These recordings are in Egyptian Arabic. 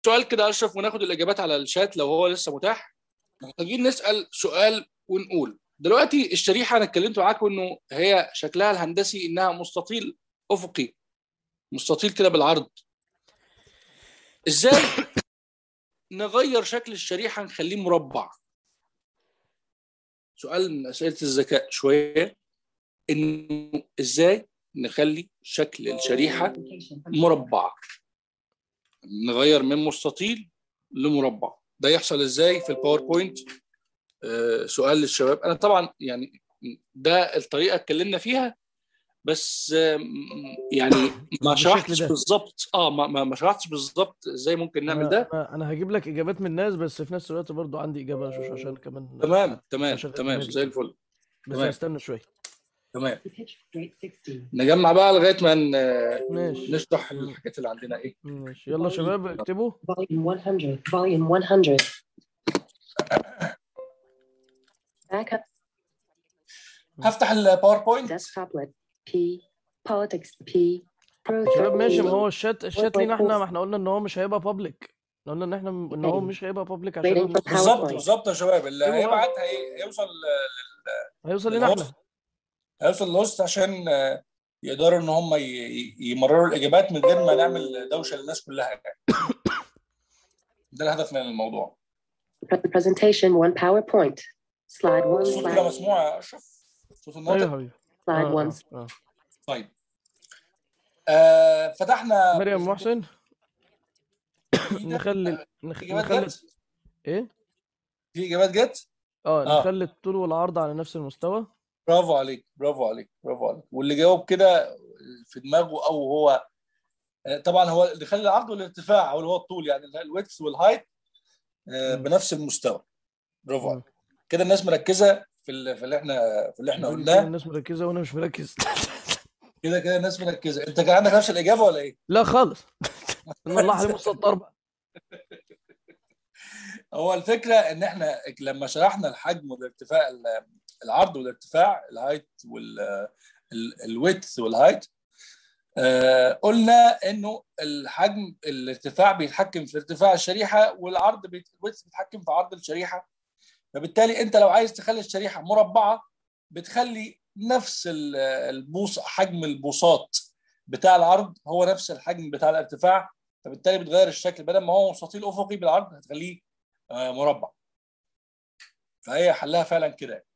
سؤال كده اشرف وناخد الاجابات على الشات لو هو لسه متاح محتاجين نسال سؤال ونقول دلوقتي الشريحه انا اتكلمت معاكم انه هي شكلها الهندسي انها مستطيل افقي مستطيل كده بالعرض ازاي نغير شكل الشريحه نخليه مربع سؤال من اسئله الذكاء شويه انه ازاي نخلي شكل الشريحه مربع نغير من مستطيل لمربع ده يحصل ازاي في الباوربوينت آه سؤال للشباب انا طبعا يعني ده الطريقه اتكلمنا فيها بس آه يعني ما شرحتش بالظبط اه ما ما ما شرحتش بالظبط ازاي ممكن نعمل ده انا انا هجيب لك اجابات من الناس بس في نفس الوقت برضو عندي اجابه شوش عشان كمان تمام تمام عشان تمام دماغي. زي الفل بس تمام. هستنى شويه تمام نجمع بقى لغايه ما ن- ماشي نشرح الحاجات اللي عندنا ايه ماشي يلا شباب اكتبوا Volume 100. Volume 100. Backup. هفتح الباوربوينت Desktoplet. P. Politics. P. Pro. شباب ماشي ما هو P. الشات الشات لينا احنا ما احنا قلنا ان هو مش هيبقى بابليك قلنا ان احنا ان هو مش هيبقى بابليك عشان Waiting for بالظبط PowerPoint. بالظبط يا شباب اللي أيوة. هيبعت هي- هيوصل لل- هيوصل لنا احنا هيوصل للهوست عشان آه، يقدروا ان هم ي- ي- يمرروا الاجابات من غير ما نعمل دوشه للناس كلها يعني. ده الهدف من الموضوع Presentation 1 PowerPoint. Slide 1. الصوت كده Slide, مسموع يا اشرف صوت ايوه الناطق يا حبيبي slide آه، 1. آه، آه. طيب آه فتحنا مريم محسن جديدة. نخلي نخ... اجابات نخلي جت ايه في اجابات جت اه آه. نخلي الطول والعرض على نفس المستوى برافو عليك برافو عليك برافو عليك واللي جاوب كده في دماغه او هو طبعا هو اللي خلي العرض والارتفاع او اللي هو الطول يعني الويدث والهايت آه، مم. بنفس المستوى برافو مم. عليك كده الناس مركزه في اللي في اللي احنا في اللي احنا كده قلناه الناس مركزه وانا مش مركز كده كده الناس مركزه انت كان عندك نفس الاجابه ولا ايه؟ لا خالص ان الله عليه مسطر بقى هو الفكره ان احنا لما شرحنا الحجم والارتفاع العرض والارتفاع الهايت والويدث والهايت آه، قلنا انه الحجم الارتفاع بيتحكم في ارتفاع الشريحه والعرض بيت- الويدث بيتحكم في عرض الشريحه فبالتالي انت لو عايز تخلي الشريحه مربعه بتخلي نفس ال- البوص حجم البوصات بتاع العرض هو نفس الحجم بتاع الارتفاع فبالتالي بتغير الشكل بدل ما هو مستطيل افقي بالعرض هتخليه آه، مربع فهي حلها فعلا كده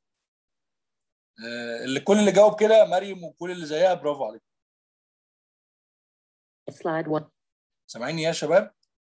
آه، اللي كل اللي جاوب كده مريم وكل اللي زيها برافو عليك Slide 1. سامعيني يا شباب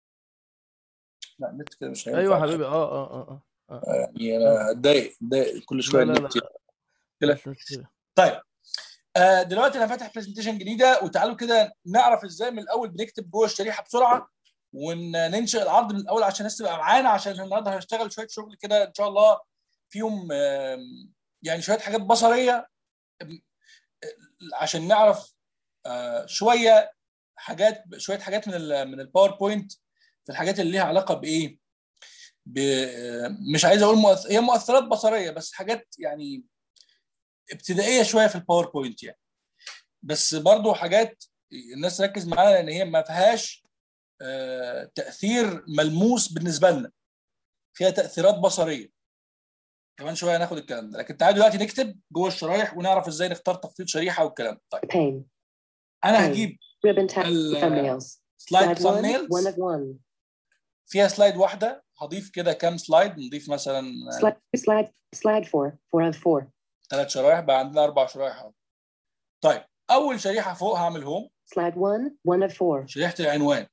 لا النت كده مش هينفع ايوه حبيبي اه اه اه اه يعني انا اتضايق اتضايق كل شويه لا لا النت لا لا. مش مشكله طيب آه دلوقتي انا فاتح برزنتيشن جديده وتعالوا كده نعرف ازاي من الاول بنكتب جوه الشريحه بسرعه وننشئ العرض من الاول عشان الناس تبقى معانا عشان النهارده هنشتغل شويه شغل كده ان شاء الله فيهم آم، يعني شويه حاجات بصريه آم، عشان نعرف آه، شويه حاجات شويه حاجات من ال من الباوربوينت في الحاجات اللي ليها علاقه بايه؟ ب- آه، مش عايز اقول مؤث... هي مؤثرات بصريه بس حاجات يعني ابتدائيه شويه في الباوربوينت يعني بس برضو حاجات الناس تركز معانا لان هي ما فيهاش آه، تاثير ملموس بالنسبه لنا فيها تاثيرات بصريه كمان شويه هناخد الكلام ده لكن تعالوا دلوقتي نكتب جوه الشرايح ونعرف ازاي نختار تخطيط شريحه والكلام ده. طيب Pane. انا طيب. هجيب Ribbon text. ال- Thumbnails. سلايد Slide 1. thumbnails One of one. فيها سلايد واحده هضيف كده كام سلايد نضيف مثلا Slide. Slide. Slide 4. 4 of 4. ثلاث شرايح بقى عندنا اربع شرايح أهو. طيب اول شريحه فوق هعمل هوم Slide 1. 1 of 4. شريحه العنوان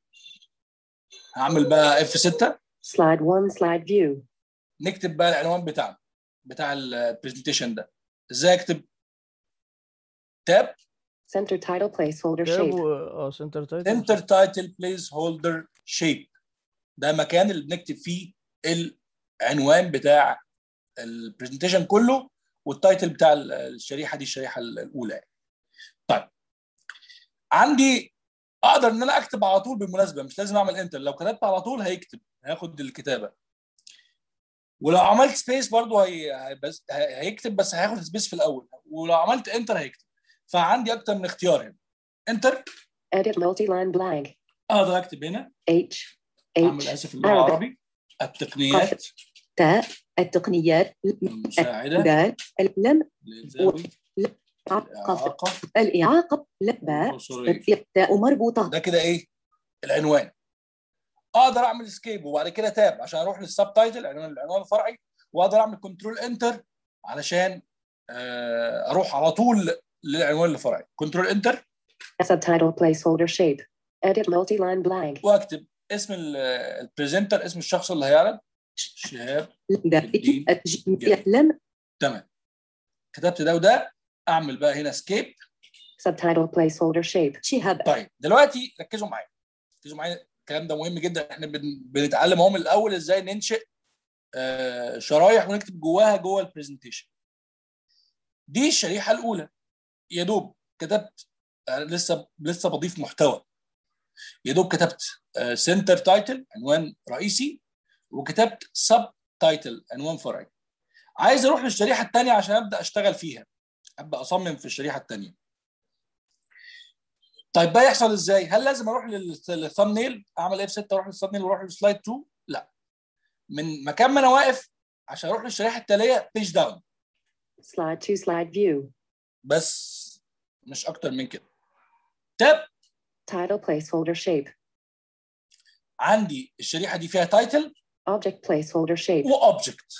هعمل بقى اف 6 Slide 1. Slide view. نكتب بقى العنوان بتاعنا بتاع البرزنتيشن ده ازاي اكتب تاب Center title placeholder تاب shape. و... اه سنتر تايتل انتر تايتل بليس هولدر شيب ده مكان اللي بنكتب فيه العنوان بتاع البرزنتيشن كله والتايتل بتاع الشريحه دي الشريحه الاولى يعني. طيب عندي اقدر ان انا اكتب على طول بالمناسبه مش لازم اعمل انتر لو كتبت على طول هيكتب هياخد الكتابه ولو عملت سبيس برضه هي... هي... بس... هي- هيكتب بس هياخد سبيس في الاول ولو عملت انتر هيكتب فعندي اكتر من اختيار هنا انتر Edit multi-line blank. اقدر اكتب هنا H. اعمل H اسف اللغه Arabic العربي التقنيات تاء التقنيات المساعده دال لم لذوي قف الاعاقه الإعاقة لا باء البصريه تاء مربوطة ده كده ايه العنوان اقدر اعمل اسكيب وبعد كده تاب عشان اروح للسب تايتل عنوان العنوان الفرعي واقدر اعمل كنترول انتر علشان آه، اروح على طول للعنوان الفرعي كنترول انتر subtitle placeholder shape edit multi-line blank واكتب اسم البريزنتر اسم الشخص اللي هيعلن شهاب الدين د لم تمام كتبت ده وده اعمل بقى هنا سكيب subtitle placeholder shape شهاب طيب دلوقتي ركزوا معايا ركزوا معايا الكلام ده مهم جدا احنا بن... بنتعلم اهو من الاول ازاي ننشئ آه شرايح ونكتب جواها جوه البرزنتيشن دي الشريحه الاولى يا دوب كتبت آه لسه لسه بضيف محتوى يا دوب كتبت سنتر تايتل عنوان رئيسي وكتبت سب تايتل عنوان فرعي عايز اروح للشريحه الثانيه عشان ابدا اشتغل فيها ابدا اصمم في الشريحه الثانيه طيب ده يحصل ازاي؟ هل لازم اروح للثامنيل اعمل اف 6 واروح للثامنيل واروح للسلايد 2؟ لا من مكان ما انا واقف عشان اروح للشريحه التاليه بيج داون slide to slide view بس مش اكتر من كده تاب title placeholder shape عندي الشريحه دي فيها تايتل object placeholder shape واوبجكت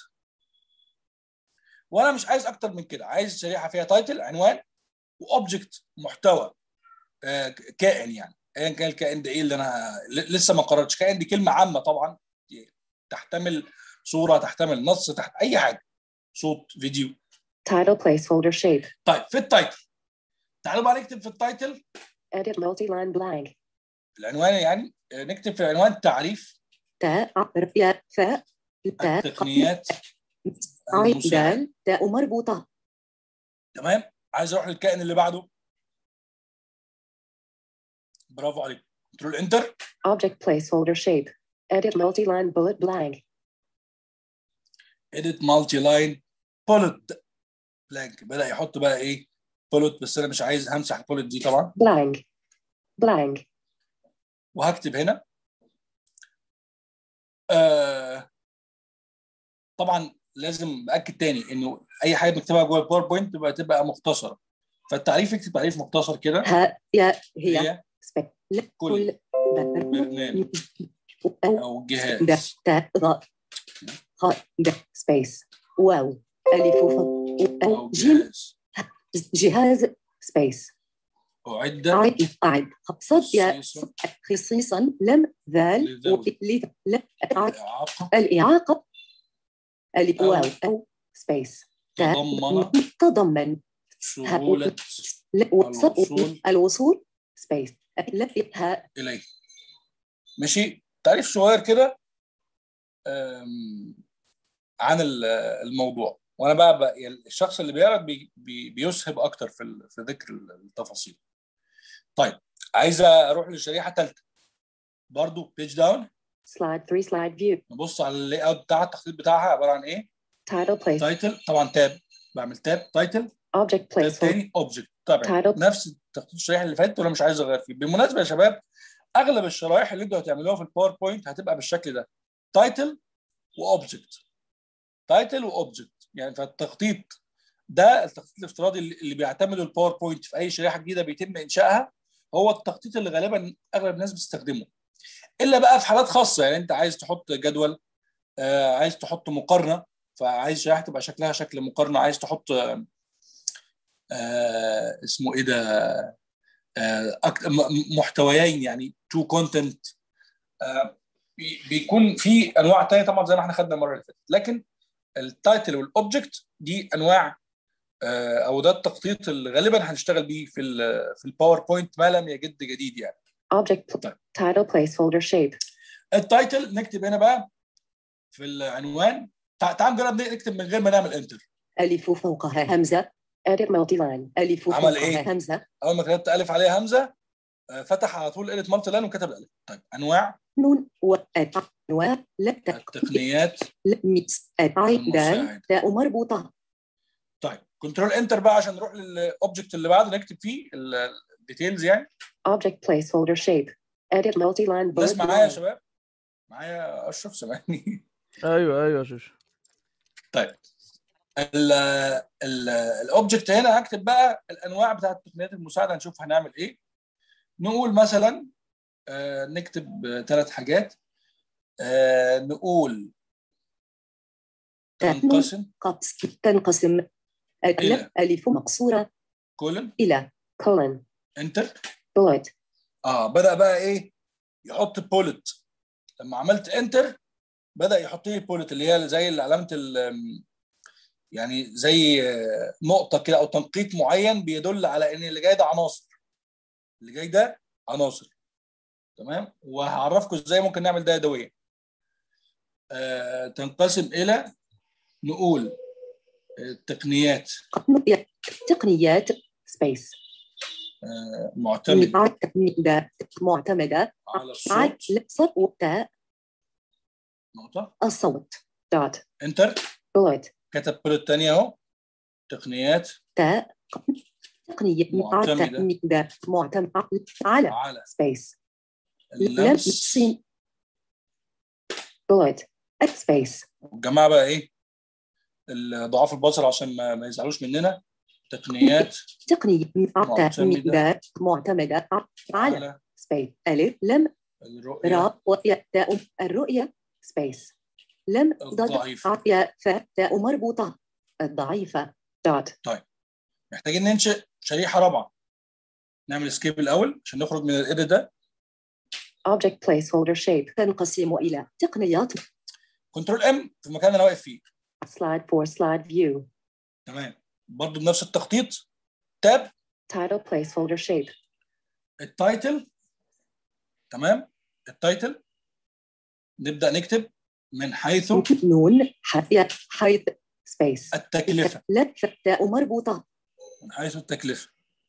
وانا مش عايز اكتر من كده عايز شريحه فيها تايتل عنوان واوبجكت محتوى آه، كائن يعني ايا كان الكائن ده ايه اللي انا ل- لسه ما قررتش كائن دي كلمه عامه طبعا تحتمل صوره تحتمل نص تحت اي حاجه صوت فيديو title placeholder shape طيب في التايتل تعالوا بقى نكتب في التايتل edit multi-line blank العنوان يعني آه، نكتب في العنوان تعريف تاء ع- ياء فاء تاء التقنيات عين المساعدة. دال تاء مربوطة تمام عايز اروح للكائن اللي بعده برافو عليك كنترول انتر object placeholder shape edit multi-line bullet blank edit multi line bullet blank بدا يحط بقى ايه bullet بس انا مش عايز همسح البولت دي طبعا blank blank وهكتب هنا آه طبعا لازم باكد تاني انه اي حاجه بنكتبها جوه الباوربوينت تبقى تبقى مختصره فالتعريف اكتب تعريف مختصر كده ها ياء هي هي سبك ل- كل كل بر- برنامج أو او د جهاز تاء غاء خاء د سبيس واو ألف ف او أو جيم جهاز جهاز سبيس اعد عيد أعد صد يا خصيصا خصيصا لم ذال لذوي. و- ل- ل- أع- الاعاقه الإعاقة ألف أو- واو أو سبيس تاء تضمن تضمن سهوله ل- و- ص- الوصول. الوصول سبيس ل- ها اليه ماشي تعريف صغير كده أم، عن ال- الموضوع وانا بقى, بقى يعني الشخص اللي بيعرض بي بي بيسهب اكتر في ال- في ذكر التفاصيل طيب عايز اروح للشريحه الثالثه برضو بيج داون slide 3 slide view نبص على اللاي اوت بتاعها التخطيط بتاعها عباره عن ايه title place تايتل طبعا تاب بعمل تاب تايتل object تاب placeholder تاني اوبجكت طبعا Title. نفس تخطيط الشريحه اللي فاتت وانا مش عايز اغير فيه بالمناسبه يا شباب اغلب الشرايح اللي انتوا هتعملوها في الباوربوينت هتبقى بالشكل ده تايتل واوبجكت تايتل واوبجكت يعني فالتخطيط ده التخطيط الافتراضي اللي اللي بيعتمده الباوربوينت في اي شريحه جديده بيتم انشائها هو التخطيط اللي غالبا اغلب الناس بتستخدمه الا بقى في حالات خاصه يعني انت عايز تحط جدول آه عايز تحط مقارنه فعايز شريحه تبقى شكلها شكل مقارنه عايز تحط آه آه اسمه ايه ده آه أك- م- محتويين يعني تو كونتنت آه بي- بيكون في انواع تانية طبعا زي ما احنا خدنا المره اللي فاتت لكن التايتل والاوبجكت دي انواع آه او ده التخطيط اللي غالبا هنشتغل بيه في ال في الباوربوينت ما لم يجد جديد يعني object طيب. title placeholder shape التايتل نكتب هنا بقى في العنوان تع- تعال نجرب نكتب من غير ما نعمل انتر ألف فوقها همزة edit multi-line ألف عمل فوقها إيه؟ همزة اول ما كتبت الف عليها همزه آه، فتح على طول قله مالتي لاين وكتب الالف طيب انواع نون وأت و لا تق التقنيات ميكس عين دال المساعد. تاء مربوطة طيب كنترول انتر بقى عشان نروح للاوبجكت اللي بعده نكتب فيه الديتيلز يعني object placeholder shape edit multi-line ناس bullet معايا يا line شباب معايا اشرف سامعني ايوه ايوه يا شوشو طيب ال ال الاوبجكت هنا هكتب بقى الانواع بتاعت التقنيات المساعده هنشوف هنعمل ايه نقول مثلا آه، نكتب ثلاث حاجات آه، نقول تنقسم قبس تنقسم إلى. ألف ألف مقصورة كولن إلى colon انتر bullet اه بدا بقى ايه يحط بولت لما عملت انتر بدا يحط لي بولت اللي هي زي علامه ال- يعني زي آه، نقطه كده او تنقيط معين بيدل على ان اللي جاي ده عناصر اللي جاي ده عناصر تمام وهعرفكم ازاي ممكن نعمل ده يدويا آه تنقسم الى نقول التقنيات تقنيات space آه معتمد معتمدة معتمدة على على الصوت صوت نقطه الصوت dot انتر bullet كتب بولت تانية اهو تقنيات تاء تقنية معتمدة. معتمدة معتمدة على على space لم اللمس سين bullet space والجماعه بقى ايه ضعاف البصر عشان ما, ما يزعلوش مننا تقنيات تقنية معتمدة. معتمدة معتمدة على على space ألف لم الرؤيه راء وياء تاء الرؤية space لم ضد الضعيفة. ياء فاء تاء مربوطة الضعيفة dot محتاجين ننشئ شريحه رابعه نعمل سكيب الاول عشان نخرج من الايديت ده object placeholder shape تنقسم إلى تقنيات كنترول ام في المكان اللي انا واقف فيه slide for slide view تمام برضو بنفس التخطيط تاب title placeholder shape التايتل تمام التايتل نبدا نكتب من حيث نون حياء حيث space التكلفه لا تاء مربوطة من حيث التكلفه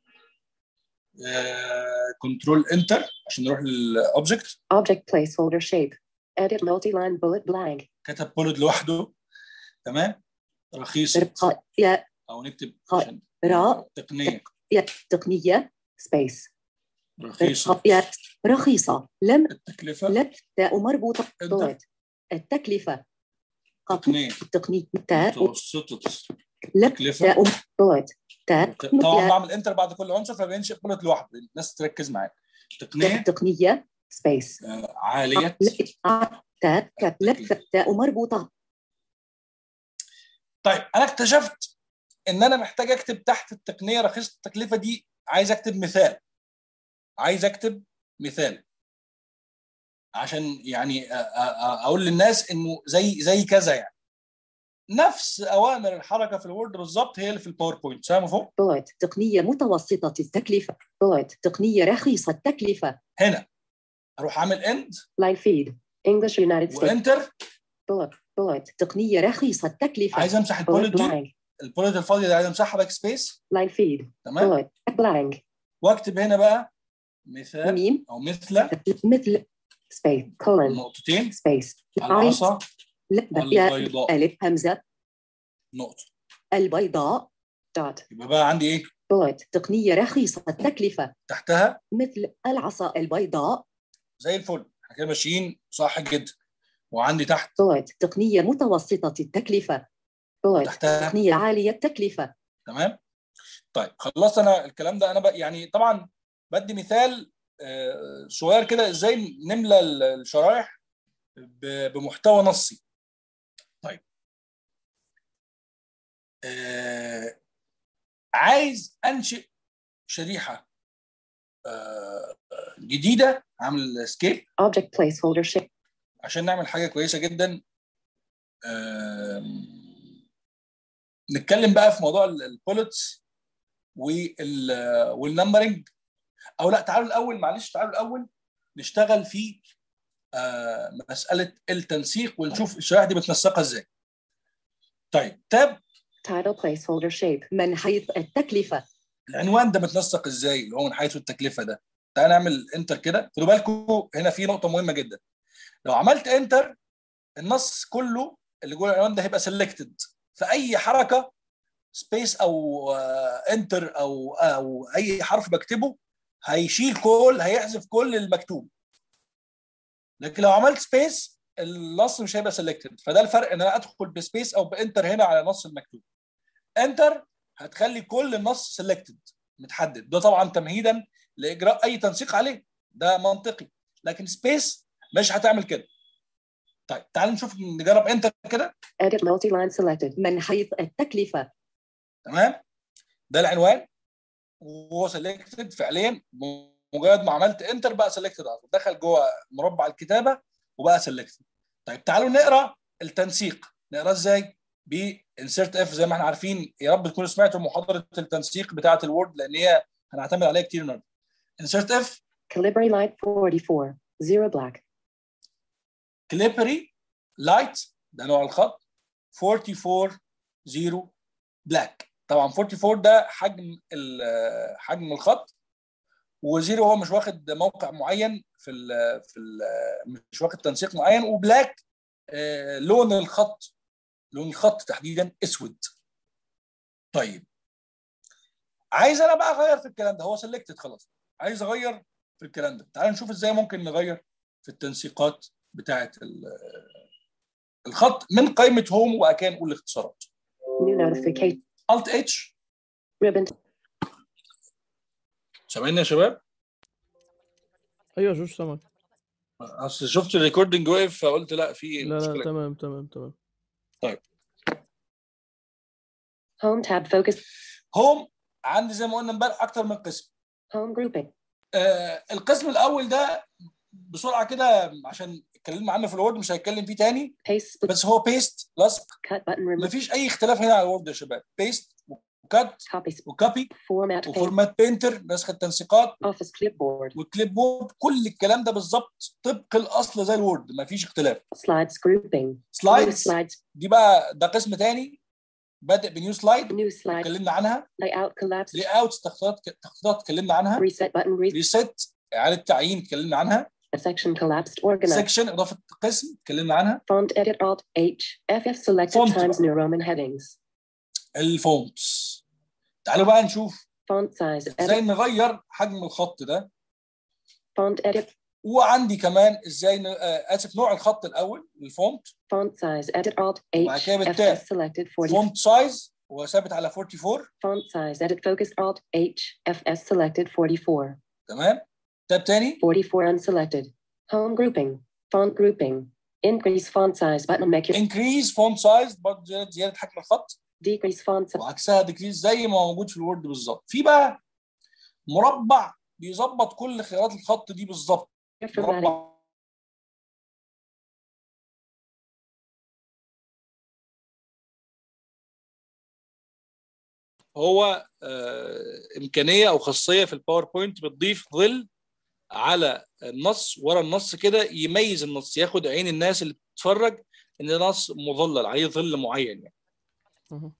كنترول انتر عشان نروح للاوبجكت object placeholder shape edit multi-line bullet blank كتب بولد لوحده تمام رخيص رقاء ياء او نكتب خ- عشان راء تقنيه ياء تقنية space رخيصه رقاء ياء رخيصة لم التكلفه لا تاء مربوطة ابدأ. bullet التكلفة قط تقنيه تقنية تاء متوسطه لا تكلفه تاء bullet تاء طبعا بعمل انتر بعد كل عنصر فبينشئ بولت لوحده الناس تركز معايا تقنيه تقنية space آه، عاليه لا تاء كاب لا تاء مربوطة طيب انا اكتشفت ان انا محتاج اكتب تحت التقنيه رخيصه التكلفه دي عايز اكتب مثال عايز اكتب مثال عشان يعني أ- أ- أ- اقول للناس انه زي زي كذا يعني نفس اوامر الحركه في الوورد بالظبط هي اللي في الباوربوينت سامع فوق bullet تقنية متوسطة التكلفة bullet تقنية رخيصة التكلفة هنا اروح اعمل اند line feed English United States وانتر bullet bullet تقنية رخيصة التكلفة عايز امسح bullet البولت دي blank البولت الفاضيه دي عايز امسحها باك سبيس line feed تمام bullet blank واكتب هنا بقى مثال ميم او مثل مثل space colon نقطتين space العصا لا ياء البيضاء ألف همزة نقطه البيضاء dot يبقى بقى عندي ايه bullet تقنية رخيصة التكلفة تحتها مثل العصا البيضاء زي الفل احنا كده ماشيين صح جدا وعندي تحت bullet تقنية متوسطة التكلفة bullet تحتها. تقنية عالية التكلفة تمام طيب خلصت انا الكلام ده انا بقى يعني طبعا بدي مثال آه، صغير كده ازاي نملى ال- الشرايح ب- بمحتوى نصي طيب آه، عايز انشئ شريحه آه، جديده عامل سكيب object placeholder shape عشان نعمل حاجه كويسه جدا آم، نتكلم بقى في موضوع البولتس والنمبرنج او لا تعالوا الاول معلش تعالوا الاول نشتغل في آه، مساله التنسيق ونشوف الشرائح دي متنسقه ازاي طيب تاب title placeholder shape من حيث التكلفة العنوان ده متنسق ازاي اللي هو من حيث التكلفه ده تعال نعمل انتر كده خدوا بالكم هنا في نقطه مهمه جدا لو عملت انتر النص كله اللي جوه العنوان ده هيبقى سيلكتد فاي حركه سبيس او انتر او او اي حرف بكتبه هيشيل كل هيحذف كل المكتوب لكن لو عملت سبيس النص مش هيبقى سيلكتد فده الفرق ان انا ادخل بسبيس او بانتر هنا على النص المكتوب انتر هتخلي كل النص سيلكتد متحدد ده طبعا تمهيدا لاجراء اي تنسيق عليه ده منطقي لكن سبيس مش هتعمل كده طيب تعال نشوف نجرب انتر كده Edit multi-line selected من حيث التكلفة تمام ده العنوان وهو سيلكتد فعليا مجرد ما عملت انتر بقى سيلكتد على طول دخل جوه مربع الكتابه وبقى سيلكتد طيب تعالوا نقرا التنسيق نقرا ازاي بانسرت اف زي ما احنا عارفين يا رب تكونوا سمعتوا محاضره التنسيق بتاعه الوورد لان هي هنعتمد عليها كتير النهارده انسرت اف Calibri light 44 zero black كليبري لايت ده نوع الخط 44 0 بلاك طبعا 44 ده حجم ال- حجم الخط وزيرو هو مش واخد موقع معين في ال في ال مش واخد تنسيق معين وبلاك آه، لون الخط لون الخط تحديدا اسود طيب عايز انا بقى اغير في الكلام ده هو سيلكتد خلاص عايز اغير في الكلام ده تعال نشوف ازاي ممكن نغير في التنسيقات بتاعه ال- الخط من قائمه هوم وبعد كده نقول الاختصارات new notification الت اتش ribbon سامعيني يا شباب ايوه جوش سمك اصل شفت الريكوردنج وقف فقلت لا في لا لا مشكله تمام تمام تمام home tab focus هوم عندي زي ما قلنا امبارح اكتر من قسم home grouping آه القسم الاول ده بسرعه كده عشان اتكلمنا عنه في الوورد مش هيتكلم فيه تاني paste split بس هو بيست لصق cut button remove مفيش اي اختلاف هنا على الوورد يا شباب بيست وكات copy split وكوبي format paste وفورمات بينتر نسخ التنسيقات office clipboard والكليب بورد كل الكلام ده بالظبط طبق الاصل زي الوورد مفيش اختلاف slides grouping new سلايدز slides دي بقى ده قسم تاني بادئ بنيو سلايد new slides اتكلمنا عنها layout collapse لي اوتس تخطيطات تخطيطات اتكلمنا عنها reset button re- ريست اعاده تعيين اتكلمنا عنها a section collapsed organized سكشن اضافه قسم اتكلمنا عنها font edit alt h ff selected Font. times new roman headings الفونتس تعالوا بقى نشوف font size ازاي edit نغير حجم الخط ده font edit وعندي كمان ازاي ن... آه، اسف نوع الخط الاول الفونت font size edit alt وبعد h كده بالتاب. ff selected 40 فونت سايز هو ثابت على 44 font size edit focus alt h fs selected 44 تمام تاب تاني 44 unselected home grouping font grouping increase font size button make your انكريز فونت سايز برضه زياده زياده حجم الخط decrease font size وعكسها ديكريز زي ما هو موجود في الوورد بالظبط في بقى مربع بيظبط كل خيارات الخط دي بالظبط formatting مربع هو آه، امكانيه او خاصيه في الباوربوينت بتضيف ظل على النص ورا النص كده يميز النص ياخد عين الناس اللي بتتفرج ان ده نص مظلل عليه ظل معين يعني مهم.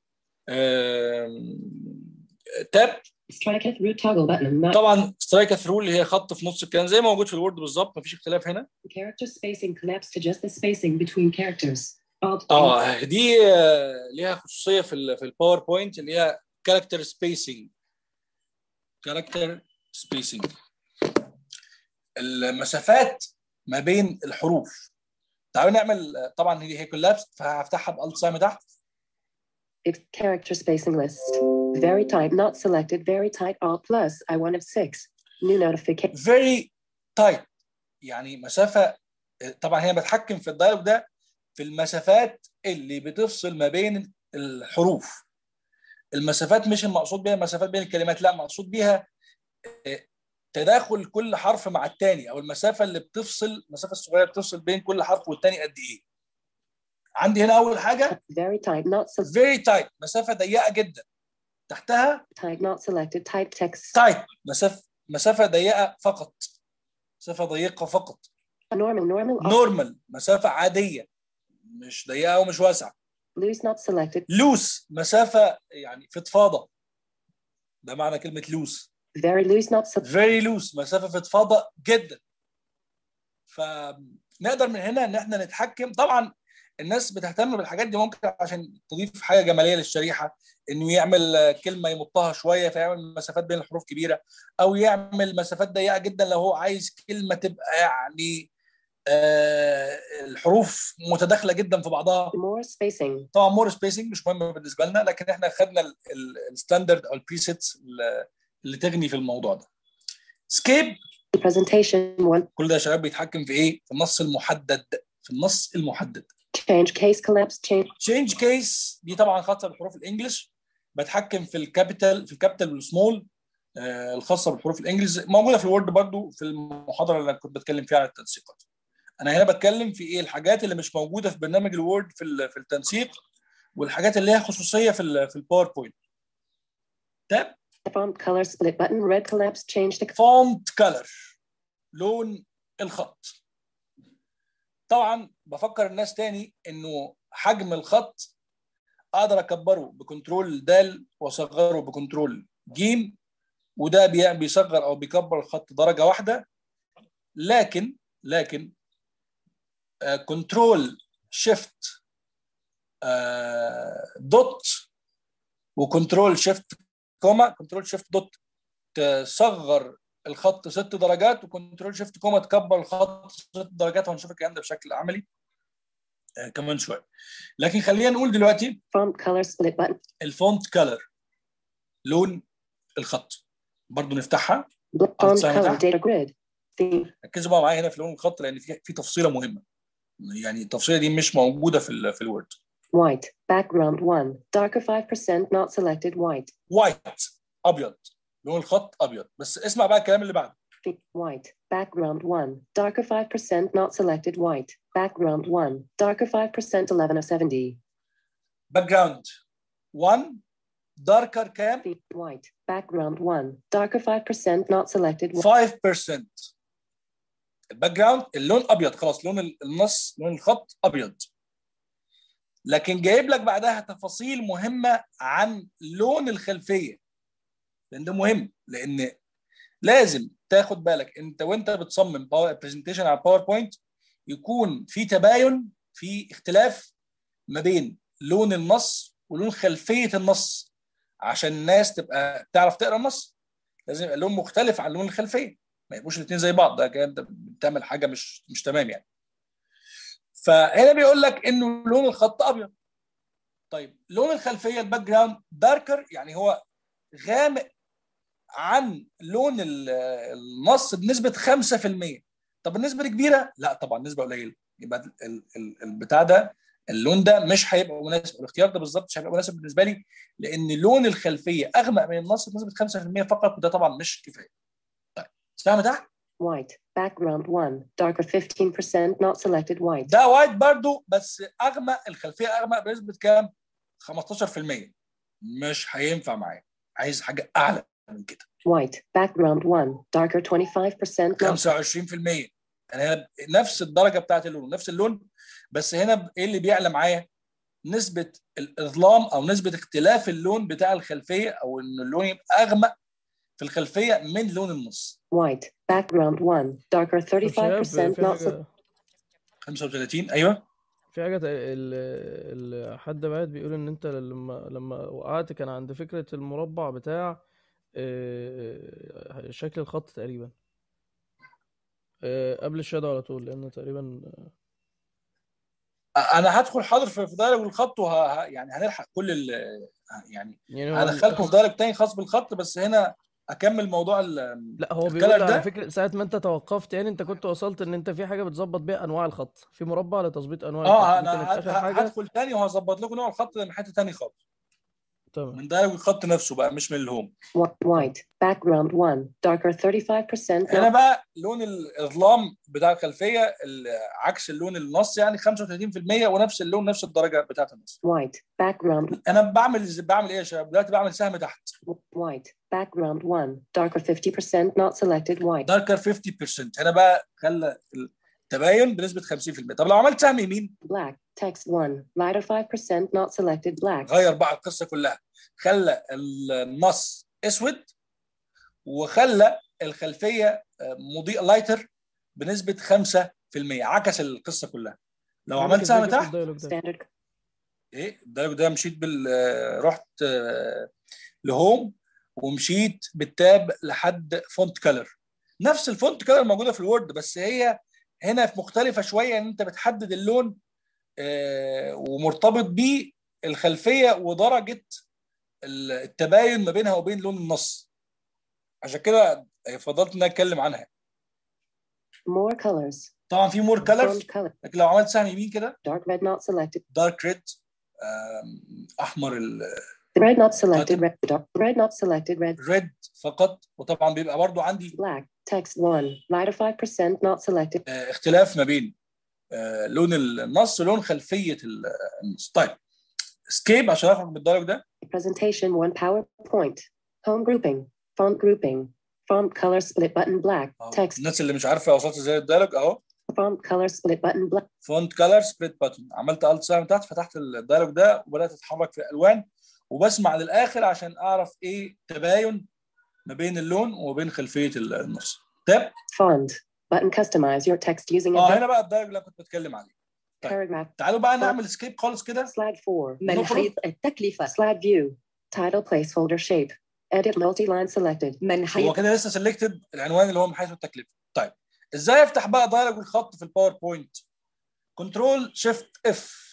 آم، تاب strike it root toggle button not طبعا سترايك ثرو اللي هي خط في نص الكلام زي ما موجود في الوورد بالظبط مفيش اختلاف هنا character spacing collapse to just the spacing between characters alt اه دي آه، ليها خصوصيه في ال في الباوربوينت اللي هي كاركتر سبيسنج كاركتر سبيسنج المسافات ما بين الحروف تعالوا نعمل آه، طبعا هي هي كولابس فهفتحها بالت سايم تحت Ex- character spacing list. Very tight, not selected. Very tight. Alt plus. I one of six. New notification. very tight يعني مسافه طبعا هي بتحكم في الدايلوج ده في المسافات اللي بتفصل ما بين الحروف المسافات مش المقصود بيها مسافات بين الكلمات لا مقصود بيها آه، تداخل كل حرف مع الثاني او المسافه اللي بتفصل المسافه الصغيره بتفصل بين كل حرف والثاني قد ايه عندي هنا اول حاجه Very tight, not se- very tight مسافه ضيقه جدا تحتها tight, not selected. Type text. tight مسافه مسافه ضيقه فقط مسافه ضيقه فقط Normal, normal. Alt. نورمال مسافه عاديه مش ضيقه ومش واسعه Loose, not selected. لوس مسافه يعني فضفاضه ده معنى كلمه لوس Very loose, not selected. فيري لوس مسافه فضفاضه جدا فنقدر من هنا ان احنا نتحكم طبعا الناس بتهتم بالحاجات دي ممكن عشان تضيف حاجه جماليه للشريحه انه يعمل آه، كلمه يمطها شويه فيعمل مسافات بين الحروف كبيره او يعمل مسافات ضيقه جدا لو هو عايز كلمه تبقى يعني آه الحروف متداخله جدا في بعضها More spacing. طبعا مور سبيسنج مش مهم بالنسبه لنا لكن احنا خدنا الستاندرد او البريسيتس اللي تغني في الموضوع ده سكيب Presentation 1. كل ده يا شباب بيتحكم في ايه في النص المحدد في النص المحدد Change case collapse. Change. تشينج كيس دي طبعا خاصه بالحروف الانجليش بتحكم في الكابيتال في الكابيتال والسمول آه، الخاصه بالحروف الانجليزي موجوده في الوورد برضو في المحاضره اللي انا كنت بتكلم فيها عن التنسيقات انا هنا بتكلم في ايه الحاجات اللي مش موجوده في برنامج الوورد في ال- في التنسيق والحاجات اللي ليها خصوصيه في ال في الباوربوينت تاب Font color split button. Red collapse. Change the فونت كلر لون الخط طبعا بفكر الناس تاني انه حجم الخط اقدر اكبره بكنترول دال واصغره بكنترول جيم وده بي- بيصغر او بيكبر الخط درجه واحده لكن لكن كنترول شيفت دوت وكنترول شيفت كوما كنترول شيفت دوت تصغر الخط ست درجات وكنترول شيفت كوما تكبر الخط ست درجات وهنشوف الكلام ده بشكل عملي آه، كمان شويه لكن خلينا نقول دلوقتي font color split button. الفونت كلر لون الخط برضو نفتحها Bl- Font سهلة. color data grid. Theme. ركزوا بقى معايا هنا في لون الخط لان في في تفصيله مهمه يعني التفصيله دي مش موجوده في ال في الوورد White. Background 1. Darker 5% not selected. White. وايت ابيض لون الخط ابيض بس اسمع بقى الكلام اللي بعده Theme. White. Background 1. Darker 5% not selected. White. Background 1. Darker 5% 11 of 70. باك جراوند 1 داركر كام Theme. White. Background 1. Darker 5% not selected. 5% الباك جراوند اللون ابيض خلاص لون ال- النص لون الخط ابيض لكن جايب لك بعدها تفاصيل مهمه عن لون الخلفيه لان ده مهم لان لازم تاخد بالك انت وانت بتصمم برزنتيشن على باوربوينت يكون في تباين في اختلاف ما بين لون النص ولون خلفيه النص عشان الناس تبقى تعرف تقرا النص لازم يبقى لون مختلف عن لون الخلفيه ما يبقوش الاثنين زي بعض ده كده انت بتعمل حاجه مش مش تمام يعني فهنا بيقول لك انه لون الخط ابيض طيب لون الخلفيه الباك جراوند داركر يعني هو غامق عن لون ال- النص بنسبه 5% طب النسبه دي كبيره لا طبعا نسبه قليله يبقى ال- ال- البتاع ده اللون ده مش هيبقى مناسب الاختيار ده بالظبط مش هيبقى مناسب بالنسبه لي لان لون الخلفيه اغمق من النص بنسبه 5% فقط وده طبعا مش كفايه طيب سهم تحت White. Background 1. Darker 15% not selected. White. ده وايت برضو بس اغمق الخلفيه اغمق بنسبه كام 15% مش هينفع معايا عايز حاجه اعلى من كده White. Background 1. Darker 25% not 25% انا هنا نفس الدرجه بتاعت اللون نفس اللون بس هنا ايه اللي بيعلى معايا نسبه الاظلام او نسبه اختلاف اللون بتاع الخلفيه او ان اللون يبقى اغمق في الخلفيه من لون النص White. Background 1. Darker طب شباب 35% في not selected. حاجة 35 ايوه في حاجة تق- ال- ال- حد بعت بيقول إن أنت لما لما وقعت كان عند فكرة المربع بتاع آه، شكل الخط تقريبا آه، قبل الشادو على طول لأن تقريبا انا هدخل حاضر في في دايلوج الخط وه... ه- يعني هنلحق كل ال... يعني يعني هو هدخلكم في دايلوج تاني خاص بالخط بس هنا اكمل موضوع ال... لا هو الكلر بيقول ده؟ على فكرة ساعة ما أنت توقفت يعني أنت كنت وصلت إن أنت في حاجة بتظبط بيها أنواع الخط في مربع لتظبيط أنواع اه الخط دي انا كانت ه- آخر حاجة هدخل تاني وهظبط لكم نوع الخط من حته تاني خالص تمام من دايلوج الخط نفسه بقى مش من الهوم Wh- White. Background 1. Darker 35% هنا not بقى لون الاظلام بتاع الخلفيه ال- عكس اللون النص يعني 35% ونفس اللون نفس الدرجه بتاعت النص White. Background انا بعمل بعمل ايه يا شباب دلوقتي بعمل سهم تحت White. Background 1. Darker 50% not selected. White. داركر 50% هنا بقى خلى التباين بنسبه 50% طب لو عملت سهم يمين Black. Text 1. Lighter 5% not selected. Black. غير بقى القصه كلها خلى النص اسود وخلى الخلفيه مضيء لايتر بنسبه 5% عكس القصه كلها لو بيقول عملت لك سهم إزاي جبت تحت الدايلوج ده Standard. ايه الدايلوج ده مشيت بال آه، رحت آه، لهوم ومشيت بالتاب لحد فونت كلر نفس الفونت كلر موجوده في الوورد بس هي هنا في مختلفه شويه ان انت بتحدد اللون آه، ومرتبط بيه الخلفيه ودرجه ال- التباين ما بينها وبين لون النص عشان كده فضلت ان أنا اتكلم عنها More colors. طبعا في مور كلرز Font color. لكن لو عملت سهم يمين كده Dark red not selected. دارك ريد احمر Red not selected. Red. Dark. Red not selected. Red. الريد فقط وطبعا بيبقى برضو عندي Black. Text one. Lighter 5% not selected. آه، اختلاف ما بين آه، لون النص ولون خلفيه ال- النص طيب سكيب عشان اخرج من الدرج ده Presentation one PowerPoint. Home grouping. Font grouping. Font color split button black. أهو. Text. الناس اللي مش عارفه وصلت ازاي الدرج اهو Font color split button black. فونت كلر سبليت باتن عملت الت سهم تحت فتحت الدايلوج ده وبدات اتحرك في الالوان وبسمع للاخر عشان اعرف ايه تباين ما بين اللون وبين خلفيه النص تاب Font. Button customize your text using a اه dot- هنا بقى الدايلوج اللي أنا كنت بتكلم عليه طيب. paragraph. تعالوا بقى نعمل سكيب خالص كده Slide four. من نخرج. حيث التكلفة Slide view. Title placeholder shape. Edit multi-line selected. من هو حيث كده لسه سيلكتد العنوان اللي هو من حيث التكلفه طيب ازاي افتح بقى دايلوج الخط في الباوربوينت كنترول شيفت اف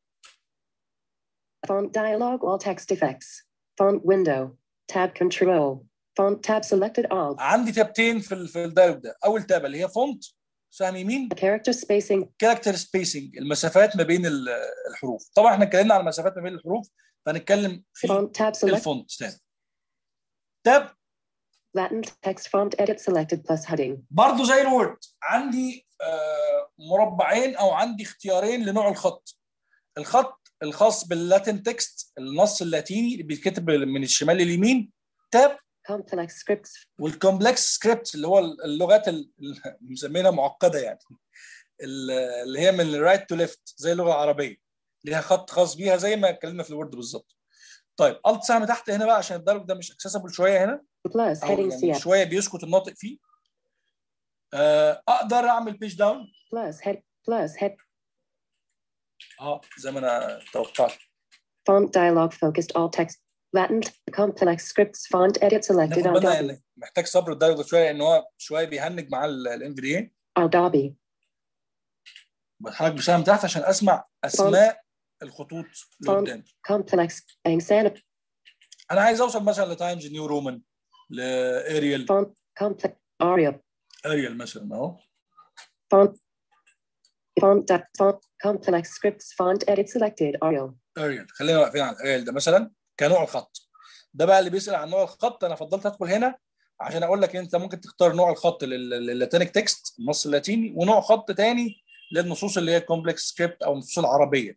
Font dialog all text effects. Font window. Tab control. Font tab selected all. عندي تابتين في ال- في الدايلوج ده اول تابه اللي هي فونت سهم يمين Character spacing. كاركتر سبيسنج المسافات ما بين ال- الحروف طبعا احنا اتكلمنا على المسافات ما بين الحروف فهنتكلم في Font tab select. الفونت تاب تاب Latin text font edit selected plus heading. برضو زي الوورد عندي آه، مربعين او عندي اختيارين لنوع الخط الخط الخاص باللاتين تكست النص اللاتيني اللي بيتكتب من الشمال لليمين تاب Complex scripts. والكومبلكس سكريبت اللي هو اللغات ال- اللي مسمينها معقده يعني ال- اللي هي من الرايت تو ليفت زي اللغه العربيه ليها خط خاص بيها زي ما اتكلمنا في الوورد بالظبط طيب الت سهم تحت هنا بقى عشان الدرج ده مش اكسسبل شويه هنا Plus او heading يعني CF. شويه بيسكت الناطق فيه آه، اقدر اعمل بيج داون Plus head. Plus head. اه زي ما انا توقعت Font dialog focused all text. Latin complex scripts font edit selected. ناخد بالنا Adobe. ان محتاج صبر الدرج ده شويه لان هو شويه بيهنج مع الام في دي اي Adobe. بتحرك بسهم تحت عشان اسمع اسماء الخطوط اللي فونت. قدام Complex. Angsana. انا عايز اوصل مثلا لتايمز نيو رومان لاريال Font. Complex. Aria. اريال مثلا اهو Font. Font. di- Font. Complex scripts font edit selected. Arial. اريال خلينا واقفين على الاريال ده مثلا كنوع الخط ده بقى اللي بيسال عن نوع الخط انا فضلت ادخل هنا عشان اقول لك انت ممكن تختار نوع الخط لل- لللاتينيك تكست النص اللاتيني ونوع خط تاني للنصوص اللي هي كومبلكس سكريبت او النصوص العربيه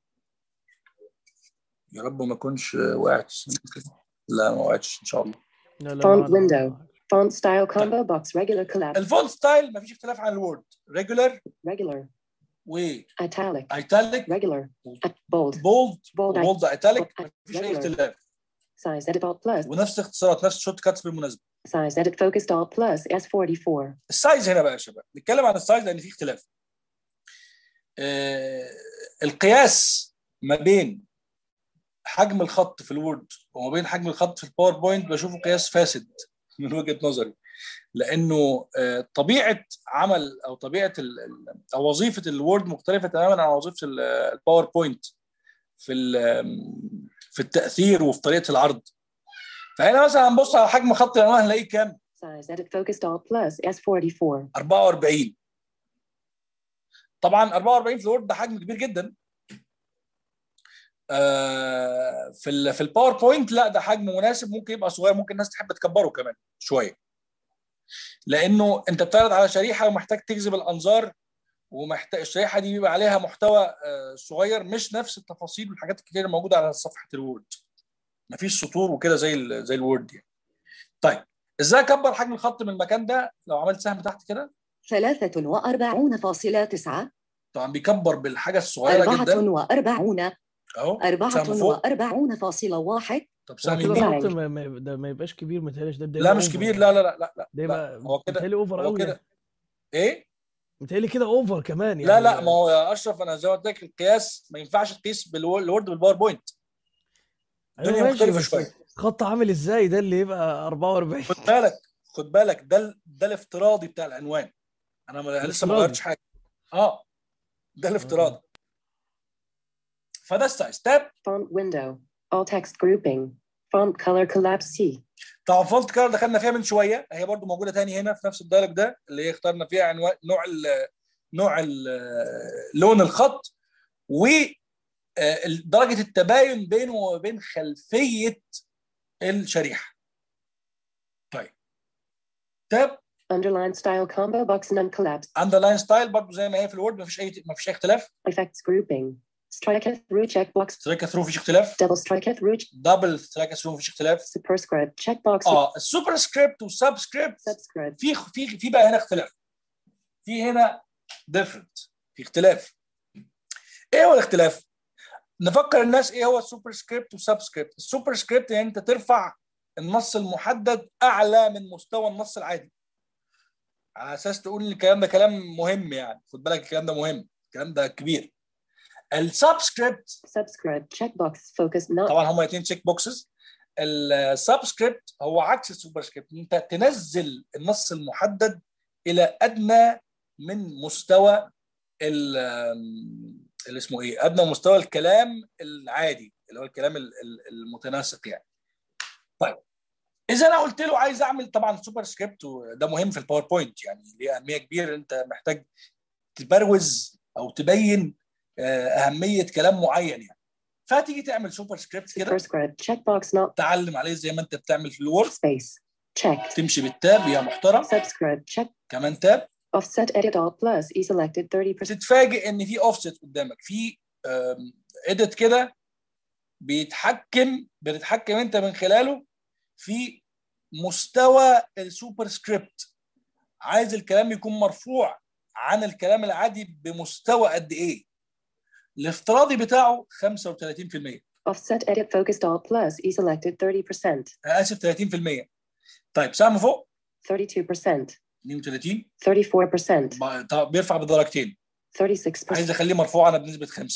يا رب ما اكونش وقعت لا ما وقعتش ان شاء الله لا لا Font معنا- window. Font style combo box regular collapse. الفونت ستايل ما فيش اختلاف عن الوورد ريجولار Regular. وايتاليك Italic. Regular. Uh, bold. بولد Bold. وبولد ايتاليك Bold. ما فيش اي Regular. اختلاف Size edit alt plus. ونفس الاختصارات نفس الشورت كاتس بالمناسبه Size edit focused alt plus S44. السايز هنا بقى يا شباب نتكلم عن السايز لان في اختلاف آه القياس ما بين حجم الخط في الوورد وما بين حجم الخط في الباوربوينت بشوفه قياس فاسد من وجهه نظري لانه آه طبيعه عمل او طبيعه ال- ال- او وظيفه الوورد مختلفه تماما عن وظيفه ال- الباوربوينت في ال- في التاثير وفي طريقه العرض فهنا مثلا هنبص على حجم خط العنوان هنلاقيه كام؟ Size edit focused alt plus S44. 44 طبعا 44 في الوورد ده حجم كبير جدا آه، في ال في الباوربوينت لا ده حجم مناسب ممكن يبقى صغير ممكن الناس تحب تكبره كمان شويه لانه انت بتعرض على شريحه ومحتاج تجذب الانظار ومحتاج الشريحه دي بيبقى عليها محتوى آه، صغير مش نفس التفاصيل والحاجات الكتير اللي موجوده على صفحه الوورد مفيش سطور وكده زي ال زي الوورد يعني طيب ازاي اكبر حجم الخط من المكان ده لو عملت سهم تحت كده ثلاثة وأربعون فاصلة تسعة طبعا بيكبر بالحاجه الصغيره أربعة جدا وأربعون اهو أربعة سهم فوق وأربعون فاصلة واحد طب هو سهم كده يمين الخط ما, ما, ده ما يبقاش كبير متهيألي ده, ده لا يبقى مش أوفر. كبير لا لا لا لا لا, ده لا. يبقى هو كده متهيألي اوفر هو قوي كده ايه متهيألي كده اوفر كمان يعني لا لا ما هو يا اشرف انا زي ما قلت لك القياس ما ينفعش تقيس بالوورد بالباوربوينت أيوة الدنيا ماشي، مختلفة بس شوية. خط عامل ازاي ده اللي يبقى 44 خد بالك خد بالك ده ال- ده الافتراضي بتاع العنوان انا ما- لسه ما الافتراضي. غيرتش حاجه اه ده الافتراض فده السايز تاب Font window. All text grouping. Font color collapse C. طبعا فونت كار دخلنا فيها من شويه هي برضو موجوده تاني هنا في نفس الدايلوج ده اللي هي اخترنا فيها عنوان نوع ال نوع ال لون الخط و آه، درجه التباين بينه وبين خلفيه الشريحه طيب تاب Underline style combo box none collapse. اندرلاين ستايل برضو زي ما هي في الوورد مفيش اي مفيش اي اختلاف Effects grouping. Strike through checkbox. سترايك ثرو مفيش اختلاف Double strike through دبل سترايك ثرو مفيش اختلاف superscript. Checkbox. اه السوبر سكريبت والسب سكريبت Subscript. في في في بقى هنا اختلاف في هنا ديفرنت في اختلاف ايه هو الاختلاف نفكر الناس ايه هو السوبر سكريبت والسب سكريبت السوبر سكريبت يعني انت ترفع النص المحدد اعلى من مستوى النص العادي على اساس تقول ان الكلام ده كلام مهم يعني خد بالك الكلام ده مهم الكلام ده كبير السب سكريبت Subscript. Checkbox. Focus not. طبعا هما الاثنين تشيك بوكسز السبسكريبت هو عكس السوبر سكريبت انت تنزل النص المحدد الى ادنى من مستوى ال اللي اسمه ايه ادنى مستوى الكلام العادي اللي هو الكلام ال- ال- المتناسق يعني طيب اذا انا قلت له عايز اعمل طبعا سوبر سكريبت وده مهم في الباوربوينت يعني ليه اهميه كبيره انت محتاج تبروز او تبين آه، اهميه كلام معين يعني فتيجي تعمل سوبر سكريبت كده Superscript. Checkbox not. تعلم عليه زي ما انت بتعمل في الوورد Space. Checked. تمشي بالتاب يا محترم Subscript. Check. كمان تاب Offset edit all plus. E selected 30%. تتفاجئ ان في اوفست قدامك في اديت كده بيتحكم بتتحكم انت من خلاله في مستوى السوبر سكريبت عايز الكلام يكون مرفوع عن الكلام العادي بمستوى قد ايه الافتراضي بتاعه 35% Offset edit focused all plus. E selected 30%. انا اسف 30% طيب سهم فوق 32%. 32 34%. ب- طب بيرفع بدرجتين 36%. عايز اخليه مرفوع انا بنسبه 50%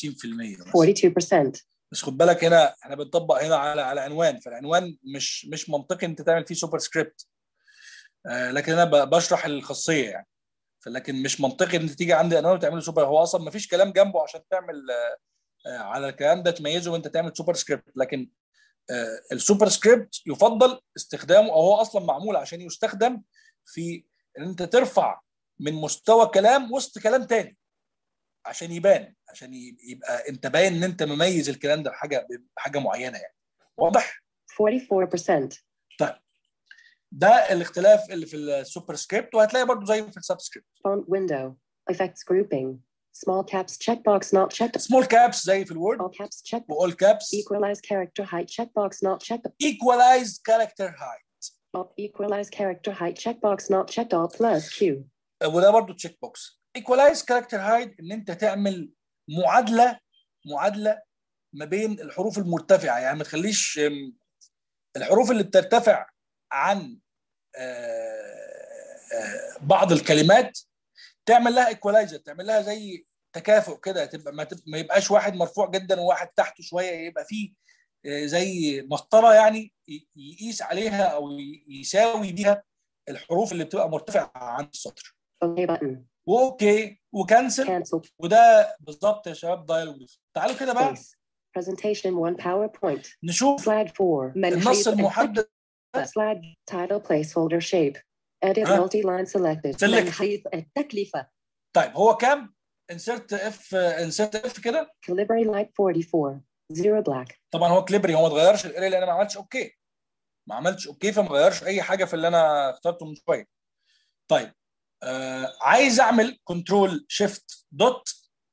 بس. 42%. بس خد بالك هنا احنا بنطبق هنا على على عنوان فالعنوان مش مش منطقي انت تعمل فيه سوبر سكريبت آه لكن انا ب- بشرح الخاصيه يعني فلكن مش منطقي ان انت تيجي عندي عنوان وتعمله سوبر هو اصلا ما فيش كلام جنبه عشان تعمل آه آه على الكلام ده تميزه وانت تعمل سوبر سكريبت لكن آه السوبر سكريبت يفضل استخدامه او هو اصلا معمول عشان يستخدم في ان انت ترفع من مستوى كلام وسط كلام تاني عشان يبان عشان ي- يبقى انت باين ان انت مميز الكلام ده بحاجه بحاجه معينه يعني واضح 44%. ده الاختلاف اللي في السوبر سكريبت وهتلاقي برضو زي في السب سكريبت Font window. Effects grouping. Small caps checkbox not checked. سمول كابس زي في الوورد All caps checked. واول كابس Equalize character height checkbox not checked. ايكوالايز كاركتر هاي All equalize character height checkbox not checked. All plus Q. وده برضو تشيك بوكس ايكوالايز كاركتر هايد ان انت تعمل معادله معادله ما بين الحروف المرتفعه يعني ما تخليش ام، الحروف اللي بترتفع عن آه، آه، بعض الكلمات تعمل لها ايكوالايزر تعمل لها زي تكافؤ كده تبقى ما, تبقى ما يبقاش واحد مرفوع جدا وواحد تحته شويه يبقى فيه آه، زي مسطره يعني ي- يقيس عليها او ي- يساوي بيها الحروف اللي بتبقى مرتفعه عن السطر OK button. واوكي وكنسل Cancel. وده بالظبط يا شباب دايلوج تعالوا كده بقى Space. Presentation 1 PowerPoint. نشوف Slide 4. من النص حيث المحدد Slide title placeholder shape. Edit Huh? multi-line selected. من سلك حيث التكلفة طيب هو كام انسرت اف انسرت اف كده Calibri light 44. Zero black. طبعا هو كليبري هو ما اتغيرش الاريا لان انا ما عملتش اوكي ما عملتش اوكي فما غيرش اي حاجه في اللي انا اخترته من شويه طيب آه عايز اعمل كنترول شيفت دوت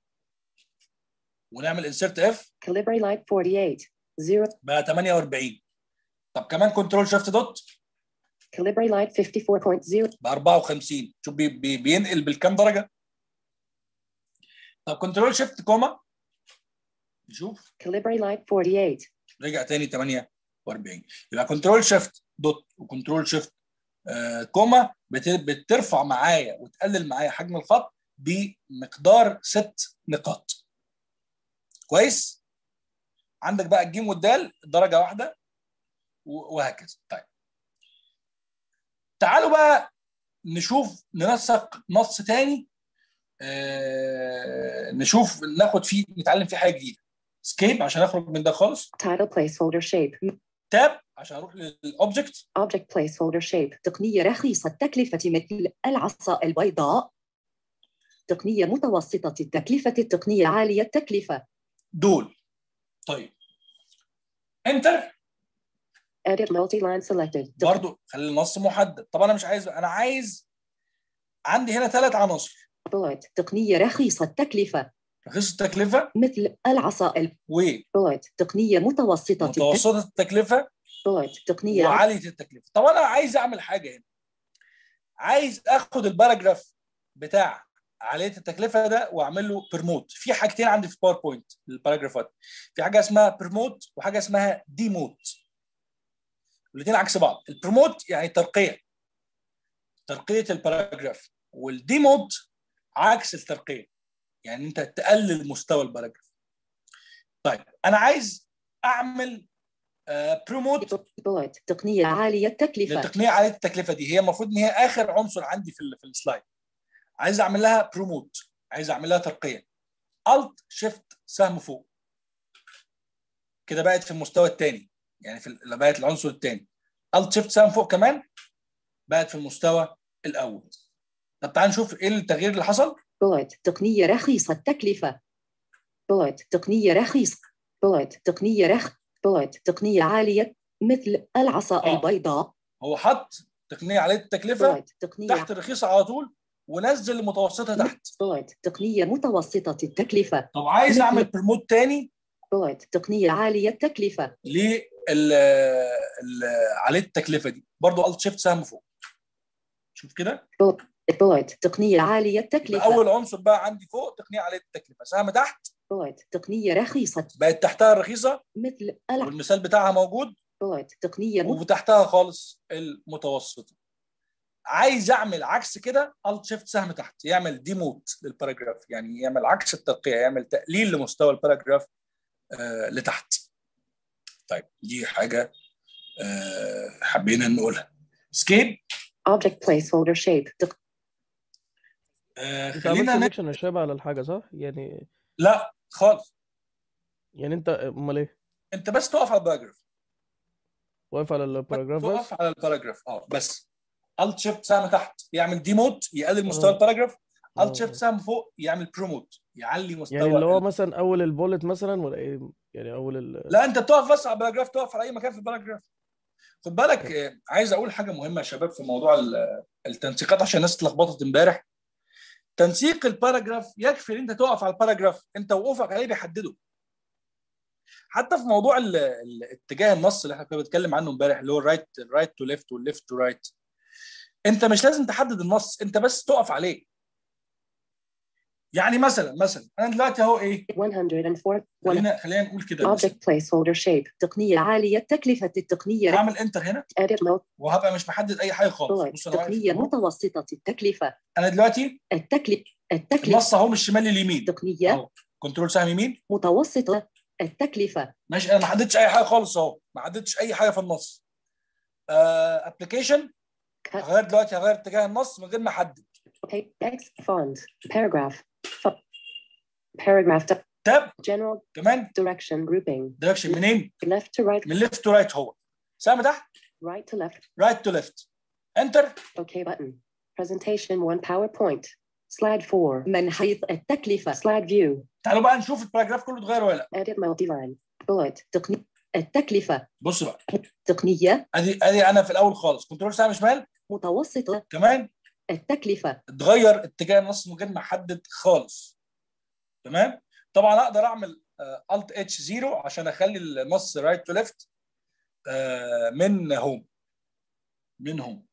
ونعمل انسرت اف Calibri light 48. Zero. بقى 48 طب كمان كنترول شيفت دوت Calibri light 54.0. ب 54 شوف بي بي بينقل بالكام درجه طب كنترول شيفت كوما نشوف Calibri light 48. رجع تاني 48 يبقى كنترول شيفت دوت وكنترول شيفت آه كوما بت- بترفع معايا وتقلل معايا حجم الخط بمقدار ست نقاط كويس عندك بقى الجيم والدال درجه واحده و- وهكذا طيب تعالوا بقى نشوف ننسق نص تاني آه، نشوف ناخد فيه نتعلم فيه حاجه جديده سكيب عشان اخرج من ده خالص Title placeholder shape. تاب عشان اروح للاوبجكت Object placeholder shape. تقنية رخيصة التكلفة مثل العصا البيضاء تقنية متوسطة التكلفة التقنية عالية التكلفة دول طيب انتر Edit multi-line selected. Def- برضو خلي النص محدد طب انا مش عايز انا عايز عندي هنا ثلاث عناصر bullet. تقنية رخيصة التكلفة رخيص التكلفه مثل العصا الب... bullet. تقنية متوسطة التك... ومتوسطه التكلفه bullet. تقنية وعاليه التكلفه طب انا عايز اعمل حاجه هنا عايز اخد الباراجراف بتاع عاليه التكلفه ده واعمل له برموت في حاجتين عندي في باوربوينت الباراجرافات في حاجه اسمها برموت وحاجه اسمها ديموت الاثنين عكس بعض البروموت يعني ترقيه ترقيه الباراجراف والديموت عكس الترقيه يعني انت تقلل مستوى الباراجراف طيب انا عايز اعمل بروموت bullet. تقنية عالية التكلفة للتقنيه عاليه التكلفه دي هي المفروض ان هي اخر عنصر عندي في ال- في السلايد عايز اعمل لها بروموت عايز اعمل لها ترقيه الت شيفت سهم فوق كده بقت في المستوى الثاني يعني في ال- بقت العنصر الثاني الت شيفت سهم فوق كمان بقت في المستوى الاول طب تعال نشوف ايه التغيير اللي حصل bullet. تقنية رخيصة التكلفة bullet. تقنية رخيصة bullet. تقنية رخ bullet. تقنية عالية مثل العصا آه. البيضاء هو حط تقنيه عاليه التكلفه bullet. تقنية تحت الرخيصه على طول ونزل المتوسطه تحت bullet. تقنية متوسطة التكلفة طب عايز اعمل بروموت تاني bullet. تقنية عالية التكلفة لل عاليه التكلفه دي برضو الت شيفت سهم فوق شوف كده bullet. تقنية عالية التكلفة اول عنصر بقى عندي فوق تقنيه عاليه التكلفه سهم تحت bullet. تقنية رخيصة بقت تحتها الرخيصه مثل الع... والمثال بتاعها موجود bullet. تقنية مت... وتحتها خالص المتوسطه عايز اعمل عكس كده الت شيفت سهم تحت يعمل ديموت للباراجراف يعني يعمل عكس الترقيه يعمل تقليل لمستوى الباراجراف آه لتحت طيب دي حاجه آه حبينا نقولها سكيب Object placeholder shape. تق... آه انت عملت خلينا ن... سelection يا شباب على الحاجه صح يعني لا خالص يعني انت امال ايه انت بس تقف على الباراجراف واقف على الباراجراف بس تقف على الباراجراف اه بس الت شيفت سهم تحت يعمل ديموت يقلل مستوى آه. الباراجراف آه. الت شيفت سهم فوق يعمل بروموت يعلي مستوى يعني اللي هو ال- مثلا اول البولت مثلا ولا ايه يعني اول ال... لا انت بتقف بس على الباراجراف تقف على اي مكان في الباراجراف خد بالك آه، عايز اقول حاجه مهمه يا شباب في موضوع ال- التنسيقات عشان الناس اتلخبطت امبارح تنسيق الباراجراف يكفي ان انت تقف على الباراجراف انت وقوفك عليه بيحدده حتى في موضوع ال- ال- اتجاه النص اللي احنا كنا بنتكلم عنه امبارح اللي هو الرايت رايت تو ليفت والليفت تو رايت انت مش لازم تحدد النص انت بس تقف عليه يعني مثلا مثلا انا دلوقتي اهو ايه 104. One. خلينا خلينا نقول كده مثلاً. Object placeholder shape. تقنية عالية التكلفة التقنية رخ... هعمل انتر هنا Edit mode. وهبقى مش محدد اي حاجه خالص طيب، بص انا واقف تقنية أهو. متوسطة التكلفة انا دلوقتي التكلفة التكلفة النص اهو من الشمال لليمين تقنية اهو كنترول سهم يمين متوسطة التكلفة ماشي انا ما حددتش اي حاجه خالص اهو ما حددتش اي حاجه في النص ابلكيشن Cut. هغير دلوقتي هغير اتجاه النص من غير ما احدد Page. Text. Font. Paragraph. Fo- Paragraph. di- تاب General كمان direction grouping. دايركشن منين Left to right. من ليفت تو رايت هو سهم تحت Right to left. رايت تو ليفت انتر OK button. Presentation 1 PowerPoint. Slide 4. من حيث التكلفة Slide view. تعالوا بقى نشوف الباراجراف كله اتغير ولا لا Edit multi-line. Bullet. تقنية التكلفة بص بقى تقنية ادي ادي انا في الاول خالص كنترول سهم شمال متوسطة كمان التكلفة اتغير اتجاه النص من غير ما احدد خالص تمام طبعا اقدر اعمل الت اتش 0 عشان اخلي النص رايت تو ليفت من هوم من هوم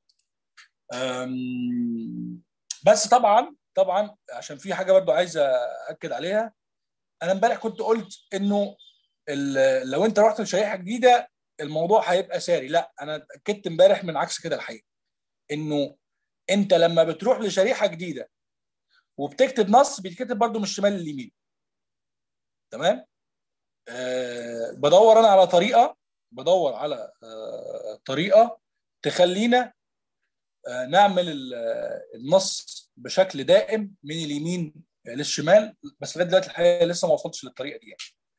أم، بس طبعا طبعا عشان في حاجه برضو عايز اكد عليها انا امبارح كنت قلت انه ال- لو انت رحت لشريحه جديده الموضوع هيبقى ساري لا انا اتاكدت امبارح من عكس كده الحقيقه انه انت لما بتروح لشريحه جديده وبتكتب نص بيتكتب برضو من الشمال لليمين تمام آه بدور انا على طريقه بدور على آه طريقه تخلينا آه، نعمل ال- آه، النص بشكل دائم من اليمين للشمال بس لغايه دلوقتي الحقيقه لسه ما وصلتش للطريقه دي يعني.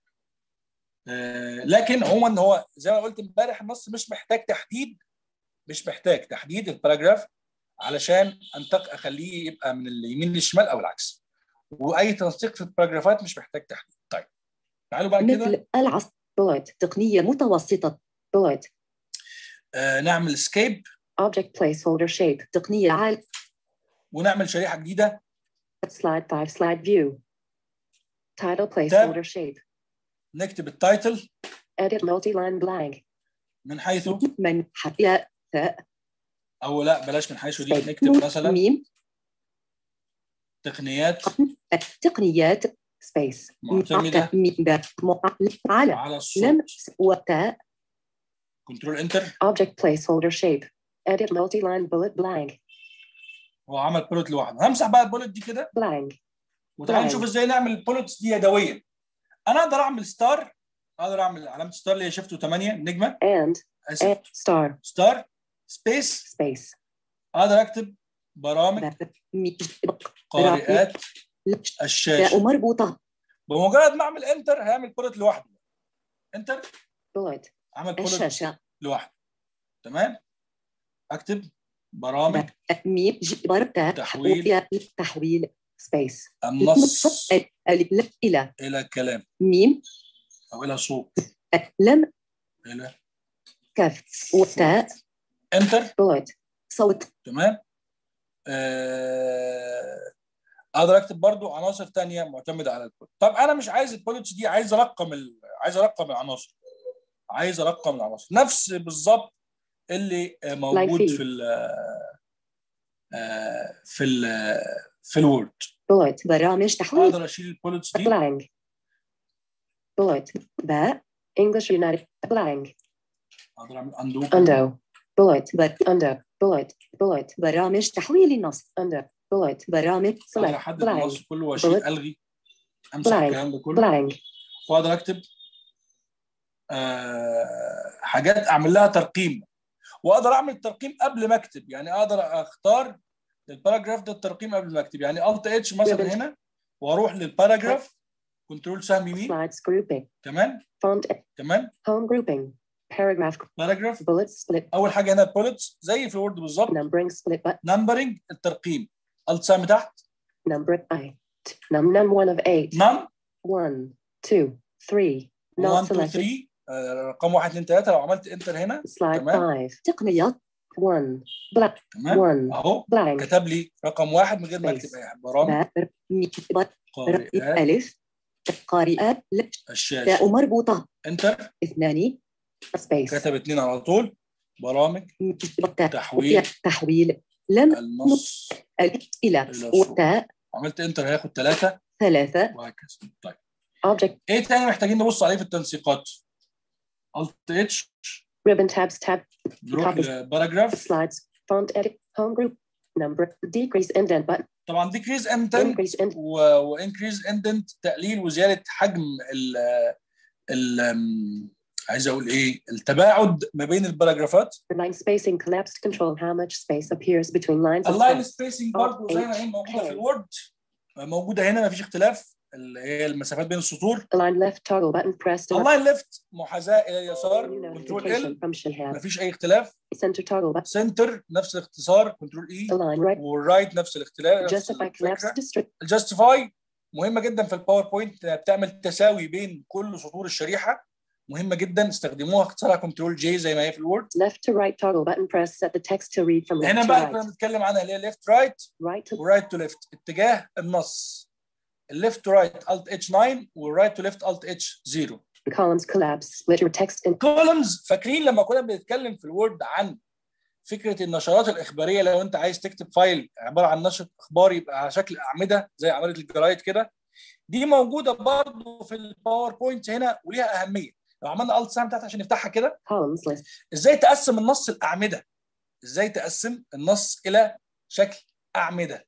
آه، لكن عموما هو زي ما قلت امبارح النص مش محتاج تحديد مش محتاج تحديد الباراجراف علشان انتق اخليه يبقى من اليمين للشمال او العكس واي تنسيق في الباراجرافات مش محتاج تحديد طيب تعالوا بقى كده مثل العص bullet تقنية متوسطة bullet آه، نعمل سكيب Object placeholder shape. تقنية عال ونعمل شريحه جديده Slide 5 slide view. Title placeholder shape. نكتب التايتل Edit multi-line blank. من حيث من حياء ثاء او لا بلاش من حيث دي نكتب مثلا ميم تقنيات تقنيات Space. معتمده ميم على على الصوت لم وتاء كنترول انتر Object placeholder shape. Edit multi-line bullet blank. هو عمل بولت لوحده همسح بقى البولت دي كده Blank. وتعالى طيب. نشوف ازاي نعمل البولتس دي يدويا انا اقدر اعمل ستار اقدر اعمل علامه ستار اللي هي شيفت 8 نجمه And. اسف And. Star. ستار سبيس Space. اقدر اكتب برامج ميم قارئات تاء الشاشه مربوطة بمجرد ما اعمل انتر هيعمل بولت لوحده انتر Bullet. عمل بولت الشاشة لوحده تمام اكتب برامج ميم جبر تاء تحويل. تحويل Space. النص ألف إلى الى كلام ميم او الى صوت لم الى كف وتاء انتر Bullet. صوت تمام آه، اقدر اكتب برضو عناصر تانية معتمده على البولت طب انا مش عايز البولتس دي عايز ارقم ال... عايز ارقم العناصر عايز ارقم العناصر نفس بالظبط اللي آه، موجود Like في ال آه، في ال في الوورد Bullet. برامج تحويل اقدر اشيل البولتس دي Blank. Bullet. باء English United. Blank. اقدر اعمل اندو Undo. Bullet. بر Undo. Bullet. Bullet. برامج تحويل النص Undo. Bullet. برامج اقدر Select. احدد Blank. النص كله واشيل Bullet. الغي امسح Blank. الكلام ده كله Blank. واقدر اكتب آه، حاجات اعمل لها ترقيم واقدر اعمل ترقيم قبل ما اكتب يعني اقدر اختار الباراجراف ده الترقيم قبل ما اكتب يعني الت اتش مثلا Ribbon. هنا واروح للباراجراف كنترول سهم يمين Slides grouping. كمان Font. كمان Home grouping. Paragraph. باراجراف Bullet split. اول حاجه هنا البولتس زي في الوورد بالظبط Numbering split. But نمبرنج الترقيم الت سهم تحت number eight. Num num one of eight. نم One, two, three. 1 Not 2 selected. 3 آه، رقم 1 2 3 لو عملت انتر هنا Slide تمام. five. تقنيات One. Black. تمام One. اهو Blank. كتب لي رقم واحد من غير ما اكتب Space. اي حاجه برامج باء ميم بر قارئات ألف قارئات ل- الشاشه تاء مربوطة انتر اثنان Space. كتب اتنين على طول برامج ميم تاء تحويل تحويل لم النص ألف إلى إلى صوت. وتاء عملت انتر هياخد ثلاثة ثلاثة وهكذا طيب Object. ايه تاني محتاجين نبص عليه في التنسيقات الت اتش Ribbon tabs tab. نروح Copies. لباراجراف Slides. Font edit. Home group. Number. Decrease indent button. طبعا ديكريز اندنت Increase indent. وانكريز اندنت تقليل وزياده حجم ال ال عايز اقول ايه التباعد ما بين الباراجرافات Line spacing collapsed control how much space appears between lines of اللاين text. سبيسنج برضه زي ما هي موجوده في الوورد موجوده هنا ما فيش اختلاف اللي هي المسافات بين السطور Align left toggle button pressed. to اللاين ليفت محاذاه الى اليسار New كنترول notification ال from Shihab. ما فيش اي اختلاف Center toggle button. سنتر نفس الاختصار كنترول اي Align right. والرايت نفس الاختلاف نفس Justify الفكرة. collapsed district. الجاستيفاي مهمه جدا في الباوربوينت بتعمل تساوي بين كل سطور الشريحه مهمه جدا استخدموها اختصارها كنترول جي زي ما هي في الوورد Left to right toggle button press set the text to read from left هنا to بقى كنا right. بنتكلم عنها اللي هي ليفت رايت Right to ورايت تو ليفت اتجاه النص الليفت تو رايت الت اتش 9 والرايت تو ليفت الت اتش 0 columns collapse. Split your text in كولمز فاكرين لما كنا بنتكلم في الوورد عن فكره النشرات الاخباريه لو انت عايز تكتب فايل عباره عن نشر اخبار يبقى على شكل اعمده زي اعمده الجرايد كده دي موجوده برضه في الباوربوينت هنا وليها اهميه لو عملنا الت سهم تحت عشان نفتحها كده columns list. ازاي تقسم النص الاعمده ازاي تقسم النص الى شكل اعمده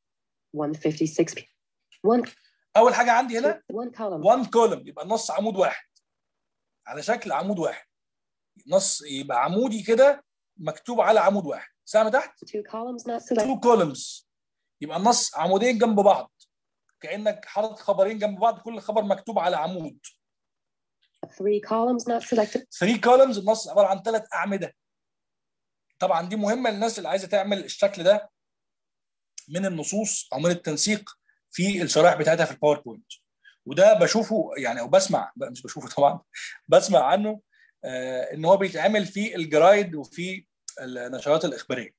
156. One, اول حاجه عندي هنا one column. 1 كولوم يبقى النص عمود واحد على شكل عمود واحد نص يبقى عمودي كده مكتوب على عمود واحد سهم تحت Two columns not selected. تو كولمز يبقى النص عمودين جنب بعض كانك حاطط خبرين جنب بعض كل خبر مكتوب على عمود Three columns not selected. 3 كولمز النص عباره عن ثلاث اعمده طبعا دي مهمه للناس اللي عايزه تعمل الشكل ده من النصوص او من التنسيق في الشرائح بتاعتها في الباوربوينت وده بشوفه يعني او بسمع لا مش بشوفه طبعا بسمع عنه آه ان هو بيتعمل في الجرايد وفي النشرات الاخباريه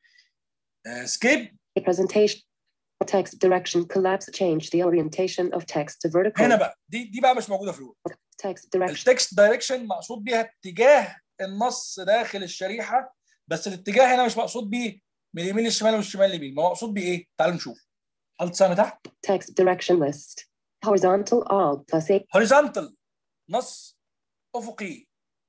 سكيب A presentation. Text direction collapse change the orientation of text to vertical. هنا بقى دي دي بقى مش موجوده في الوورد Text direction. التكست دايركشن مقصود بيها اتجاه النص داخل الشريحه بس الاتجاه هنا مش مقصود بيه من اليمين للشمال والشمال لليمين ما هو مقصود بيه ايه؟ تعالوا نشوف الت سهم تحت Text direction list. Horizontal alt plus A. هوريزونتال نص افقي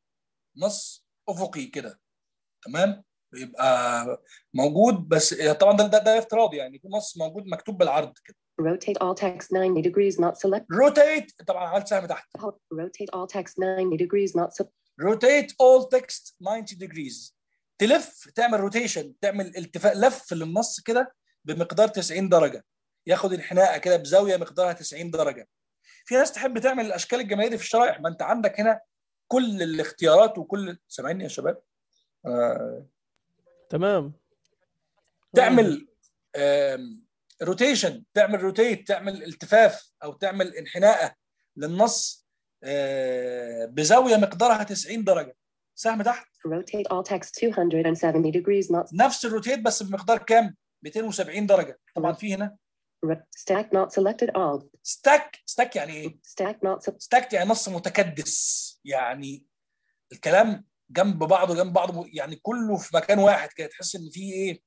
نص افقي كده تمام يبقى موجود بس طبعا ده ده, ده افتراضي يعني يكون نص موجود مكتوب بالعرض كده Rotate all text 90 degrees not select. روتيت طبعا عملت سهم تحت Rotate all text 90 degrees not select. روتيت اول تكست 90 degrees تلف تعمل روتيشن تعمل التفاء لف للنص كده بمقدار 90 درجه ياخد انحناء كده بزاويه مقدارها 90 درجه في ناس تحب تعمل الاشكال الجماليه دي في الشرائح ما انت عندك هنا كل الاختيارات وكل سامعيني يا شباب آه تمام تعمل روتيشن تعمل روتيت تعمل التفاف او تعمل انحناء للنص آه، بزاويه مقدارها 90 درجه سهم تحت Rotate all text 270 degrees not نفس الروتيت بس بمقدار كام 270 درجه طبعا في هنا re- stack not selected all. ستاك ستاك يعني ايه Stack not se- ستاك يعني نص متكدس يعني الكلام جنب بعضه جنب بعضه يعني كله في مكان واحد كده تحس ان في ايه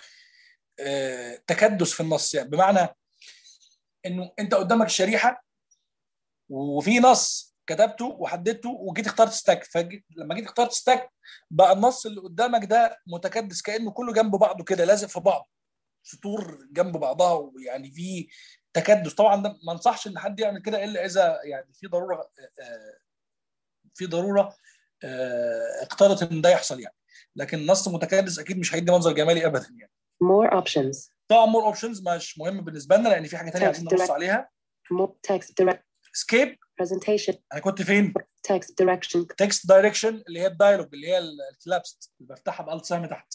آه تكدس في النص يعني بمعنى انه انت قدامك الشريحه وفي نص كتبته وحددته وجيت اخترت ستاك فلما جيت اخترت ستاك بقى النص اللي قدامك ده متكدس كانه كله جنب بعضه كده لازق في بعض سطور جنب بعضها ويعني في تكدس طبعا ده ما انصحش ان حد يعمل كده الا اذا يعني في ضروره آه، في ضروره آه، اقتضت ان ده يحصل يعني لكن نص متكدس اكيد مش هيدي منظر جمالي ابدا يعني more options. طبعا مور اوبشنز مش مهم بالنسبه لنا لان في حاجه ثانيه عايزين نبص عليها More text direct سكيب presentation. انا كنت فين؟ Text direction. تكست دايركشن اللي هي الدايلوج اللي هي الكلابست اللي بفتحها بالت سهم تحت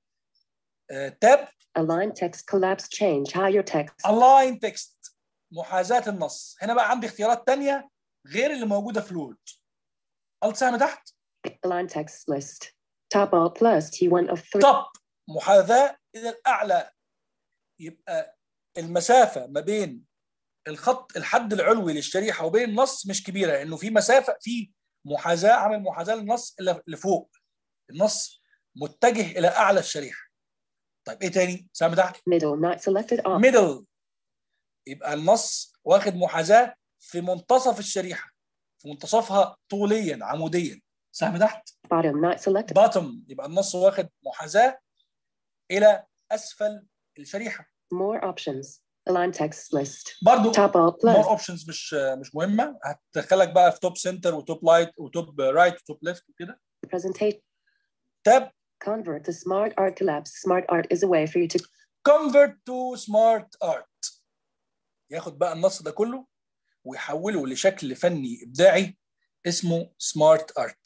تاب Align text collapse change higher text. الاين تكست محاذاه النص هنا بقى عندي اختيارات تانية غير اللي موجوده في الوورد الت سهم تحت Align text list. Top alt plus T1 of 3. توب محاذاه الى الاعلى يبقى المسافه ما بين الخط الحد العلوي للشريحه وبين النص مش كبيره لانه في مسافه في محاذاه عامل محاذاه للنص اللي لفوق النص متجه الى اعلى الشريحه طيب ايه تاني سهم تحت Middle not selected all. ميدل يبقى النص واخد محاذاه في منتصف الشريحه في منتصفها طوليا عموديا سهم تحت Bottom not selected. باتم يبقى النص واخد محاذاه الى اسفل الشريحه More options. Align text list. برضو Top alt مور plus. اوبشنز مش مش مهمه هتدخلك بقى في توب سنتر وتوب لايت وتوب رايت وتوب ليفت وكده Presentation. تاب Convert the smart art collapse. Smart art is a way for you to convert to smart art ياخد بقى النص ده كله ويحوله لشكل فني ابداعي اسمه سمارت ارت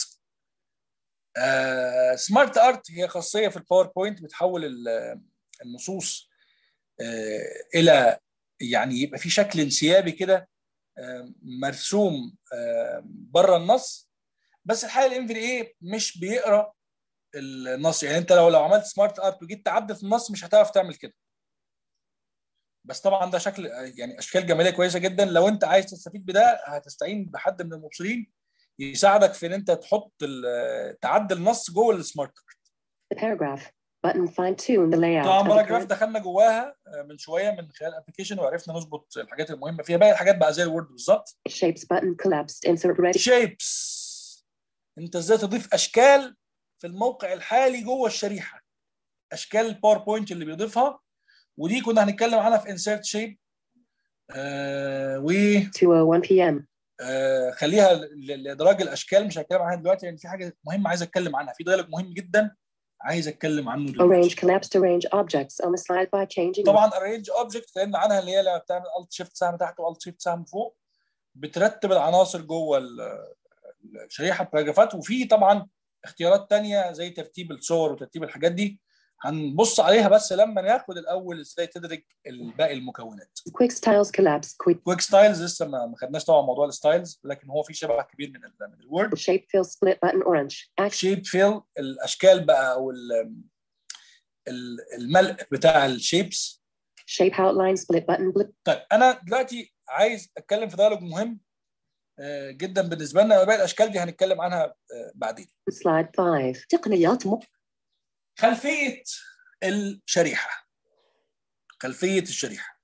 سمارت ارت هي خاصيه في الباوربوينت بتحول ال- النصوص آه، الى يعني يبقى في شكل انسيابي كده آه، مرسوم بره النص بس الحقيقه الام في اي مش بيقرا النص يعني انت لو لو عملت سمارت ارت وجيت تعدل في النص مش هتعرف تعمل كده بس طبعا ده شكل يعني اشكال جماليه كويسه جدا لو انت عايز تستفيد بده هتستعين بحد من المبصرين يساعدك في ان انت تحط ال- تعدل النص جوه السمارت ارت the paragraph. Button fine tune the layout. طبعا of the باراجراف current- دخلنا جواها من شويه من خلال الابلكيشن وعرفنا نظبط الحاجات المهمه فيها باقي الحاجات بقى زي الوورد بالظبط Shapes button collapsed. Insert ready. شيبس انت ازاي تضيف اشكال في الموقع الحالي جوه الشريحه اشكال الباوربوينت اللي بيضيفها ودي كنا هنتكلم عنها في انسيرت شيب آه و 2:01 p.m. آه خليها ل- لادراج الاشكال مش هتكلم عنها دلوقتي لان في حاجه مهمه عايز اتكلم عنها في دايلوج مهم جدا عايز اتكلم عنه دلوقتي Arrange collapsed arrange objects on the slide by changing طبعا arrange object اتكلمنا عنها اللي هي لما بتعمل alt shift سهم تحت و alt shift سهم فوق بترتب العناصر جوه ال- الشريحه باراجرافات وفي طبعا اختيارات تانية زي ترتيب الصور وترتيب الحاجات دي هنبص عليها بس لما ناخد الاول ازاي تدرج باقي المكونات quick styles collapse quick كويك ستايلز لسه ما ما خدناش طبعا موضوع الستايلز لكن هو في شبه كبير من ال من الوورد shape fill split button orange action شيب فيل الاشكال بقى او ال- ال- الملء بتاع الشيبس shape outline split button blip طيب انا دلوقتي عايز اتكلم في ديالوج مهم آه، جدا بالنسبه لنا وباقي الاشكال دي هنتكلم عنها آه، بعدين slide 5 تقنيات م... خلفيه الشريحه خلفيه الشريحه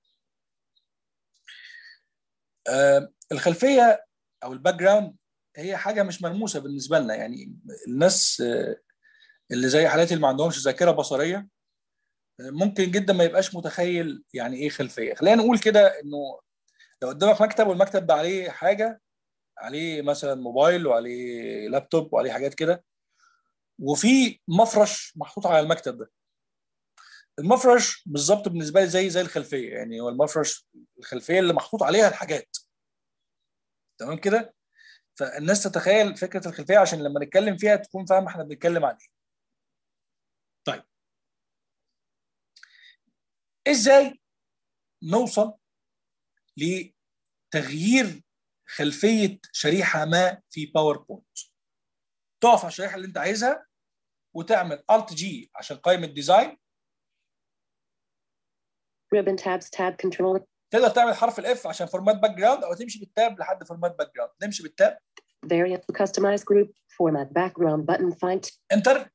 آه، الخلفيه او الباك جراوند هي حاجه مش ملموسه بالنسبه لنا يعني الناس آه، اللي زي حالاتي اللي ما عندهمش ذاكره بصريه آه، ممكن جدا ما يبقاش متخيل يعني ايه خلفيه خلينا نقول كده انه لو قدامك مكتب والمكتب ده عليه حاجه عليه مثلا موبايل وعليه لابتوب وعليه حاجات كده وفي مفرش محطوط على المكتب ده المفرش بالظبط بالنسبه لي زي زي الخلفيه يعني هو المفرش الخلفيه اللي محطوط عليها الحاجات تمام كده فالناس تتخيل فكره الخلفيه عشان لما نتكلم فيها تكون فاهم احنا بنتكلم عن ايه طيب ازاي نوصل لتغيير خلفيه شريحه ما في باوربوينت تقف على الشريحه اللي انت عايزها وتعمل الت جي عشان قائمه ديزاين ribbon tabs tab control تقدر تعمل حرف الاف عشان فورمات باك جراوند او تمشي بالتاب لحد فورمات باك جراوند نمشي بالتاب variant customize group format background button find انتر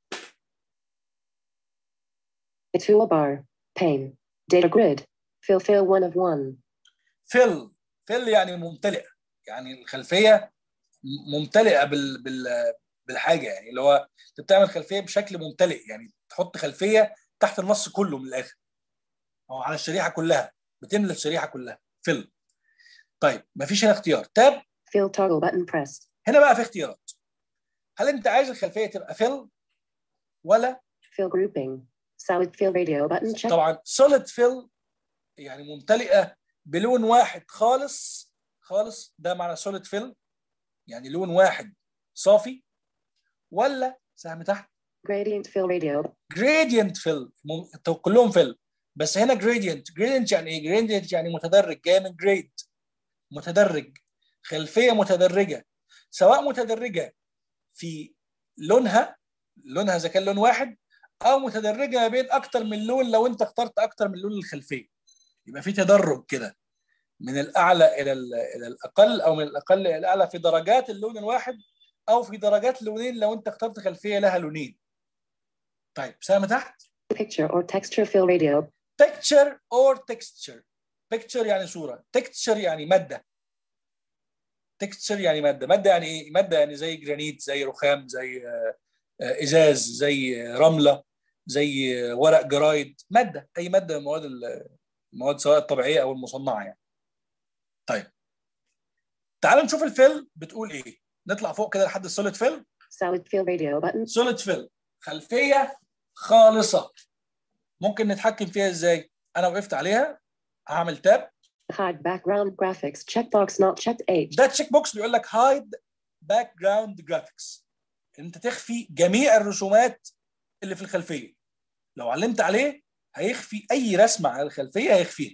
toolbar pane data grid fill fill one of one فيل فيل يعني ممتلئه يعني الخلفيه ممتلئه بال بال بالحاجه يعني اللي هو انت بتعمل خلفيه بشكل ممتلئ يعني تحط خلفيه تحت النص كله من الاخر او على الشريحه كلها بتملى الشريحه كلها فيل طيب مفيش هنا اختيار تاب fill toggle button pressed هنا بقى في اختيارات هل انت عايز الخلفيه تبقى فيل ولا fill grouping solid fill radio button check طبعا سوليد فيل يعني ممتلئه بلون واحد خالص خالص ده معنى سوليد فيل يعني لون واحد صافي ولا سهم تحت gradient fill radio جريدينت فيل كلهم فيل بس هنا جريدينت جريدينت يعني ايه جريدينت يعني متدرج جاي من جريد متدرج خلفيه متدرجه سواء متدرجه في لونها لونها اذا كان لون واحد او متدرجه ما بين اكتر من لون لو انت اخترت اكتر من لون للخلفيه يبقى في تدرج كده من الاعلى الى ال- الى الاقل او من الاقل الى الاعلى في درجات اللون الواحد او في درجات لونين لو انت اخترت خلفيه لها لونين طيب سهم تحت picture or texture fill radio picture or texture picture يعني صورة texture يعني مادة texture يعني مادة مادة يعني ايه مادة يعني زي جرانيت زي رخام زي آه، آه، ازاز زي آه، رملة زي آه، ورق جرايد مادة اي مادة من المواد ال- المواد سواء الطبيعية او المصنعة يعني طيب تعالوا نشوف الفيل بتقول ايه نطلع فوق كده لحد السوليد فيل solid fill radio button سوليد فيل خلفيه خالصه ممكن نتحكم فيها ازاي انا وقفت عليها هعمل تاب hide background graphics checkbox not checked H ده تشيك بوكس بيقول لك هايد باك جراوند جرافيكس انت تخفي جميع الرسومات اللي في الخلفيه لو علمت عليه هيخفي اي رسمه على الخلفيه هيخفيها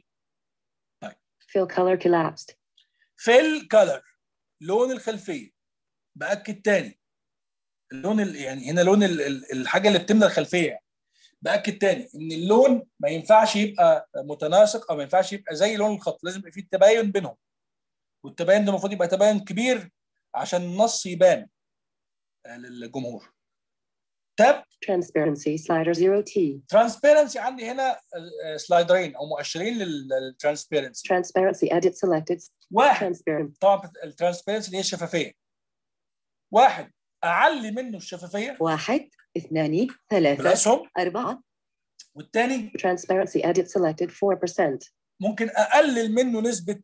fill color collapsed فيل كلر لون الخلفيه باكد تاني اللون ال- يعني هنا لون ال- ال- الحاجه اللي بتملى الخلفيه باكد تاني ان اللون ما ينفعش يبقى متناسق او ما ينفعش يبقى زي لون الخط لازم يبقى فيه تباين بينهم والتباين ده المفروض يبقى تباين كبير عشان النص يبان آه، للجمهور تاب transparency slider 0T ترانسبيرنسي عندي هنا آه، آه، سلايدرين او مؤشرين للترانسبيرنسي transparency edit selected واحد transparent طبعا الترانسبيرنسي اللي هي الشفافيه واحد اعلي منه الشفافيه واحد اثنان ثلاثة بالاسهم أربعة والتاني transparency edit selected 4% ممكن اقلل منه نسبه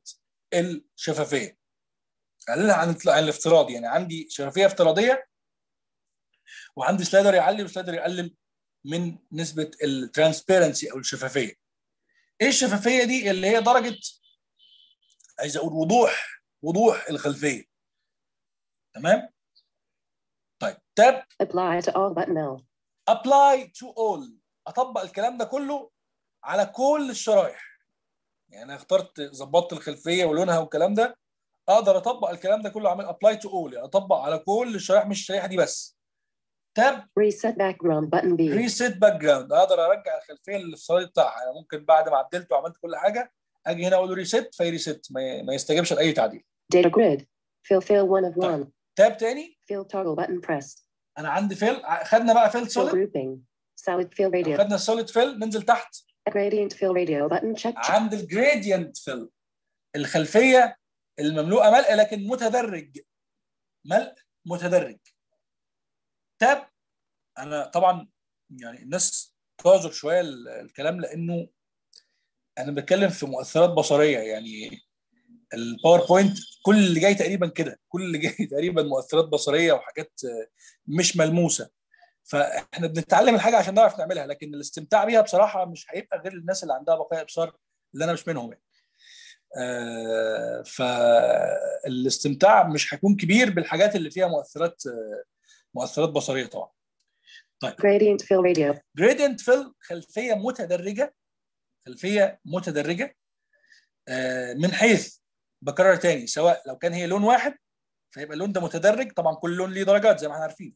الشفافيه اقللها عن عن الافتراض يعني عندي شفافيه افتراضيه وعندي سلايدر يعلي وسلايدر يقلل من نسبه الترانسبيرنسي او الشفافيه ايه الشفافيه دي اللي هي درجه عايز اقول وضوح وضوح الخلفيه تمام طيب تاب Apply to all button L. ابلاي تو اول اطبق الكلام ده كله على كل الشرايح يعني انا اخترت ظبطت الخلفيه ولونها والكلام ده اقدر اطبق الكلام ده كله اعمل ابلاي تو اول يعني اطبق على كل الشرايح مش الشريحه دي بس تاب Reset background button B. ريسيت باك جراوند اقدر ارجع الخلفيه للصليب بتاعها يعني ممكن بعد ما عدلت وعملت كل حاجه اجي هنا اقول له ريسيت فيريسيت ما ي- ما يستجيبش لاي تعديل Data grid. Fill fill one of طيب. one. تاب تاني Fill toggle button pressed. انا عندي فيل ع- خدنا بقى فيل Fill سوليد grouping. Solid fill radio. خدنا السوليد فيل ننزل تحت Gradient fill radio button check. check. عند الجريدينت فيل الخلفيه المملوءه ملء لكن متدرج ملء متدرج تاب انا طبعا يعني الناس تعذر شويه ال- الكلام لانه انا بتكلم في مؤثرات بصريه يعني الباوربوينت كل اللي جاي تقريبا كده كل اللي جاي تقريبا مؤثرات بصريه وحاجات آه، مش ملموسه فاحنا بنتعلم الحاجه عشان نعرف نعملها لكن الاستمتاع بيها بصراحه مش هيبقى غير الناس اللي عندها بقايا ابصار اللي انا مش منهم يعني. آه، فالاستمتاع مش هيكون كبير بالحاجات اللي فيها مؤثرات آه، مؤثرات بصريه طبعا Gradient fill radio. جريدينت فيل خلفيه متدرجه خلفيه متدرجه آه، من حيث بكرر تاني سواء لو كان هي لون واحد فيبقى اللون ده متدرج طبعا كل لون ليه درجات زي ما احنا عارفين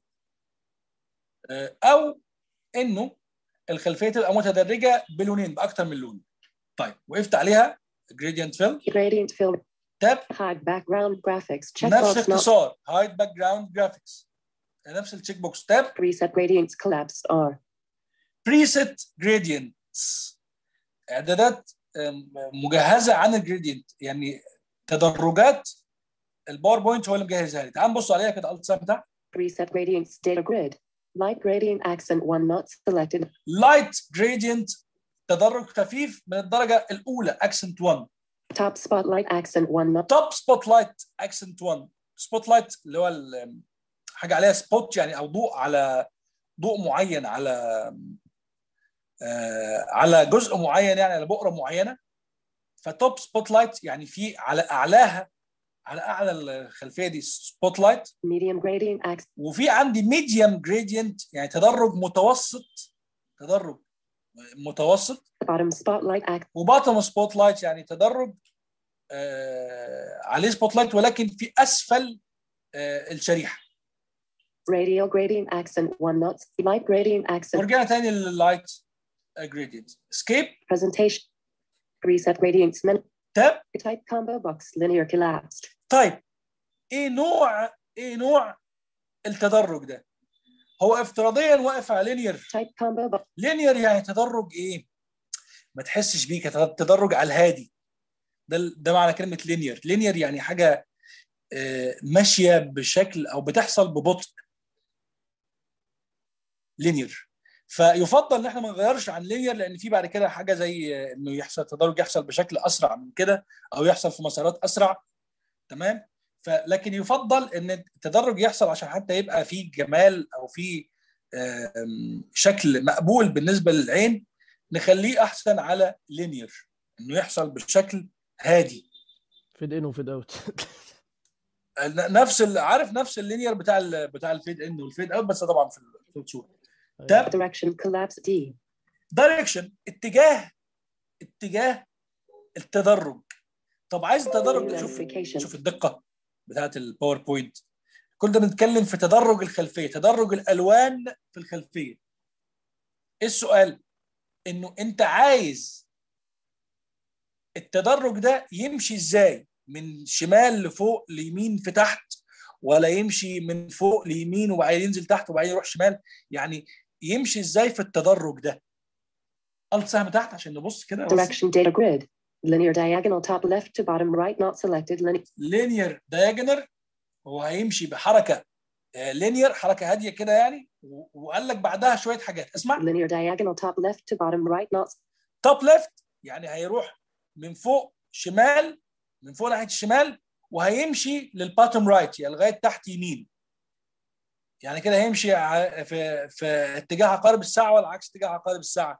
آه، او انه الخلفيه تبقى متدرجه بلونين باكتر من لون طيب وقفت عليها جريدينت فيل Gradient fill. تاب Hide background graphics. نفس Checkbox not اختصار هايد باك جراوند جرافيكس نفس التشيك بوكس تاب preset gradients collapsed R. بريسيت جريدينتس اعدادات آم، مجهزه عن الجريدينت يعني تدرجات الباوربوينت هو اللي مجهزها لي تعال نبص عليها كده الت سام تحت Preset gradients data grid. Light gradient accent one not selected. لايت جريدينت تدرج خفيف من الدرجه الاولى اكسنت 1 Top spotlight accent one not توب سبوت لايت اكسنت 1 سبوت لايت اللي هو ال- حاجه عليها سبوت يعني او ضوء على ضوء معين على آه على جزء معين يعني على بؤره معينه فتوب سبوت لايت يعني في على اعلاها على اعلى الخلفيه دي سبوت لايت medium gradient accent وفي عندي ميديوم جريدينت يعني تدرج متوسط تدرج متوسط bottom spotlight accent وباتم سبوت لايت يعني تدرج آه عليه سبوت لايت ولكن في اسفل آه الشريحه radial gradient accent one not light gradient accent ورجعنا تاني لللايت جريدينت سكيب presentation preset gradients men تاب type combo box linear collapsed طيب ايه نوع ايه نوع التدرج ده هو افتراضيا واقف على لينير type combo box لينير يعني تدرج ايه ما تحسش بيه كتدرج على الهادي ده ده معنى كلمه لينير لينير يعني حاجه آه، ماشيه بشكل او بتحصل ببطء لينير فيفضل ان احنا ما نغيرش عن لينير لان في بعد كده حاجه زي آه، انه يحصل تدرج يحصل بشكل اسرع من كده او يحصل في مسارات اسرع تمام فلكن يفضل ان التدرج يحصل عشان حتى يبقى في جمال او في آم، شكل مقبول بالنسبه للعين نخليه احسن على لينير انه يحصل بشكل هادي فيد ان وفيد اوت ن- نفس ال- عارف نفس اللينير بتاع ال بتاع الفيد ان والفيد اوت بس طبعا في ال- في الصوره تاب direction collapse D دايركشن اتجاه اتجاه التدرج طب عايز التدرج ده شوف Unification. شوف الدقه بتاعت الباوربوينت كنا بنتكلم في تدرج الخلفيه تدرج الالوان في الخلفيه ايه السؤال انه انت عايز التدرج ده يمشي ازاي من شمال لفوق ليمين في تحت ولا يمشي من فوق ليمين وبعدين ينزل تحت وبعدين يروح شمال يعني يمشي ازاي في التدرج ده الت سهم تحت عشان نبص كده بس. direction data grid linear diagonal top left to bottom right not selected linear لينير دايجونر هو هيمشي بحركه لينير حركه هاديه كده يعني و- وقال لك بعدها شويه حاجات اسمع linear diagonal top left to bottom right not توب ليفت يعني هيروح من فوق شمال من فوق ناحيه الشمال وهيمشي للباتم رايت يعني لغايه تحت يمين يعني كده هيمشي ع- في في اتجاه عقارب الساعه ولا عكس اتجاه عقارب الساعه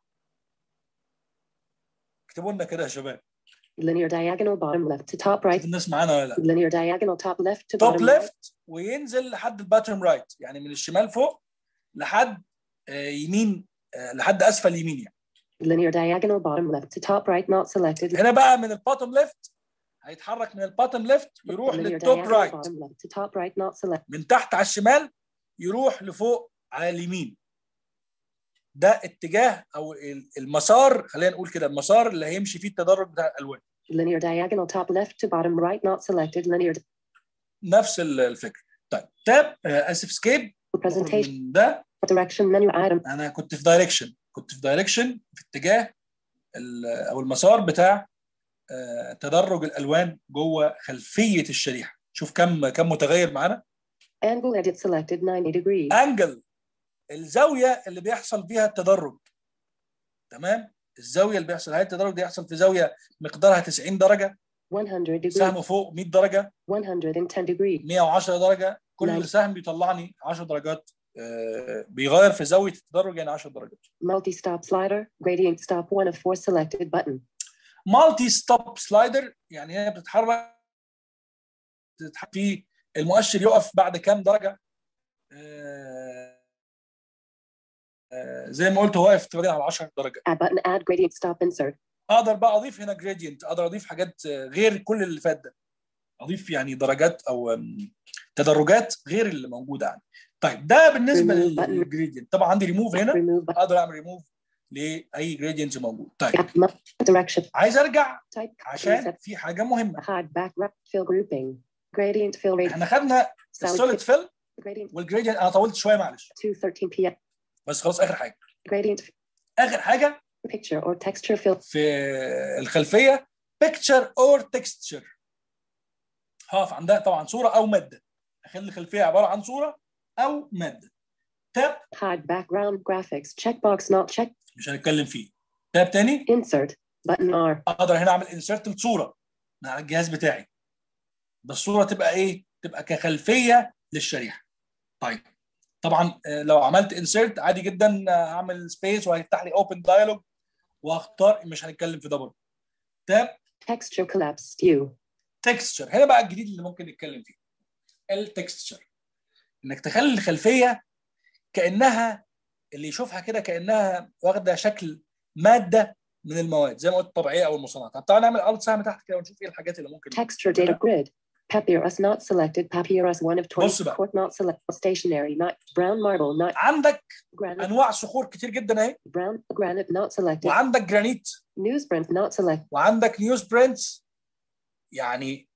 اكتبوا لنا كده يا شباب Linear diagonal bottom left to top right. شوف الناس معانا ولا لا Linear diagonal top left to توب bottom right. ليفت وينزل لحد الباترم رايت يعني من الشمال فوق لحد آه، يمين آه، لحد اسفل يمين يعني Linear diagonal bottom left to top right not selected. هنا بقى من الباتم ليفت هيتحرك من الباتم ليفت يروح Linear للتوب diagonal رايت bottom left to top right not selected. من تحت على الشمال يروح لفوق على اليمين ده اتجاه او ال- المسار خلينا نقول كده المسار اللي هيمشي فيه التدرج بتاع الالوان Linear diagonal top left to bottom right not selected. Linear نفس ال- الفكره طيب تاب آه، اسف سكيب presentation من ده direction menu item. انا كنت في دايركشن كنت في دايركشن في اتجاه ال- او المسار بتاع آه، تدرج الالوان جوه خلفيه الشريحه شوف كم كم متغير معانا Angle edit selected 90 degrees. انجل الزاويه اللي بيحصل فيها التدرج تمام الزاويه اللي بيحصل هاي التدرج دي يحصل في زاويه مقدارها 90 درجه 100 degrees. سهم فوق 100 درجه 110 degrees. 110 درجه كل نعم. سهم بيطلعني 10 درجات آه، بيغير في زاويه التدرج يعني 10 درجات Multi-stop slider. Gradient stop one of four selected button. مالتي ستوب سلايدر يعني هي بتتحرك بتتحرك في المؤشر يقف بعد كام درجه آه، آه، زي ما قلت هو واقف تقريبا على 10 درجه Add button. Add gradient stop insert. اقدر بقى اضيف هنا جريدينت اقدر اضيف حاجات آه، غير كل اللي فات ده اضيف يعني درجات او آم، تدرجات غير اللي موجوده عندي طيب ده بالنسبه Remove button. للجريدينت طبعا عندي ريموف هنا Remove button. اقدر اعمل ريموف لاي جريدينت موجود طيب Gap mu- direction. عايز ارجع Type. عشان Preset. في حاجه مهمه Hide back wrap fill grouping. Gradient fill rate. احنا خدنا السوليد Solid فيل gradient والجريدينت انا طولت شويه معلش 213 p.m. بس خلاص اخر حاجه Gradient اخر حاجه picture or texture fill. في الخلفيه بيكتشر اور تكستشر هقف عندها طبعا صوره او ماده اخلي الخلفيه عباره عن صوره او ماده تاب Hide background graphics. Checkbox not checked. مش هنتكلم فيه تاب تاني Insert. Button R. اقدر هنا اعمل انسرت لصوره من على الجهاز بتاعي بس الصوره تبقى ايه تبقى كخلفيه للشريحه طيب طبعا آه، لو عملت انسرت عادي جدا آه، هعمل سبيس وهيفتح لي اوبن دايلوج واختار مش هنتكلم في ده برضه تاب Texture collapse. View. تكستشر هنا بقى الجديد اللي ممكن نتكلم فيه التكستشر انك تخلي الخلفيه كانها اللي يشوفها كده كانها واخده شكل ماده من المواد زي ما قلت الطبيعيه او المصنعه طب تعالى نعمل ارض سهم تحت كده ونشوف ايه الحاجات اللي ممكن Texture data grid. Papyrus not selected. Papyrus one of 20. بص بقى. Quart not select. Stationary not. Brown marble not. عندك Granite. انواع صخور كتير جدا اهي Brown granite not selected. وعندك جرانيت Newsprint not selected. وعندك نيوز برينتس يعني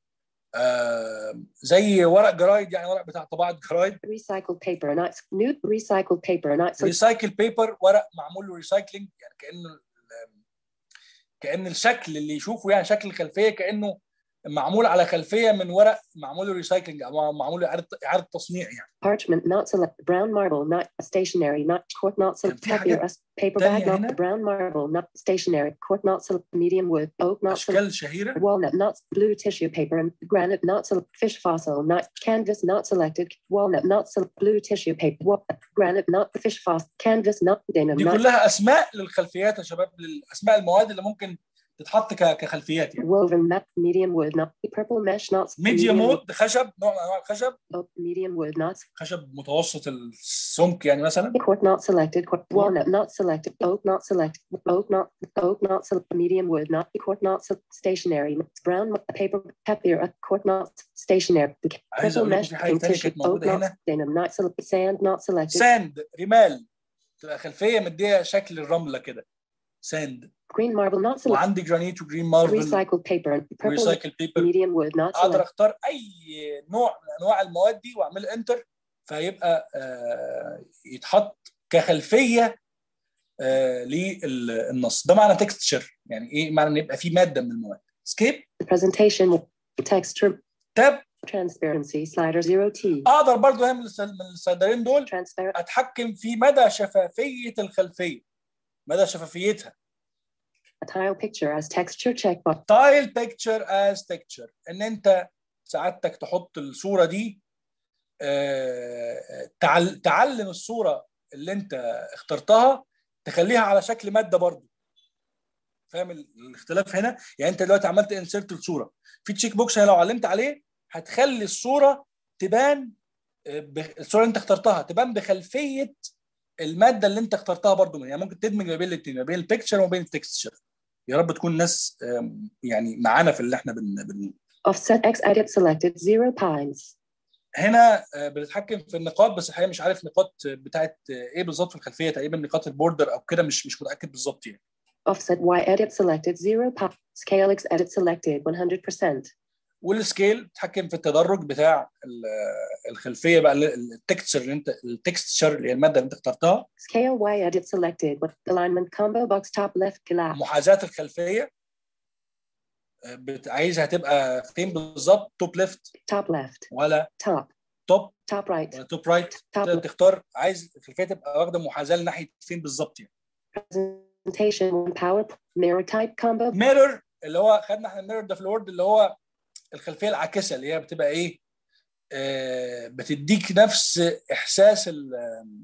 آه زي ورق جرايد يعني ورق بتاع طباعه جرايد Recycled paper not. New recycled paper not. selected. ريسايكل بيبر ورق معمول له ريسايكلينج يعني كانه ال- كان الشكل اللي يشوفه يعني شكل الخلفيه كانه معمول على خلفيه من ورق معمول له ريسايكلينج او معمول له اعاده اعاده تصنيع يعني Parchment not selected. Brown marble not. Stationary not. Quart not selected. في حاجات Papyrus. Paper تانية bag not. هنا. Brown marble not. Stationary. Quart not selected. Medium wood. Oak not selected. اشكال شهيره Walnut not blue tissue paper and granite not selected. Fish fossil not canvas not selected. Walnut not selected. Blue tissue paper. Wa- granite not fish fossil. Canvas not denim دي not كلها اسماء للخلفيات يا شباب للاسماء المواد اللي ممكن تتحط ك- كخلفيات يعني woven mat. Medium wood not purple mesh not ميديا medium مود خشب نوع من انواع الخشب wood, medium wood not خشب متوسط السمك يعني مثلا Quart not selected. Quart, walnut not selected. Oak not selected. Oak not. Oak not selected. Medium wood not. Quart not se- stationary. Brown paper. Papier. Quart not stationary. عايز Purple اقول لكم mesh. في حاجه Pink ثانيه tissue. كانت Oak موجوده not. هنا Denim not selected. Sand not selected. ساند رمال تبقى خلفيه مديه شكل الرمله كده ساند Green marble not selected. وعندي جرانيت وجرين ماربل Recycled paper. and Purple وريسايكل بيبر medium wood not اقدر selected. اختار اي نوع من انواع المواد دي واعمل انتر فيبقى آه، يتحط كخلفيه آه، للنص ده معنى تكستشر يعني ايه معنى ان يبقى في ماده من المواد سكيب The presentation will texture تاب transparency slider 0T. اقدر برضو هنا من الس- من السلايدرين دول Transparent اتحكم في مدى شفافيه الخلفيه مدى شفافيتها a tile picture as texture checkbox. تايل بيكتشر از تكتشر ان انت سعادتك تحط الصوره دي آه، تعل- تعلم الصوره اللي انت اخترتها تخليها على شكل ماده برضو فاهم ال- الاختلاف هنا يعني انت دلوقتي عملت انسيرت الصوره في تشيك بوكس هنا لو علمت عليه هتخلي الصوره تبان آه، بخ- الصوره اللي انت اخترتها تبان بخلفيه الماده اللي انت اخترتها برضو يعني ممكن تدمج ما بين الاثنين ما بين البيكتشر وما بين التكستشر يا رب تكون الناس آم، يعني معانا في اللي احنا بن, بن Offset X edit selected 0 pines. هنا آه، بنتحكم في النقاط بس الحقيقه مش عارف نقاط بتاعت آه، ايه بالظبط في الخلفيه تقريبا نقاط البوردر او كده مش مش متاكد بالظبط يعني Offset Y edit selected 0 pines. Scale X edit selected 100%. والسكيل بتتحكم في التدرج بتاع ال- آه، الخلفيه بقى التكستشر اللي انت التكستشر اللي هي الماده اللي انت اخترتها Scale Y edit selected with alignment combo box top left collapse. محاذاه الخلفيه آه، بت- عايزها تبقى فين بالظبط توب ليفت Top left. ولا Top. توب Top right. ولا توب رايت Top تقدر left. تختار عايز الخلفيه تبقى واخده محاذاه لناحيه فين بالظبط يعني Presentation one power mirror type combo. ميرور اللي هو خدنا احنا الميرور ده في الوورد اللي هو الخلفيه العاكسه اللي هي بتبقى ايه آه بتديك نفس احساس ال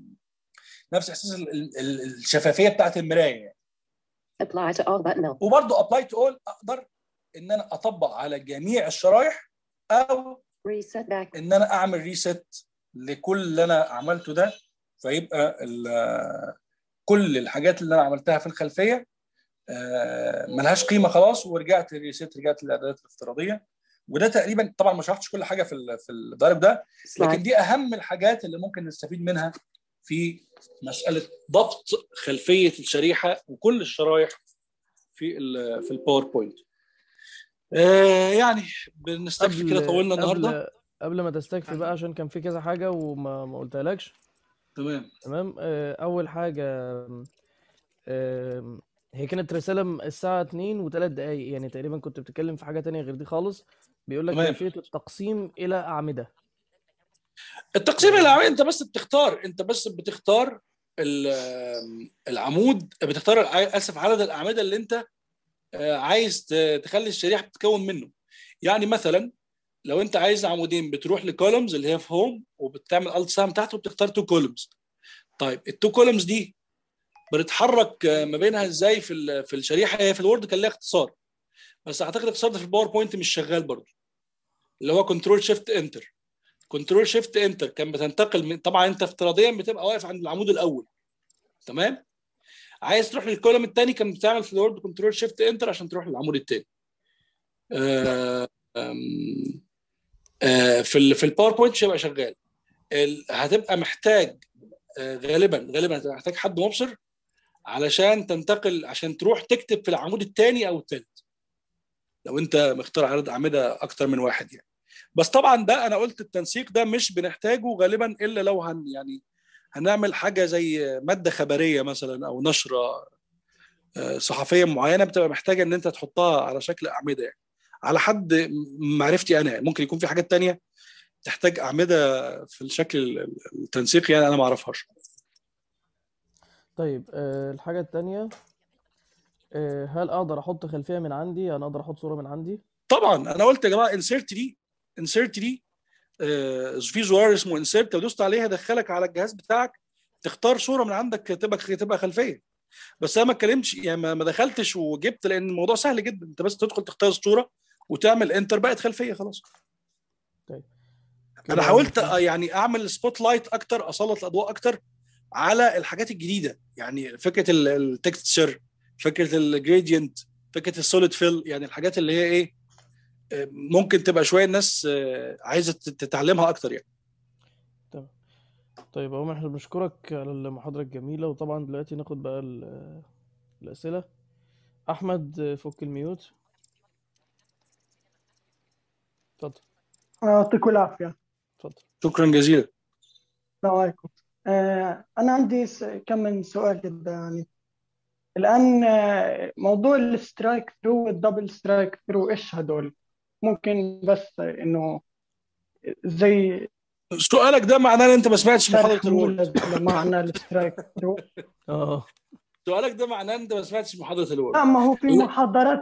نفس احساس ال- ال- ال- الشفافيه بتاعت المرايه يعني. Apply to all button. وبرضه ابلاي تو اول اقدر ان انا اطبق على جميع الشرايح او Reset back. ان انا اعمل ريست لكل اللي انا عملته ده فيبقى ال- كل الحاجات اللي انا عملتها في الخلفيه آه، ملهاش قيمه خلاص ورجعت ريست رجعت للاعدادات الافتراضيه وده تقريبا طبعا ما شرحتش كل حاجه في ال- في الضارب ده لكن Slide. دي اهم الحاجات اللي ممكن نستفيد منها في مساله ضبط خلفيه الشريحه وكل الشرايح في ال في الباوربوينت آه يعني بنستكفي كده طولنا النهارده قبل قبل ما تستكفي بقى عشان كان في كذا حاجه وما ما قلتهالكش تمام تمام آه، اول حاجه آم، هي كانت رساله م- الساعه 2 و3 دقائق يعني تقريبا كنت بتتكلم في حاجه تانية غير دي خالص بيقول لك تمام. كيفيه التقسيم الى اعمده التقسيم العمودي انت بس بتختار انت بس بتختار ال- العمود بتختار الع- اسف عدد الاعمده اللي انت آه، عايز ت- تخلي الشريحه تتكون منه يعني مثلا لو انت عايز عمودين بتروح لكولومز اللي هي في هوم وبتعمل الت سهم تحت وبتختار تو كولومز طيب التو كولومز دي بنتحرك آه، ما بينها ازاي في ال- في الشريحه هي في الوورد كان ليها اختصار بس اعتقد الاختصار ده في الباوربوينت مش شغال برضه اللي هو كنترول شيفت انتر كنترول شيفت انتر كان بتنتقل من طبعا انت افتراضيا بتبقى واقف عند العمود الاول تمام عايز تروح للكولوم الثاني كان بتعمل في الوورد كنترول شيفت انتر عشان تروح للعمود الثاني آه آم، آه في ال في الباوربوينت مش هيبقى شغال ال- هتبقى محتاج آه غالبا غالبا هتبقى محتاج حد مبصر علشان تنتقل عشان تروح تكتب في العمود الثاني او الثالث لو انت مختار عدد اعمده اكتر من واحد يعني بس طبعا ده انا قلت التنسيق ده مش بنحتاجه غالبا الا لو هن يعني هنعمل حاجه زي ماده خبريه مثلا او نشره آه، صحفيه معينه بتبقى محتاجه ان انت تحطها على شكل اعمده يعني على حد معرفتي انا يعني ممكن يكون في حاجات تانية تحتاج اعمده في الشكل ال- التنسيقي يعني انا ما اعرفهاش طيب آه، الحاجه التانية آه، هل اقدر احط خلفيه من عندي انا اقدر احط صوره من عندي طبعا انا قلت يا جماعه انسيرت دي انسيرت دي آه، في زرار اسمه انسيرت لو دوست عليها دخلك على الجهاز بتاعك تختار صوره من عندك تبقى تبقى خلفيه بس انا ما اتكلمتش يعني ما ما دخلتش وجبت لان الموضوع سهل جدا انت بس تدخل تختار الصوره وتعمل انتر بقت خلفيه خلاص طيب انا كده حاولت المفروض- آه، يعني اعمل سبوت لايت اكتر اسلط الاضواء اكتر على الحاجات الجديده يعني فكره التكستشر فكره الجريدينت فكره السوليد فيل يعني الحاجات اللي هي ايه آه، ممكن تبقى شويه الناس آه، عايزه تتعلمها اكتر يعني تمام طيب عمر احنا بنشكرك على المحاضرة الجميلة وطبعا دلوقتي ناخد بقى ال- الأسئلة أحمد فك الميوت اتفضل يعطيكم العافية اتفضل شكرا جزيلا السلام عليكم آه، أنا عندي س- كم من سؤال كده يعني الآن آه، موضوع السترايك ثرو والدبل سترايك ثرو إيش هدول ممكن بس إنه زي سؤالك ده معناه ان انت ما سمعتش محاضره شرح الوورد موجز لمعنى السترايك ثرو اه سؤالك ده معناه ان انت ما سمعتش محاضره الوورد لا ما هو في لا. محاضرات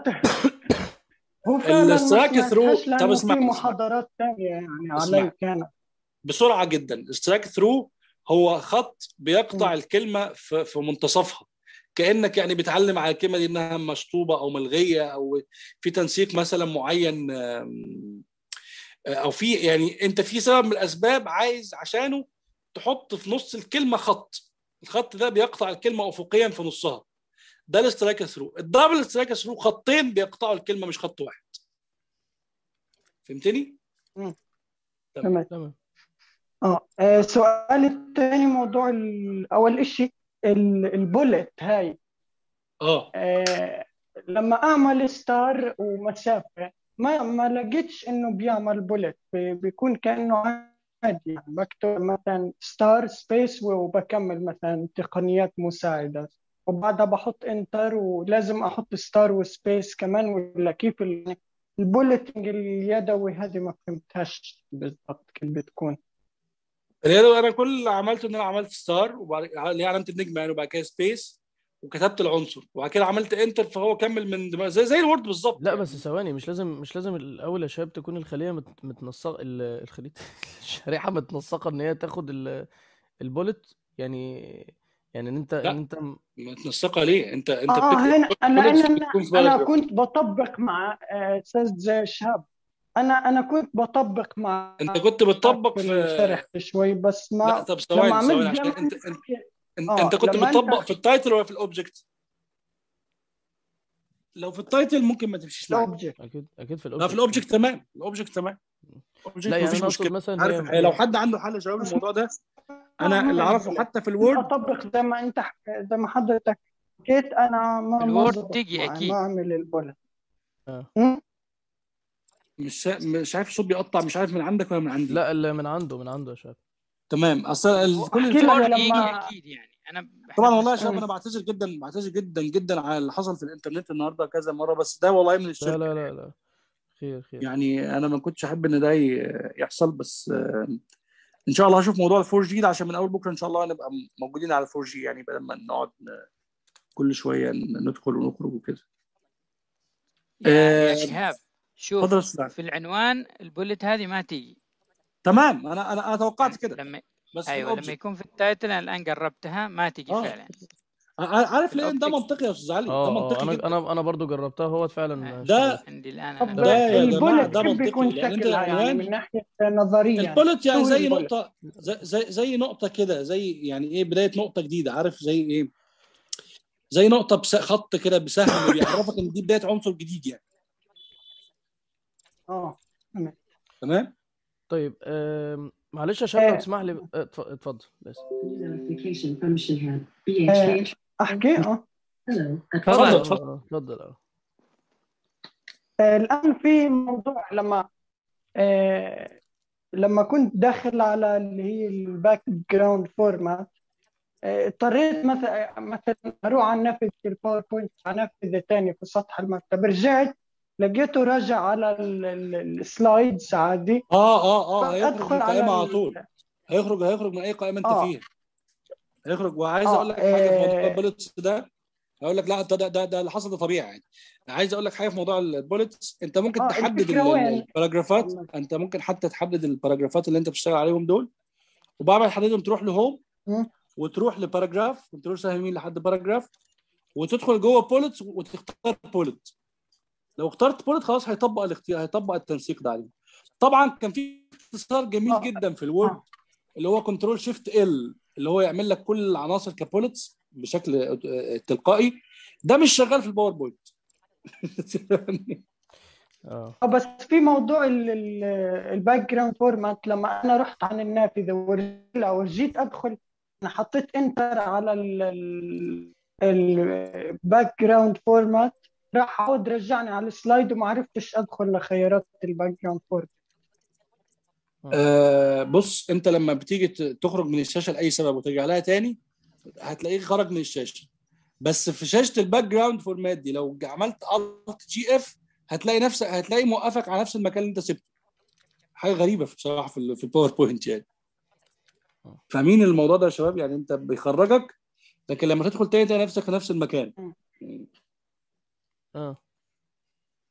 هو فعلا ما السترايك ثرو سمعتهاش طب لأنه اسمع في اسمع محاضرات تانية يعني اسمع. علي كانت بسرعه جدا سترايك ثرو هو خط بيقطع الكلمه في في منتصفها كانك يعني بتعلم على الكلمه دي انها مشطوبه او ملغيه او في تنسيق مثلا معين آم، او في يعني انت في سبب من الاسباب عايز عشانه تحط في نص الكلمه خط الخط ده بيقطع الكلمه افقيا في نصها ده الاسترايك ثرو الدبل سترايك ثرو خطين بيقطعوا الكلمه مش خط واحد فهمتني تمام تمام اه آه، سؤالي الثاني موضوع ال- اول شيء البولت هاي اه آه، لما اعمل ستار ومسافه ما ما لقيتش انه بيعمل بولت بيكون كانه عادي يعني بكتب مثلا ستار سبيس وبكمل مثلا تقنيات مساعده وبعدها بحط انتر ولازم احط ستار وسبيس كمان ولا كيف ال- البولتنج اليدوي هذه ما فهمتهاش بالضبط كيف بتكون الرياضه انا كل اللي عملته ان انا عملت ستار وبعد اللي هي علامه النجمه يعني وبعد كده سبيس وكتبت العنصر وبعد كده عملت انتر فهو كمل من دماغ زي زي الوورد بالظبط لا يعني. بس ثواني مش لازم مش لازم الاول يا شباب تكون الخليه مت- متنسقه ال- الخليه الشريحه متنسقه ان هي تاخد ال- البولت يعني يعني ان انت لا. ان انت م- متنسقه ليه انت انت اه بتكتب هنا bullets لان بتكون في انا paragraph. كنت بطبق مع آه، استاذ شهاب انا انا كنت بطبق مع انت كنت بتطبق في في الشرح شوي بس لا ما طب لما ثواني عملت ثواني زي عشان ما انت انت انت, انت, اه انت كنت لما انت بتطبق في التايتل ولا في الاوبجكت لو في التايتل ممكن ما تمشيش معاك الاوبجكت اكيد اكيد في لا الاوبجكت في الاوبجكت تمام الاوبجكت تمام الاوبجكت لا يعني مفيش انا اقصد مشكله مثلا عارف هي الحقيقة لو هي حد عنده حل يا شباب الموضوع ده انا اللي اعرفه حتى في الوورد اطبق زي ما انت زي ما حضرتك حكيت انا ما ما الوورد زبط تجي معي أكيد. ما اعمل البولت آه. م? مش شا... مش عارف الصوت بيقطع مش عارف من عندك ولا من عندي لا اللي من عنده من عنده يا شباب تمام اصل ال- كل احكي الفكره لك الوورد يجي لما اكيد يعني انا إحنا طبعا والله يا بنست- شباب انا بعتذر جدا بعتذر جدا جدا على اللي حصل في الانترنت النهارده كذا مره بس ده والله من لا الشركه لا لا لا خير خير يعني انا ما كنتش احب ان ده ي- يحصل بس آه، ان شاء الله هشوف موضوع الفور جي ده عشان من اول بكره ان شاء الله نبقى موجودين على الفور جي يعني بدل ما نقعد ن- كل شويه ندخل ونخرج وكده يا يا آه، شهاب شوف اتفضل يا استاذ علي. في العنوان البولت هذه ما تيجي تمام انا انا انا توقعت كده لما بس في ايوه لما الاوبجكت يكون في التايتل انا الان قربتها ما تيجي اه فعلا عارف ليه ده الأوبجكت. منطقي يا استاذ علي ده اه اه منطقي انا جدا انا انا برضو جربتها هو فعلا ده- اشتغلت عندي الان طب انا ده يا جماعه البولت ده كيف منطقي بيكون لان انت شكلها يعني العنوان من ناحية نظريا البولت يعني شو زي البولت؟ نقطة زي, زي زي نقطة كده زي يعني ايه بداية نقطة جديدة عارف زي ايه زي نقطة بس خط كده بسهم بيعرفك ان دي بداية عنصر جديد يعني اه تمام طيب آم، معلش يا شباب لو آه. تسمح لي آه، اتف- اتفضل بس Notification function had آه، BHP. احكي اه Hello. تفضل. اه اتفضل. اه اتفضل اه آه، الآن في موضوع لما آه، لما كنت داخل على اللي هي الباك جراوند فورمات اضطريت مثلا مثلا اروح على نافذة الباوربوينت على نافذة ثانية في سطح المكتب رجعت لقيته راجع على ال- ال- السلايدز عادي اه اه اه هيخرج فادخل من على القائمة على ال- طول هيخرج هيخرج من اي قائمة انت آه. فيها هيخرج وعايز آه، اقول لك حاجة في موضوع آه. البوليتس ده هقول لك لا ده ده ده, ده اللي حصل ده طبيعي يعني عايز اقول لك حاجة في موضوع البوليتس انت ممكن آه، تحدد الفكرة ال- وين؟ الباراجرافات انت ممكن حتى تحدد الباراجرافات اللي انت بتشتغل عليهم دول وبعد ما تحددهم تروح لهوم مم. وتروح لباراجراف وتروح سهم يمين لحد باراجراف وتدخل جوه بوليتس وتختار بوليت لو اخترت بوليت خلاص هيطبق الاختيار هيطبق التنسيق ده عليه طبعا كان في اختصار جميل آه. جدا في الوورد آه. اللي هو كنترول شيفت ال اللي هو يعمل لك كل العناصر كبوليتس بشكل آه، تلقائي ده مش شغال في الباوربوينت اه آه، بس في موضوع الباك جراوند فورمات لما انا رحت عن النافذه ورجعت ورجيت ادخل انا حطيت انتر على الباك جراوند فورمات راح عود رجعني على السلايد وما عرفتش ادخل لخيارات الباك جراوند فورمات آه، بص انت لما بتيجي ت- تخرج من الشاشه لاي سبب وترجع لها تاني هتلاقيه خرج من الشاشه بس في شاشه الباك جراوند فورمات دي لو عملت الت جي اف هتلاقي نفسك هتلاقي موقفك على نفس المكان اللي انت سبته حاجه غريبه في- بصراحه في ال- في الباوربوينت يعني فاهمين الموضوع ده يا شباب يعني انت بيخرجك لكن لما تدخل تاني تلاقي نفسك في نفس المكان اه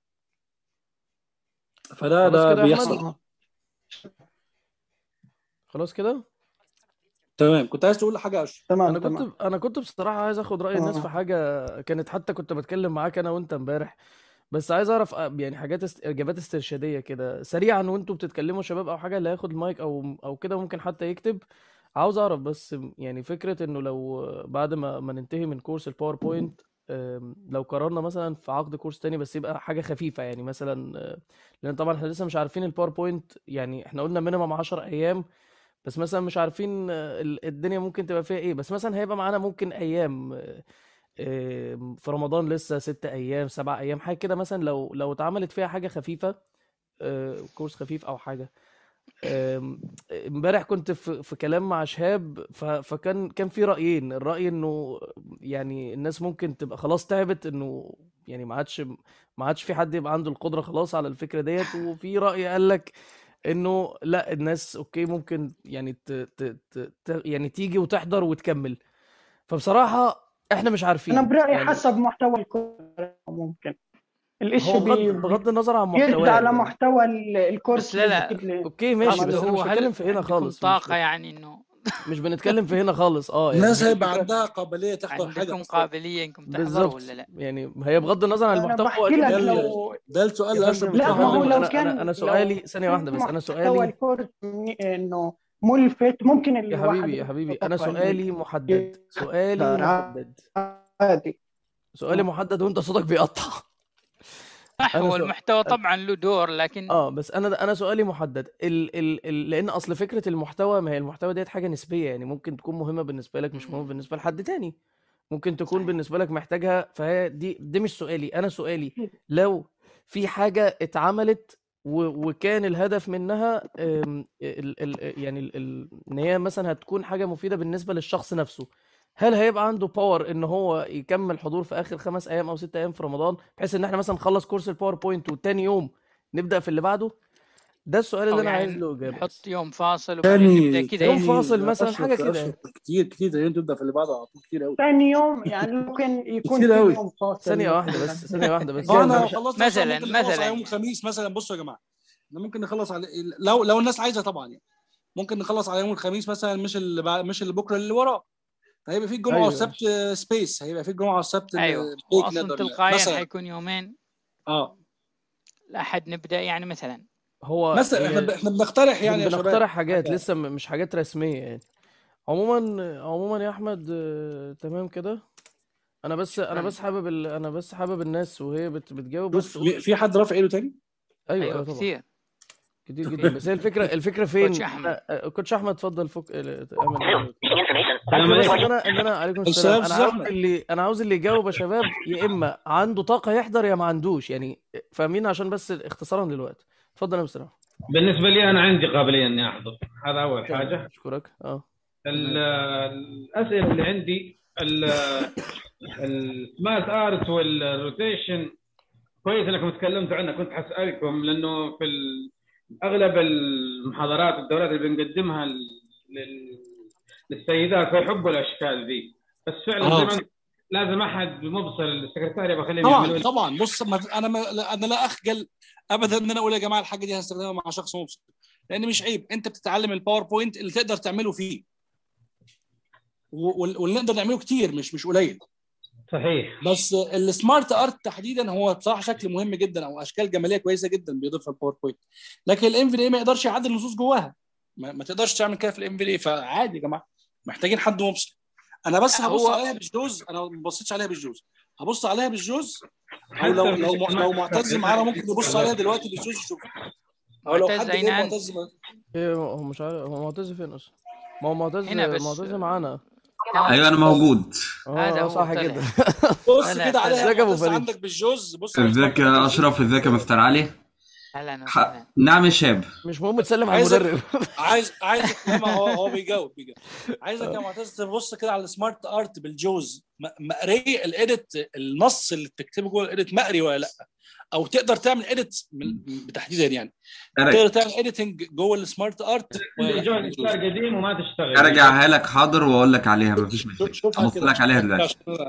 فده خلاص ده كده يا بيحصل أحمد؟ خلاص كده تمام كنت عايز تقول حاجه يا اشرف تمام انا تمام كنت انا كنت بصراحه عايز اخد راي الناس في آه. حاجه كانت حتى كنت بتكلم معاك انا وانت امبارح بس عايز اعرف آه، يعني حاجات است... اجابات استرشاديه كده سريعا وانتوا بتتكلموا شباب او حاجه اللي هياخد المايك او او كده ممكن حتى يكتب عاوز اعرف بس يعني فكره انه لو بعد ما ما ننتهي من كورس الباوربوينت آم، لو قررنا مثلا في عقد كورس تاني بس يبقى حاجه خفيفه يعني مثلا آه، لان طبعا احنا لسه مش عارفين الباوربوينت يعني احنا قلنا مينيمم 10 ايام بس مثلا مش عارفين آه، ال- الدنيا ممكن تبقى فيها ايه بس مثلا هيبقى معانا ممكن ايام آه، آه، في رمضان لسه ست ايام سبع ايام حاجه كده مثلا لو لو اتعملت فيها حاجه خفيفه آه، كورس خفيف او حاجه آم، امبارح كنت في في كلام مع شهاب ف- فكان كان في رايين الراي انه يعني الناس ممكن تبقى خلاص تعبت انه يعني ما عادش ما عادش في حد يبقى عنده القدره خلاص على الفكره ديت وفي راي قال لك انه لا الناس اوكي ممكن يعني ت ت ت ت يعني تيجي وتحضر وتكمل فبصراحه احنا مش عارفين انا برايي يعني حسب محتوى الكورس ممكن الاشي هو بغض بي بغض النظر عن يرجع محتواه على يعني محتوى ال- الكورس بس لا لا اللي بتجيب لي اوكي ماشي عمل بس انا هو مش هل بتكلم في هنا عندكم خالص مش طاقة يعني انه مش بنتكلم في هنا خالص اه يعني الناس هي هيبقى الفكره عندها قابليه تحضر حاجه عندكم اصلا قابلية انكم تحضروا بالظبط ولا لا؟ يعني هي بغض النظر عن انا المحتوى هو بحكي اكيد لك ده ال- لو ده السؤال يا اللي اشرف فندم لا يا ما هو بيطرحه فندم لو انا كان انا انا لو سؤالي ثانيه واحده في بس انا محتوى سؤالي الكورس مني- انه ملفت ممكن يا الواحد حبيبي يا حبيبي انا يتوقع انه سؤالي محدد سؤالي يقدر محدد عادي سؤالي محدد وانت صوتك بيقطع صح انا هو سؤال المحتوى طبعا له دور لكن اه بس انا انا سؤالي محدد ال ال ال لان اصل فكره المحتوى ما هي المحتوى ديت حاجه نسبيه يعني ممكن تكون مهمه بالنسبه لك مش مهمه مم. بالنسبه لحد تاني ممكن تكون صحيح بالنسبه لك محتاجها فهي دي دي مش سؤالي انا سؤالي لو في حاجه اتعملت و- وكان الهدف منها أم، ال ال يعني ال ال ان هي مثلا هتكون حاجه مفيده بالنسبه للشخص نفسه هل هيبقى عنده باور ان هو يكمل حضور في اخر خمس ايام او ست ايام في رمضان بحيث ان احنا مثلا نخلص كورس الباوربوينت وتاني يوم نبدا في اللي بعده ده السؤال او اللي انا عايز يعني له اجابه نحط بس يوم فاصل وبعدين نبدأ تاني كده يوم يعني تاني فاصل مثلا اشرف حاجه كده اشرف كتير كتير تاني تبدا في اللي بعده على طول كتير قوي ثاني يوم يعني ممكن يكون كتير في قوي يوم فاصل ثانيه واحده مثلا بس ثانيه واحده بس ما انا جنب لو خلصت مثلا مثلا ممكن نخلص مثلا على يوم يعني الخميس مثلا بصوا يا جماعه احنا ممكن نخلص على لو لو الناس عايزه طبعا يعني ممكن نخلص على يوم الخميس مثلا مش اللي بعد مش اللي بكره اللي وراه هيبقى في الجمعه ايوه والسبت سبيس هيبقى في الجمعه والسبت ايوه بريك واصلا نقدر تلقائيا مثلا حيكون يومين اه الاحد نبدأ يعني مثلا هو مثلا احنا ب- هي احنا بنقترح بن- يعني يا شباب بنقترح حاجات حاجه لسه م- مش حاجات رسميه يعني عموما عموما يا احمد آه، تمام كده انا بس انا شكرا بس حابب ال... انا بس حابب الناس وهي بت... بتجاوب بس شوف تقول في في حد رافع ايده تاني ايوه ايوه ايوه طبعا كثير كتير جدا كثير بس هي الفكره الفكره كوتش فين احمد انا آه، كوتش احمد اتفضل فك ال- اعمل المايك. السلام الفكره بس ان عليكم انا ان انا عليكم السلام السلام انا استاذ عاوز احمد اللي انا عاوز اللي يجاوب يا شباب يا اما عنده طاقه يحضر يا ما عندوش يعني فاهمين عشان بس اختصارا للوقت اتفضل يا مستر احمد بالنسبه لي انا عندي قابليه اني احضر هذا اول تمام حاجه اشكرك اه ال- الاسئله اللي عندي السمارت ارت والروتيشن كويس انكم تكلمتوا عنها كنت حسالكم لانه في ال- اغلب المحاضرات والدورات اللي بنقدمها لل- لل- للسيدات فيحبوا الاشكال دي بس فعلا زي اه ما انت- لازم احد مبصر السكرتاريه بخليهم طبعا يعملوا لي طبعا بص ما انا ما لا- انا لا اخجل ابدا ان انا اقول يا جماعه الحاجه دي هستخدمها مع شخص مبصر لان مش عيب انت بتتعلم الباوربوينت اللي تقدر تعمله فيه و- وال- واللي نقدر نعمله كتير مش مش قليل صحيح بس السمارت ارت تحديدا هو بصراحه شكل مهم جدا او اشكال جماليه كويسه جدا بيضيفها الباوربوينت لكن الام في دي ما يقدرش يعدل النصوص جواها ما, ما تقدرش تعمل كده في الام في دي فعادي يا جماعه محتاجين حد مبصر انا بس لا هبص هو عليها بالجوز انا ما بصيتش عليها بالجوز هبص عليها بالجوز او حتى لو في لو لو السمارت معتز معانا ممكن نبص عليها دلوقتي بالجوز نشوف او لو معتز حد اين غير انت؟ معتز ما- ايه هو مش عارف هو معتز فين اصلا ما هو معتز هنا بس معتز معانا ايوه انا موجود هذا اه هو صح طلع كده بص طلع كده عليها ازيك يا ابو معتز فريد عندك بالجوز بص على ازيك السمارت ارت يا بالجوز اشرف ازيك يا مستر علي اهلا ح... وسهلا نعم يا شاب مش مهم تسلم على عايزك المدرب عايز عايزك لا ما هو هو بيجاوب بيجاوب عايزك يا معتز تبص كده على السمارت ارت بالجوز م- مقري الاديت النص اللي بتكتبه جوه الاديت مقري ولا لا او تقدر تعمل اديت تحديدا يعني أرج... تقدر تعمل اديتنج جوه السمارت ارت ولا اللي لا جوه بالجوز الاشتراك قديم وما تشتغل ارجعها لك حاضر واقول لك عليها مفيش شوف- مشكله شوفها ابص كده لك عليها شوفها كده دلوقتي عشان أنا-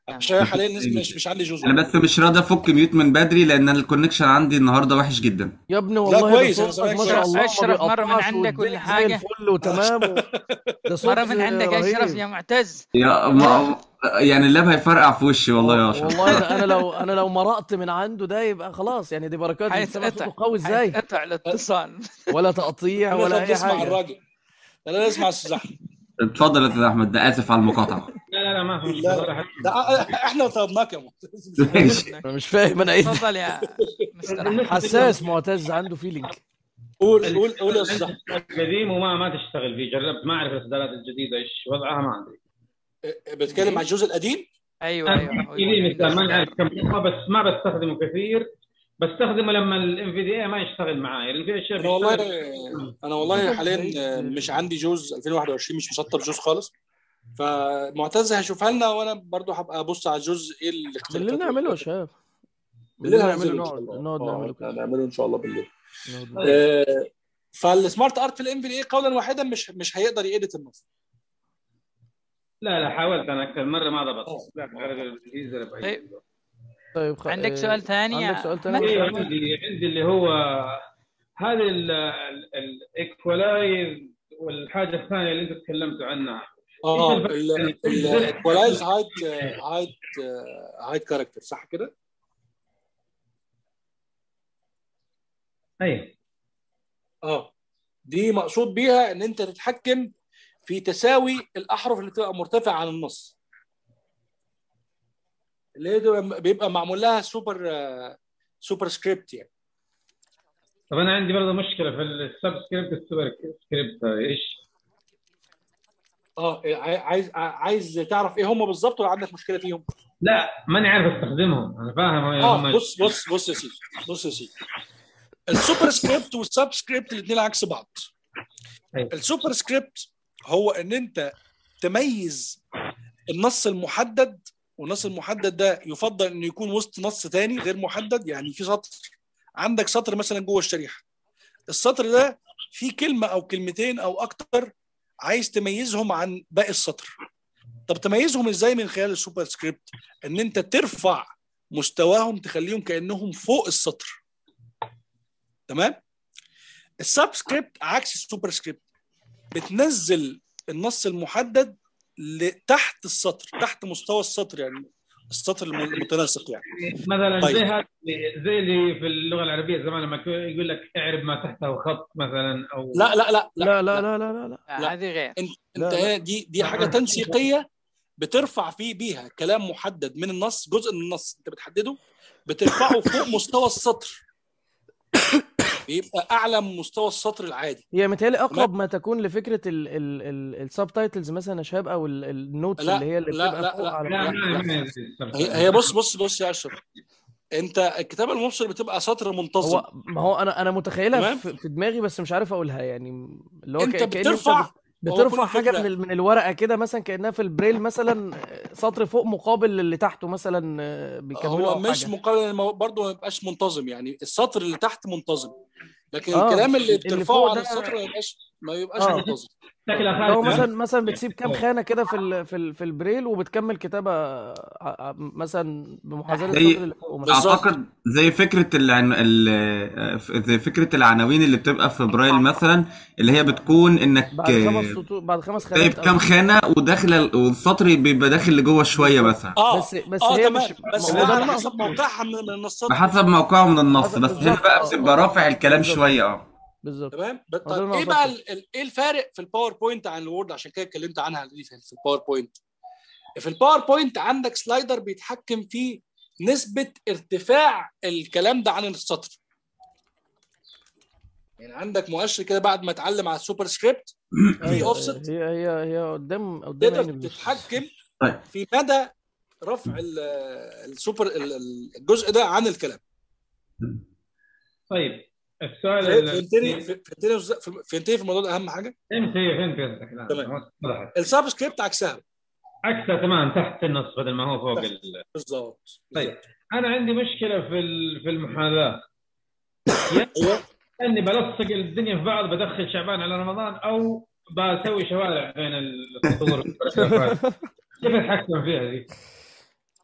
عشان حاليا لسه مش مش عندي جزء انا بس مش راضي افك ميوت من بدري لان أنا الكونكشن عندي النهارده وحش جدا يا ابني والله ده كويس، أنا صوتك سامعك ما شاء كويس. الله ما أشرف مرة من بيقطعش عندك ولا والدنيا زي حاجة؟ الفل وتمام و... ده صوت مرة من عندك اشرف رهيب يا معتز يا ما يعني اللاب هيفرقع في وشي والله يا اشرف والله أنا- انا لو انا لو مرقت من عنده ده يبقى خلاص يعني دي بركات انت سامع حيتقطع صوته قوي ازاي حيتقطع الاتصال ولا تقطيع انا ولا طب اي نسمع حاجه الراجل لا اسمع استاذ احمد اتفضل يا استاذ احمد ده اسف على المقاطعه لا لا لا ما في لا. مشكله راح ده احنا طلبناك يا معتز ماشي انا مش فاهم انا ايه ده. تفضل يا مستر أحمد. حساس معتز عنده فيلينج قول قول قول يا استاذ احمد قديم وما ما تشتغل فيه جربت ما اعرف الاصدارات الجديده ايش وضعها ما ادري بتكلم عن الجزء القديم ايوه ايوه هو في يقول لي مثال عنده ما نعرف إصدار. كم هو بس ما بستخدمه كثير بستخدمه لما الام في دي اي ما يشتغل معاي لان في اشياء انا والله بيشتغل- انا والله حاليا مش عندي جوز 2021 مش مسطب جوز خالص فمعتز هيشوفها لنا وانا برضو هبقى ابص على الجزء ايه الاختلافات بالليل نعمله يا شباب بالليل بالليل هنعمله نعمله ان شاء نقعد الله نقعد آه، نعمله كده هنعمله ان شاء الله بالليل نقعد طيب. آه، فالسمارت ارت في الام في اي قولا واحدا مش مش هيقدر يedit النص لا لا حاولت انا اكثر مره ما آه. ضبط لا غير الجيزة ولا بأي طيب. شيء. طيب خ... عندك آه، سؤال ثاني يا عندك سؤال ثاني أحمد؟ يا ايوه أحمد؟ عندي عندي اللي هو هذه الايكولايز والحاجه الثانيه اللي انت تكلمتوا عنها اه إيش الفرق بين- الايكولايز هايت هايت هايت كاركتر صح كده؟ اي اه دي مقصود بيها ان انت تتحكم في تساوي الاحرف اللي بتبقى مرتفعه عن النص اللي هي بيبقى- بيبقى معمول لها سوبر آه، سوبر سكريبت يعني طب انا عندي برضه مشكله في السبسكريبت السوبر سكريبت هذا ايش؟ اه عاي- عايز عايز تعرف ايه هم بالظبط ولا عندك مشكله فيهم؟ لا ماني عارف استخدمهم انا فاهم اه هم بص بص بص يا سيدي بص يا سيدي السوبر سكريبت والسب سكريبت الاثنين عكس بعض أيوة. السوبر سكريبت هو ان انت تميز النص المحدد والنص المحدد ده يفضل انه يكون وسط نص تاني غير محدد يعني في سطر عندك سطر مثلا جوه الشريحه السطر ده فيه كلمه او كلمتين او اكتر عايز تميزهم عن باقي السطر طب تميزهم ازاي من خلال السوبر سكريبت ان انت ترفع مستواهم تخليهم كانهم فوق السطر تمام السبسكريبت عكس السوبر سكريبت بتنزل النص المحدد لتحت السطر تحت مستوى السطر يعني السطر الم- المتناسق يعني مثلا طيب. زي هذا زي اللي في اللغه العربيه زمان لما يقول لك اعرب ما تحته خط مثلا او لا لا لا لا لا لا لا لا لا آه، لا. هذه غير انت لا، انت لا. هنا دي دي حاجه تنسيقيه بترفع فيه بيها كلام محدد من النص جزء من النص انت بتحدده بترفعه فوق مستوى السطر بيبقى اعلى من مستوى السطر العادي هي متهيألي اقرب ما تكون لفكره السب تايتلز مثلا يا شباب او النوتس لا، اللي هي اللي لا، بتبقى لا، فوق لا، على لا لا، ما لا. ما هي هي بص بص بص يا اشرف انت الكتابه المبصر بتبقى سطر منتظم هو ما هو انا انا متخيلها تمام؟ في, في دماغي بس مش عارف اقولها يعني اللي هو انت ك- كأن بترفع انت بت- هو كل بترفع حاجه الفكرة- من ال- من الورقه كده مثلا كانها في البريل مثلا سطر فوق مقابل للي تحته مثلا آه، بيكملوا هو او مش حاجه مقارنه برضه ما يبقاش منتظم يعني السطر اللي تحت منتظم لكن آه، الكلام اللي اللي بترفعه فوق على ده- السطر ما يبقاش ما يبقاش آه. منتظم شكلها اللي هو خالد مثلا مثلا بتسيب كام خانه كده في ال في ال في البريل وبتكمل كتابه ع- ع- مثلا بمحاذاه زي- السطر اللي فوق مثلا بالظبط. اعتقد زي فكره العن... ال... زي فكره العناوين اللي بتبقى في برايل مثلا اللي هي بتكون انك بعد خمس سطور بعد خمس خانات جايب أو- كام خانه وداخل ال- والسطر بيبقى داخل لجوه شويه مثلا اه بس بس اه هي تمام مش بس ما ده هو ده على اللي أنا حسب أقصده. موقعها من من السطر بحسب موقعه من النص حسب- بس هنا بالظبط، بقى آه، بتبقى آه. رافع الكلام بالظبط. شويه اه بالظبط تمام ب- هو ده اللي طيب أنا ايه بقى قصدته. ال- ال- ايه الفارق في الباوربوينت عن الوورد عشان كده اتكلمت عنها دي في في الباوربوينت في الباوربوينت عندك سلايدر بيتحكم في نسبة ارتفاع الكلام ده عن السطر يعني عندك مؤشر كده بعد ما اتعلم على السوبر سكريبت في أيوة، اوفست هي هي هي قدام قدام تقدر عيني بالظبط. تتحكم طيب. في مدى رفع ال- السوبر ال- ال- الجزء ده عن الكلام طيب السؤال ال- فهمتني فهمتني فهمتني في الموضوع ده اهم حاجه فهمت فهمت قصدك لا، تمام. وضحت السبسكريبت عكسها عكسها تمام تحت النص بدل ما هو فوق تحت. ال... بالظبط طيب انا عندي مشكله في ال- في المحاذاه ايوه اني بلصق الدنيا في بعض بدخل شعبان على رمضان او بسوي شوارع بين السطور كيف اتحكم فيها دي؟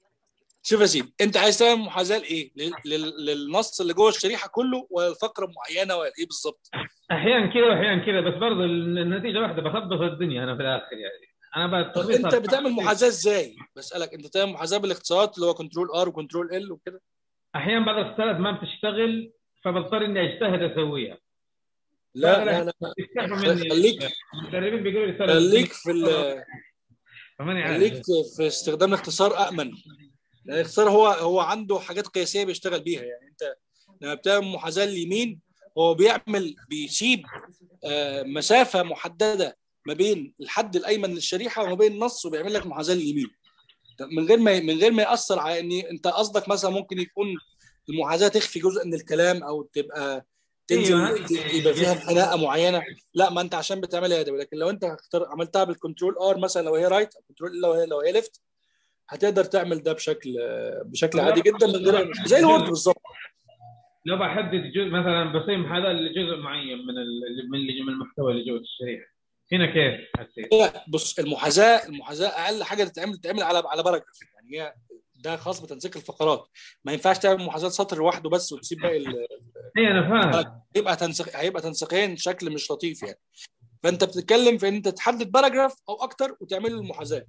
شوف يا سيدي انت عايز تعمل محاذاه لايه؟ لل- لل- للنص اللي جوه الشريحه كله ولا الفقره معينه ولا ايه بالظبط؟ احيانا كذا واحيانا كذا بس برضه النتيجه واحده بخبص الدنيا انا في الاخر يعني انا طب بتخبيص انت بتعمل محاذاه ازاي؟ بسالك انت تعمل محاذاه بالاختصارات اللي هو كنترول ار وكنترول ال وكده؟ احيانا بعض الاختيارات ما بتشتغل فبضطر اني اجتهد اسويها لا لا لا يستحوا خ- مني خليك المدربين بيقولوا لي ترى خليك في ال- فماني عارف خليك في استخدام الاختصار امن لان الاختصار هو هو عنده حاجات قياسيه بيشتغل بيها يعني انت لما بتعمل محاذاه اليمين هو بيعمل بيسيب آه، مسافه محدده ما بين الحد الايمن للشريحه وما بين النص وبيعمل لك محاذاه اليمين من غير ما من غير ما ياثر على ان انت قصدك مثلا ممكن يكون المحاذاه تخفي جزء من الكلام او تبقى تنزل أيوة. ت- يبقى فيها انحناءه معينه لا ما انت عشان بتعملها ده لكن لو انت اختار عملتها بالكنترول ار مثلا لو هي رايت او كنترول لو هي لو هي ليفت هتقدر تعمل ده بشكل بشكل عادي جدا من غير أي مشكلة. زي الوورد بالظبط لو بحدد جزء مثلا بصير محاذاه لجزء معين من ال- من اللي- من المحتوى اللي جوه الشريحه هنا كيف حسيت؟ لا بص المحاذاه المحاذاه اقل حاجه تتعمل تتعمل على على باراجراف يعني هي ده خاص بتنسيق الفقرات ما ينفعش تعمل محاذاه سطر لوحده بس وتسيب باقي ال- اي انا فاهم هيبقى تنسيق هيبقى تنسيقين شكل مش لطيف يعني فانت بتتكلم في ان انت تحدد باراجراف او اكتر وتعمل له المحاذاه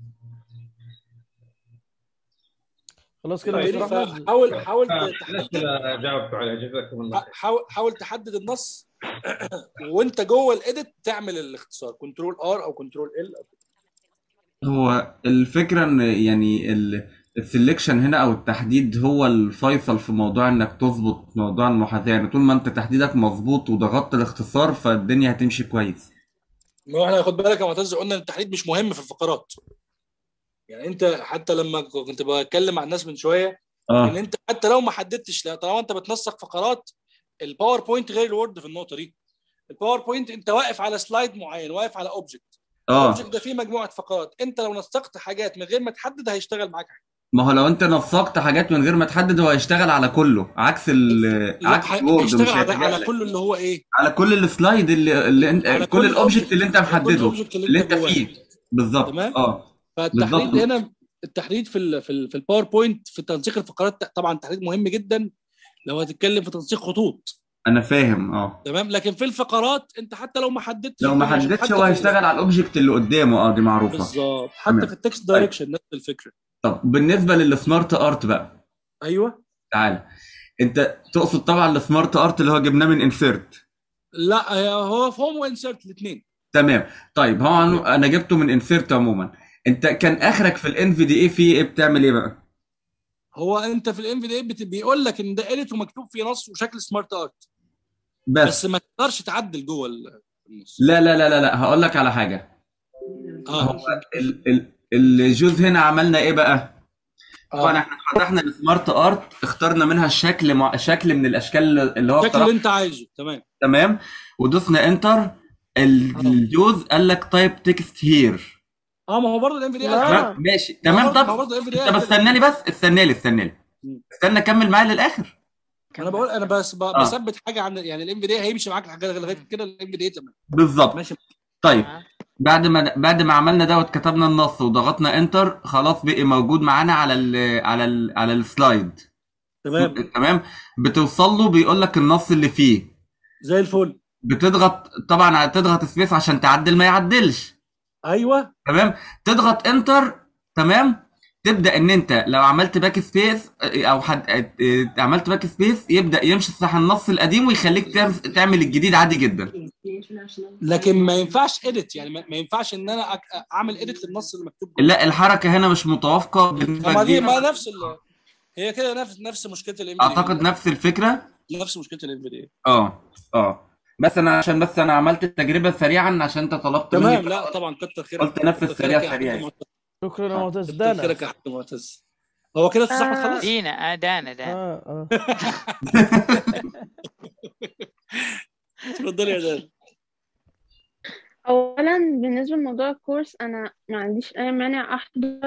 خلاص كده يا مستر احمد فحاول حاول آه، تحدد الاسئله جاوبتوا عليها جزاكم الله خير حاول حاول تحدد النص وانت جوه الايديت تعمل الاختصار كنترول ار او كنترول ال هو الفكرة ان يعني السلكشن هنا او التحديد هو الفيصل في موضوع انك تظبط موضوع المحاذاة يعني طول ما انت تحديدك مظبوط وضغطت الاختصار فالدنيا هتمشي كويس ما هو احنا خد بالك يا معتز قلنا ان التحديد مش مهم في الفقرات يعني انت حتى لما كنت بتكلم مع الناس من شويه ان اه انت حتى لو ما حددتش لا طالما انت بتنسق فقرات الباوربوينت غير الوورد في النقطه دي الباوربوينت انت واقف على سلايد معين واقف على اوبجكت اه الاوبجكت ده فيه مجموعه فقرات انت لو نسقت حاجات من غير ما تحدد هيشتغل معاك عادي. ما هو لو انت نسقت حاجات من غير ما تحدد هو هيشتغل على كله عكس ال لا عكس ه- الوورد مش هيشتغل على, هيتجاهلك. على كل اللي هو ايه على كل السلايد اللي, اللي انت على كل كل الاوبجكت object- اللي انت على كل محدده object اللي اللي انت انت جواه. فيه بالظبط تمام؟ اه فالتحديد بالظبط. هنا التحديد في ال في, ال في الباوربوينت في تنسيق الفقرات طبعا تحديد مهم جدا لو هتتكلم في تنسيق خطوط انا فاهم اه تمام لكن في الفقرات انت حتى لو ما حددتش لو ما الدنيا عشان حددتش حتى هو في ال- هيشتغل على الاوبجكت اللي قدامه اه دي معروفه بالظبط تمام. حتى في التكست دايركشن نفس الفكره طب بالنسبه للسمارت ارت بقى ايوه تعال انت تقصد طبعا السمارت ارت اللي هو جبناه من انسيرت لا هي- هو فوم وانسرت الاثنين تمام طيب هو عنو- انا جبته من انسيرت عموما انت كان اخرك في الان في دي اي في ايه بتعمل ايه بقى هو انت في الام في دي بيقول لك ان ده قالت ومكتوب فيه نص وشكل سمارت ارت بس, بس ما تقدرش تعدل جوه ال- النص لا لا لا لا لا هقول لك على حاجه اه هو ال- ال- الجوز هنا عملنا ايه بقى طبعا اه احنا فتحنا السمارت ارت اخترنا منها الشكل مع شكل من الاشكال اللي هو الشكل اقترح اللي انت عايزه تمام تمام ودوسنا انتر الجوز قال لك تايب تكست هير اه ما هو برضه الام في دي لا. تمام ماشي تمام ما طب برضه الام في دي انت بس استناني بس استنى لي استنى لي مم. استنى كمل معايا للاخر انا بقول انا بس ب- آه. بثبت حاجه عن يعني الام في دي هيمشي معاك لحاجه لغايه كده الام في دي تمام بالظبط ماشي طيب بعد ما بعد ما عملنا دوت كتبنا النص وضغطنا انتر خلاص بقي موجود معانا على ال على ال على السلايد تمام تمام بتوصل له بيقول لك النص اللي فيه زي الفل بتضغط طبعا تضغط سبيس عشان تعدل ما يعدلش ايوه تمام تضغط انتر تمام تبدا ان انت لو عملت باك سبيس او حد اه، عملت باك سبيس يبدا يمشي صح النص القديم ويخليك تعمل- تعمل الجديد عادي جدا لكن ما ينفعش اديت يعني ما ما ينفعش ان انا أك- اعمل اديت للنص اللي مكتوب جوه. لا الحركه هنا مش متوافقه بالنسبه ما دي كبيرة. ما نفس ال... هي كده نفس نفس مشكله الام اعتقد نفس الفكره نفس مشكله الام في دي اه اه بس انا عشان بس انا عملت التجربه سريعا عشان انت طلبت مني تمام لا طبعا كتر خيرك قلت نفذ كتر سريع خيرك يا سريع حاج معتز. شكرا يا معتز كتر دانا خيرك يا حاج معتز هو كده استاذ احمد خلص دينا آه دانا دانا اه اه اتفضلي يا دان اولا بالنسبه لموضوع الكورس انا ما عنديش اي مانع احضر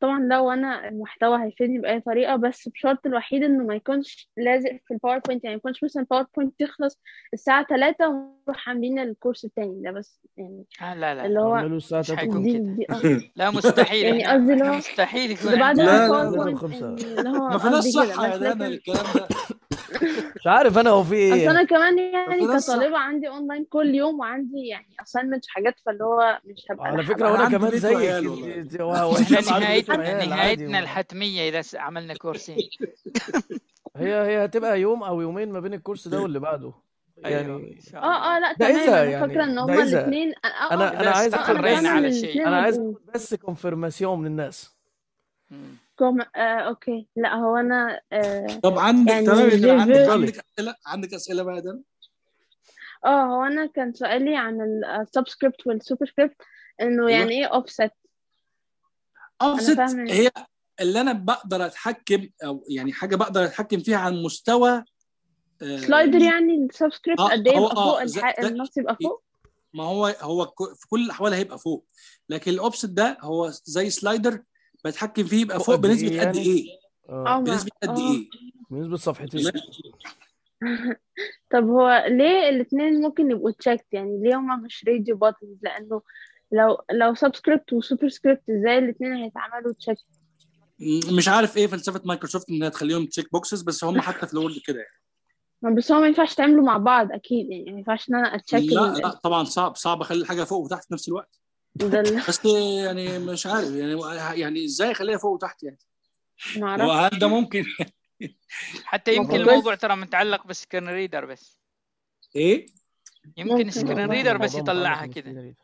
طبعا لو انا المحتوى هيفيدني باي طريقه بس بشرط الوحيد انه ما يكونش لازق في الباوربوينت يعني ما يكونش مثلا الباوربوينت تخلص الساعه 3 ونروح عاملين الكورس التاني ده بس يعني آه لا لا اللي هو اعملوا الساعة مش 3 حيكون دي كده دي اه لا مستحيل يعني احنا قصدي اللي احنا هو مستحيل يكون ده بعد عندنا لا لا الباوربوينت خمسة. يعني اللي هو ما في ناس قصدي كده صح يا بس دانا لكن الكلام ده مش عارف انا هو في اصل ايه انا كمان ما يعني في ناس صح كطالبه عندي اونلاين كل يوم وعندي يعني assignments وحاجات فاللي هو مش هبقى على لاحقه فكرة انا وانا عندي كمان بيت زيك وعيال والله انت- واحنا احنا عنده بيت نهايتنا وعيال عادي نهايتنا الحتمية اذا س- عملنا كورسين هي هي هتبقى يوم او يومين ما بين الكورس ده واللي بعده ايوه يعني ان شاء اه الله اه لا ده تمام اذا انا فاكره يعني ان ده هما اذا الاثنين اه اه انا انا اذا عايز لا اخد انا استقرينا فاهمه ان على شيء الاثنين انا عايز هيبقوا اخد بس كونفirmation من الناس مم. كوم... آه اوكي لا هو انا آه طب عندك يعني تمام يا دانا عندك جيفر عندك اسئله عندك اسئله بقى يا دانا اه هو انا كان سؤالي عن السبسكريبت والسوبرسكريبت انه ايوه يعني ايه اوفست انا اوفست فاهمه هي اللي انا بقدر اتحكم او يعني حاجه بقدر اتحكم فيها عن مستوى سلايدر آه يعني السبسكريبت اه قد ايه هو يبقى فوق اه زي الح... ده النص يبقى فوق ما هو هو ك- في كل الاحوال هيبقى فوق لكن الاوفست ده هو زي سلايدر بتحكم فيه يبقى فوق فوق قد بنسبه ايه قد يعني ايه اه اه ما بنسبه قد اه ايه بالنسبة لصفحتين تمام طب هو ليه الاثنين ممكن يبقوا تشيكت يعني ليه هما مش راديو باتنز لانه لو لو سبسكريبت وسوبر سكريبت ازاي الاثنين هيتعملوا تشيك م- مش عارف ايه فلسفه مايكروسوفت انها تخليهم تشيك بوكسز بس هم حتى في الوورد كده يعني بس هو ما ينفعش تعملوا مع بعض اكيد يعني ما ينفعش ان انا اتشيك لا ال- لا طبعا صعب صعب اخلي الحاجه فوق وتحت في نفس الوقت ده ال- بس يعني مش عارف يعني يعني ازاي اخليها فوق وتحت يعني ما هو اعرفش هل ده ممكن حتى يمكن المفروض الموضوع ترى متعلق بسكرين ريدر بس ايه يمكن ممكن سكرين والله ريدر بس الموضوع متعلق يطلعها كده بالسكرين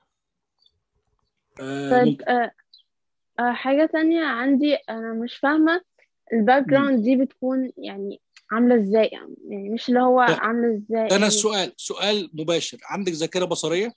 آه طيب ممكن آه آه حاجة تانية عندي أنا مش فاهمة الباك مم. جراوند دي بتكون يعني عاملة ازاي يعني مش اللي هو لا، عاملة ازاي انا يعني السؤال سؤال مباشر عندك ذاكره بصريه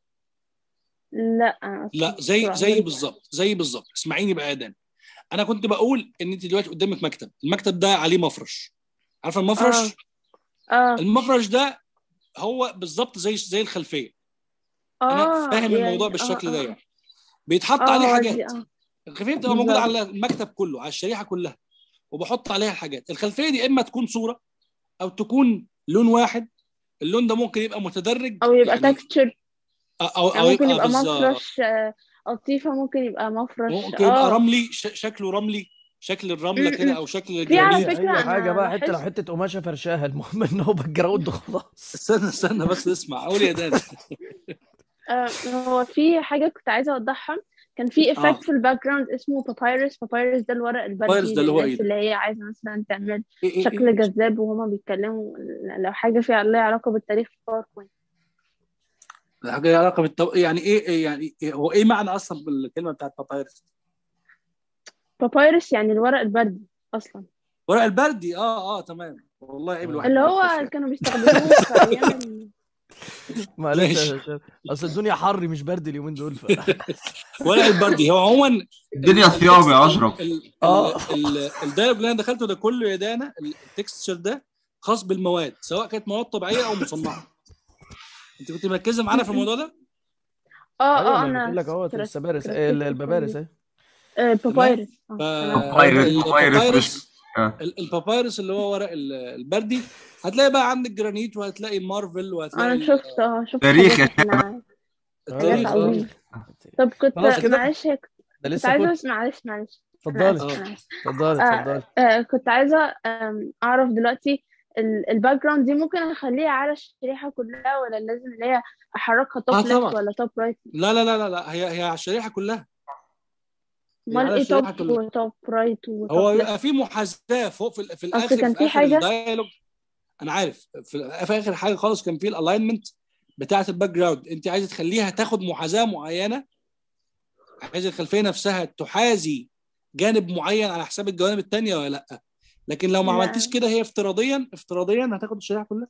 لا أنا لا أصلا زي بسرعة زي بالظبط زي بالظبط اسمعيني بقى يا دان انا كنت بقول ان انت دلوقتي قدامك مكتب المكتب ده عليه مفرش عارفه اه المفرش اه المفرش ده هو بالظبط زي زي الخلفيه انا اه فاهم الموضوع يعني اه بالشكل ده اه يعني بيتحط اه عليه هو حاجات دي اه الخلفيه بتبقى موجوده بالظبط على المكتب كله على الشريحه كلها وبحط عليها الحاجات الخلفيه دي اما تكون صوره او تكون لون واحد اللون ده ممكن يبقى متدرج أو يبقى يعني تكستشر او او يعني ممكن يبقى يبقى بالظبط مفرش آه، قطيفة ممكن يبقى مفرش ممكن يبقى اه رملي ش- شكله رملي شكل الرمله م- كده م. او شكل في على الجرانيت فكرة اي حاجة أنا بقى حتى لو لاحظت حتة قماشة فرشاها المهم ان هو باك جراوند خلاص استنى استنى بس اسمع قول يا دادا آه، هو في حاجة كنت عايزة أوضحها كان في اه إيفكت في الباك جراوند اسمه بابايرس بابايرس ده الورق فايروس البردي ده اللي هو ايه للناس ده؟ اللي هي عايزة مثلا تعمل ايه ايه شكل ايه جذاب وهما بيتكلموا لو حاجة فيها لها علاقة بالتاريخ في باوربوينت حاجه ليها علاقه بالتو... يعني ايه إيه يعني إيه هو ايه معنى اصلا بالكلمه بتاعت بابايرس بابايرس يعني الورق البردي أصلا ورق البردي اه اه تمام والله عيب الواحد اللي ما هو يعرفش كانوا بيستخدموه في أيام ال... معلش يا ماشي شباب اصل الدنيا حر مش برد اليومين دول ف ورق البردي هو عموما الدنيا ال- صيام التكست يا ال- اشرف ال- ال- اه ال- الدايلوج اللي انا دخلته ده كله يا دانا التكستشر ده خاص بالمواد سواء كانت مواد طبيعيه او مصنعه انت كنت مركزه معانا في الموضوع ده اه ايوه اه ما أنا بقول لك اهوت ركزت السبارس ركزت ال- كويس الببارس اهي آه تمام بابايرس اه أنا بابايرس بابايرس مش فالبابايرس آه. البابايرس اللي هو ورق ال- البردي هتلاقي بقى عندك جرانيت وهتلاقي مارفل وهتلاقي أنا ال- شفت اه شفت تاريخ حاجات يا شباب احنا حاجات التاريخ اه عظيمة طب كنت خلاص كده معلش هيك ده كنت لسه عايزة كنت بس معلش معلش أنا اتفضلي آسفة اه أنا آسفة اتفضلي آه اتفضلي آه كنت عايزة آم، أعرف دلوقتي الباك جراوند دي ممكن أخليها على الشريحة كلها ولا لازم اللي هي أحركها اه توب ليفت طبعا ولا توب رايت لا لا لا لا لا هي هي على الشريحه كلها هي أمال على إيه الشريحه توب كلها وتوب رايت هو وتوب بيبقى ليفت في محاذاه فوق في, ال- في أصل الاخر كان في في اخر حاجة الدايلوج انا عارف في, في اخر حاجه خالص كان في الالاينمنت بتاعه الباك جراوند انت عايزه تخليها تاخد محاذاه معينه عايزه الخلفيه نفسها تحاذي جانب معين على حساب الجوانب التانية ولا لا لكن لو ما عملتيش لا كده هي افتراضيا افتراضيا هتاخد الشريحه كلها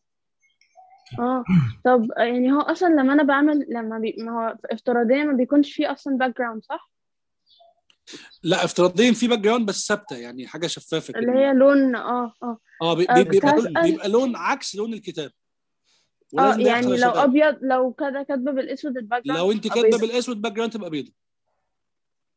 اه طب يعني هو أصلا لما أنا بعمل لما بي... ما هو افتراضيا ما بيكونش فيه أصلا باك جراوند صح؟ لا افتراضيا في باك جراوند بس ثابته يعني حاجه شفافه اللي كده هي لون اه اه اه بي- آه، بي- كنت بيبقى لون هسأل بيبقى لون عكس لون الكتاب اه ولازم ده يحصل يعني يا لو شباب أبيض لو كده كاتبة بالأسود الباك جراوند لو انت تبقى كاتبه بيضة بالاسود باك جراوند تبقى بيضه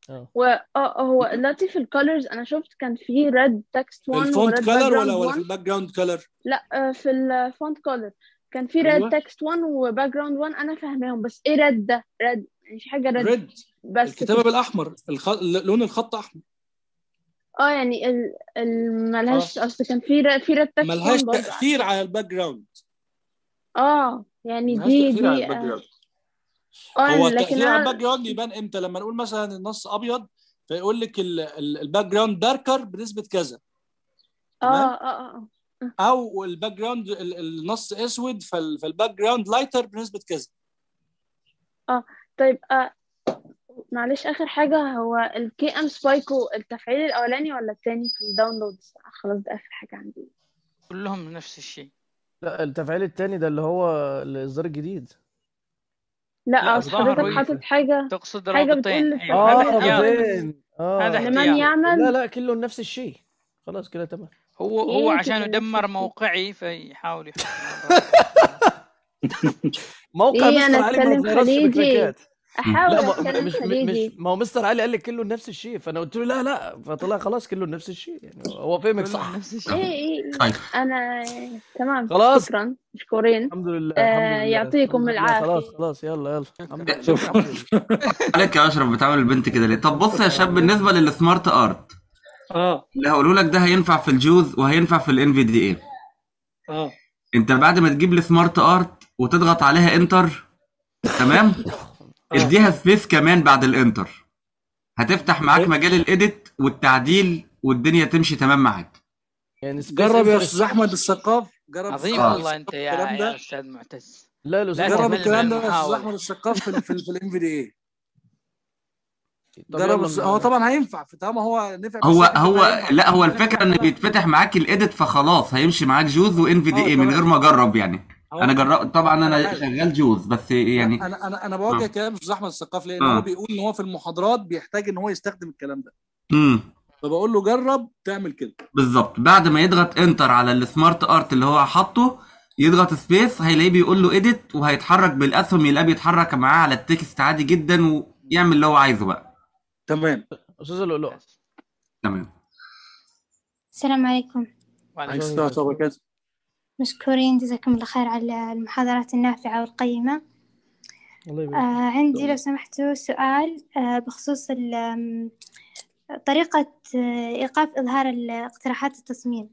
اه و اه هو دلوقتي في الكولرز انا شفت كان في ريد تكست 1 الفونت وريد كلر باك ولا جراوند ولا في 1 الباك جراوند كلر لا آه، في الفونت كولر كان في ايوه ريد تكست 1 وباك جراوند 1 انا فاهماهم بس ايه ريد ده ريد يعني في حاجه ريد ريد بس الكتابه كده بالاحمر الخ... لون الخط احمر اه يعني ال... ال... اه ملهاش اصل كان في ر... في ريد تكست ملهاش 1 برضه تاثير على الباك جراوند اه يعني ملهاش دي تاثير على دي الباك اه جراوند آه، هو لكن التاثير على الباك انا جراوند يبان امتى لما نقول مثلا النص ابيض فيقول لك ال- ال- الباك جراوند داركر بنسبه كذا اه تمام اه اه او الباك جراوند ال- النص اسود فال- فالباك جراوند لايتر بنسبه كذا اه طيب آه معلش اخر حاجه هو الكي ام سبايكو التفعيل الاولاني ولا التاني في الداونلودز خلاص ده اخر حاجه عندي كلهم نفس الشيء لا التفعيل التاني ده اللي هو الاصدار الجديد لا لا اصل الظاهر حضرتك حاطط حاجه تقصد حاجه رابطين بتقول ايوه هذا اه احتياط رابطين هذا اه لمن احتياط لا يعمل لا كله نفس الشيء خلاص كده تمام هو هو يمكن عشان نفس يدمر الشيء موقعي فيحاول يحط الرابط موقع ايه مستر انا علي ما اتكلم تغيرش خليجي بكراكات احاول لا ما اتكلم مش مش خليجي ما هو مستر علي قال لك كله نفس الشيء فانا قلت له لا لا فطلع خلاص كله نفس الشيء يعني هو فهمك كلهم صح نفس ايه الشيء ايه ايه طيب انا تمام خلاص شكرا مشكورين الحمد لله الحمد آه لله يعطيكم الحمد لله خلاص العافيه خلاص يلا يلا الحمد لله شوف الحمد لله عليك يا اشرف بتعمل البنت كده ليه طب بص يا شاب بالنسبه للسمارت ارت اه اللي هقوله لك ده هينفع في الجوز وهينفع في الان في دي اي اه انت بعد ما تجيب السمارت ارت وتضغط عليها انتر تمام اه اديها سبيس كمان بعد الانتر هتفتح معاك إيه؟ مجال الايديت والتعديل والدنيا تمشي تمام معاك يعني سبيس جرب يا انتر استاذ احمد الثقاف جرب عظيم اه والله انت يا الكلام يا ده استاذ معتز لا لا الاستاذ جرب تمل من الكلام ده يا استاذ المحاولة احمد الثقاف في ال في, ال في الام في دي اي طب جرب يلا الس- هو ن- طبعا هينفع في طالما هو نفع هو بالشكل ده هو هينفع لا هو هينفع الفكره ان كمان بيتفتح معاك الايديت فخلاص هيمشي معاك جوز وان في دي اه اي من غير تمام ما اجرب يعني انا هو جربت طبعا انا انا عارف شغال جوز بس لا يعني انا انا انا بوجه اه كلام استاذ احمد الثقاف لان هو اه بيقول ان هو في المحاضرات بيحتاج ان هو يستخدم الكلام ده امم فبقول له جرب تعمل كده بالظبط بعد ما يضغط انتر على السمارت ارت اللي هو حاطه يضغط سبيس هيلاقيه بيقول له اديت وهيتحرك بالاسهم يلاقيه بيتحرك معاه على التكست عادي جدا ويعمل اللي هو عايزه بقى تمام استاذ اللؤلؤ بس. تمام السلام عليكم وعليكم عليك السلام السلام عليكم وبركاته مشكورين جزاكم الله خير على المحاضرات النافعة والقيمة الله يبارك فيك آه عندي لو سمحتوا سؤال آه بخصوص ال- آم، طريقة آه إيقاف إظهار الاقتراحات التصميم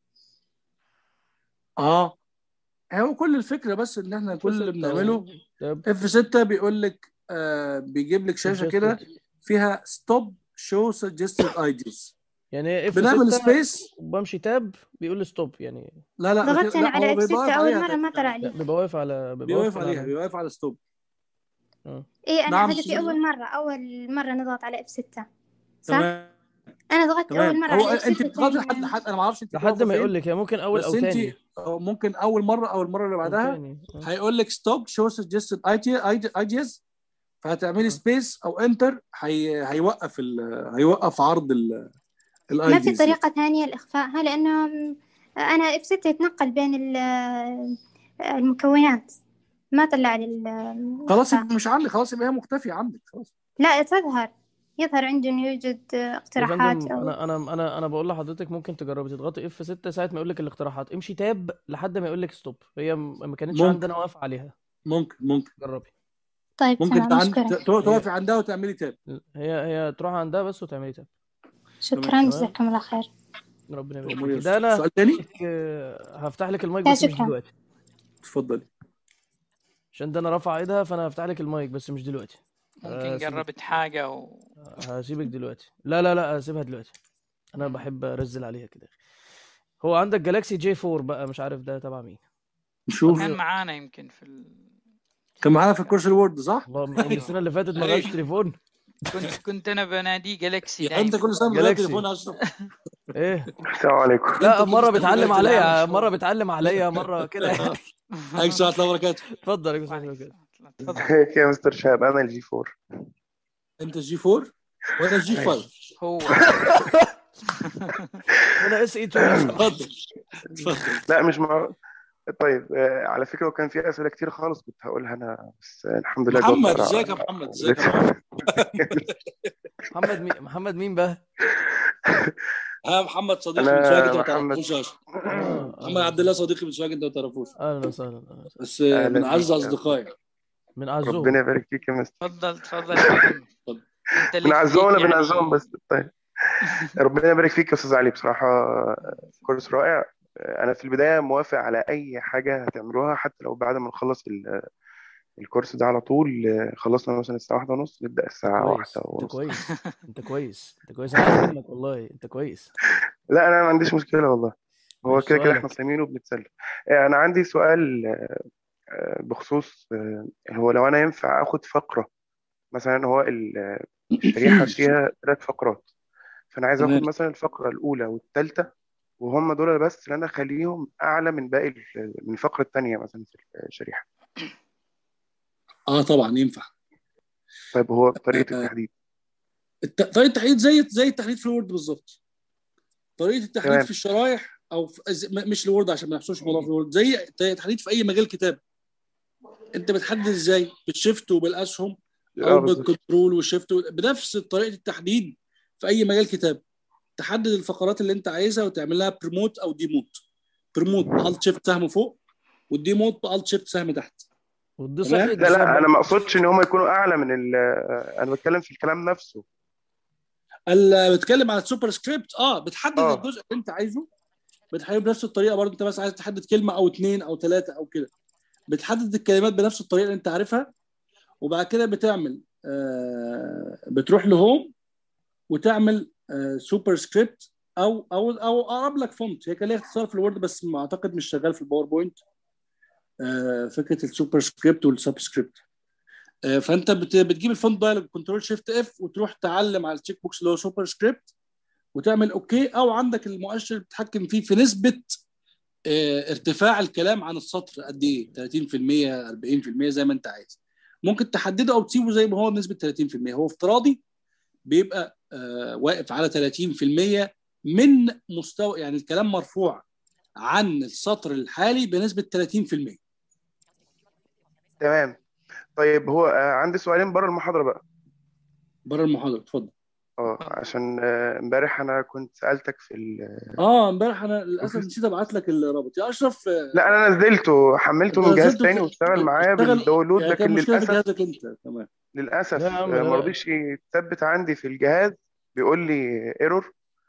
اه هو كل الفكره بس ان احنا في كل اللي ستة بنعمله تاب اف 6 بيقول لك آه بيجيب لك شاشه كده suggested فيها ستوب شو سجستد ايديز يعني اف بنعمل 6 سبيس وبمشي تاب بيقول لي ستوب يعني لا لا ضغطت لا أنا على هو اف بيبقى ستة واقف أول عليها مرة ما طلع لا لي بيبقى واقف على بيبقى بيوقف واقف من عليها على بيوقف على ستوب اه إيه أنا نعم هدفي استاذ أول مرة أول مرة نضغط على اف ستة صح؟ تمام أنا ضغطت أول تمام مرة هو على اف انت ستة بتضغطي ثاني لحد لحد انا ما اعرفش انت لحد واقفه ما يقول فين لك هي ممكن اول بس او انت تاني أو ممكن اول مره او المره اللي او بعدها تاني اه هيقول لك ستوب شو سجستد ايديز فهتعملي اه سبيس او انتر هي... هيوقف ال... هيوقف عرض ال... ما في الايديز دي طريقة ثانية لإخفائها لأنه م- أنا اف ستة يتنقل بين ال- المكونات ما طلع لي ال- خلاص الإخفاء يبقى مش عندك خلاص يبقى هي مختفيه عندك خلاص لا تظهر يظهر عنده إنه يوجد يا اقتراحات فندم أو انا انا انا انا بقول لحضرتك ممكن تجربي تضغطي اف 6 ساعه ما يقول لك الاقتراحات امشي تاب لحد ما يقول لك ستوب هي م- ما كانتش ممكن عندنا واقفه عليها ممكن ممكن جربي طيب ممكن تمام تعن... مشكورة ت- هي تقفي عندها وتعملي تاب هي هي تروح عندها بس وتعملي تاب شكرا تمام تمام جزاكم الله خير ربنا يبارك أمور فيك يوسف ده انا سؤال تاني هفتح لك هفتح لك المايك لا بس مش شكرا دلوقتي اتفضلي عشان ده انا رافع ايدها فانا هفتح لك المايك بس مش دلوقتي ممكن هسيبك قربت حاجة و... هسيبك دلوقتي لا لا لا هسيبها دلوقتي انا بحب ارزل عليها كده هو عندك جالاكسي جي 4 بقى مش عارف ده تبع مين نشوف كان معانا يمكن في ال... كان معانا في الكورس الوورد صح؟ والله من السنه اللي فاتت ما غيرش تليفون كنت كنت انا بناديه جالكسي يعني انت دايما كل سنه بتغير جالاكسي تليفون يا اشرف ايه السلام عليكم لا انت كل مره سنه بيتعلم بتغير تليفون عليا مش مره هو بيتعلم عليا مره كده يعني عليك السلام ورحمه الله وبركاته اتفضل يا استاذ وعليكم كده السلام تفضل هيك يا مستر شهاب انا الجي 4 انت الجي 4 وانا الجي أيوة. 5 هو انا اس اي 2 اتفضل اتفضل لا مش مع طيب آه، على فكرة وكان في أسئلة كتير خالص كنت هقولها أنا بس آه، الحمد لله جاوبت محمد على ازيك يا محمد ازيك يا محمد محمد مين محمد مين بقى ها محمد صديقي أنا من سواك انت ما محمد. تعرفوش يا أشرف. آه، محمد عبد الله صديقي من سواك انت ما تعرفوش اهلا وسهلا أهلاً وسهلاً. بس أهلاً من اعز بيك. اصدقائي من اعزهم ربنا يبارك فيك يا مستر تفضل تفضل يا محمد انت اللي بنعزهم ولا فيك يعني بنعزهم بس طيب ربنا يبارك فيك يا استاذ علي بصراحه كورس رائع انا في البدايه موافق على اي حاجه هتعملوها حتى لو بعد ما نخلص ال- الكورس ده على طول خلصنا مثلا الساعه واحدة ونص نبدا الساعه كويس واحدة انت ونص كويس انت كويس انت كويس انا عايز منك والله انت كويس لا انا ما عنديش مشكله والله هو ماشي كده كده احنا سؤالك صايمين وبنتسلى انا عندي سؤال آه، بخصوص آه، هو لو انا ينفع اخد فقره مثلا هو ال- الشريحه فيها ثلاث فقرات فانا عايز اخد تمام مثلا الفقره الاولى والثالثه وهم دول بس اللي انا اخليهم اعلى من باقي ال- من الفقره الثانيه مثلا في الشريحه اه طبعا ينفع طيب هو طريقه آه، التحديد الت- طريقه التحديد زي زي التحديد في الوورد بالظبط طريقه التحديد تمام في الشرايح او في ز- م- مش الوورد عشان ما نحصرش الموضوع في الوورد زي التحديد في اي مجال كتاب انت بتحدد ازاي بالشيفت وبالاسهم اه او بالظبط بالكنترول والشيفت و- بنفس طريقه التحديد في اي مجال كتاب تحدد الفقرات اللي انت عايزها وتعمل لها بريموت او ديموت بريموت بالت شيفت سهم فوق والديموت بالت شيفت سهم تحت ودي تمام صحي لا لا انا الديزاين ما اقصدش ان هم يكونوا اعلى من ال انا بتكلم في الكلام نفسه ال- بتكلم على السوبر سكريبت اه بتحدد اه الجزء اللي انت عايزه بتحدده بنفس الطريقه برضه انت بس عايز تحدد كلمه او اتنين او ثلاثه او كده بتحدد الكلمات بنفس الطريقه اللي انت عارفها وبعد كده بتعمل آه بتروح لهوم وتعمل آه سوبر سكريبت او او او اقرب لك فونت هي كان ليها اختصار في الوورد بس ما اعتقد مش شغال في الباوربوينت آه فكره السوبر سكريبت والسب سكريبت آه فانت بت- بتجيب الفونت دايلوج كنترول شيفت اف وتروح تعلم على التشيك بوكس اللي هو سوبر سكريبت وتعمل اوكي او عندك المؤشر بتتحكم فيه في نسبه آه، ارتفاع الكلام عن السطر قد ايه 30% 40% زي ما انت عايز ممكن تحدده او تسيبه زي ما هو بنسبه 30% هو افتراضي بيبقى آه، واقف على 30% من مستوى يعني الكلام مرفوع عن السطر الحالي بنسبه 30% تمام طيب هو آه، عندي سؤالين بره المحاضره بقى بره المحاضره اتفضل اه عشان آه، امبارح انا كنت سالتك في ال... اه امبارح انا للاسف نسيت ابعت لك الرابط يا اشرف آه، لا انا نزلته حملته انت من جهاز نزلته تاني في واشتغل معايا اشتغل بالداونلود يعني لكن كان مشكله في للاسف جهازك انت تمام للاسف لا يا عم آه، ما لا رضيش يتثبت عندي في الجهاز بيقول لي ايرور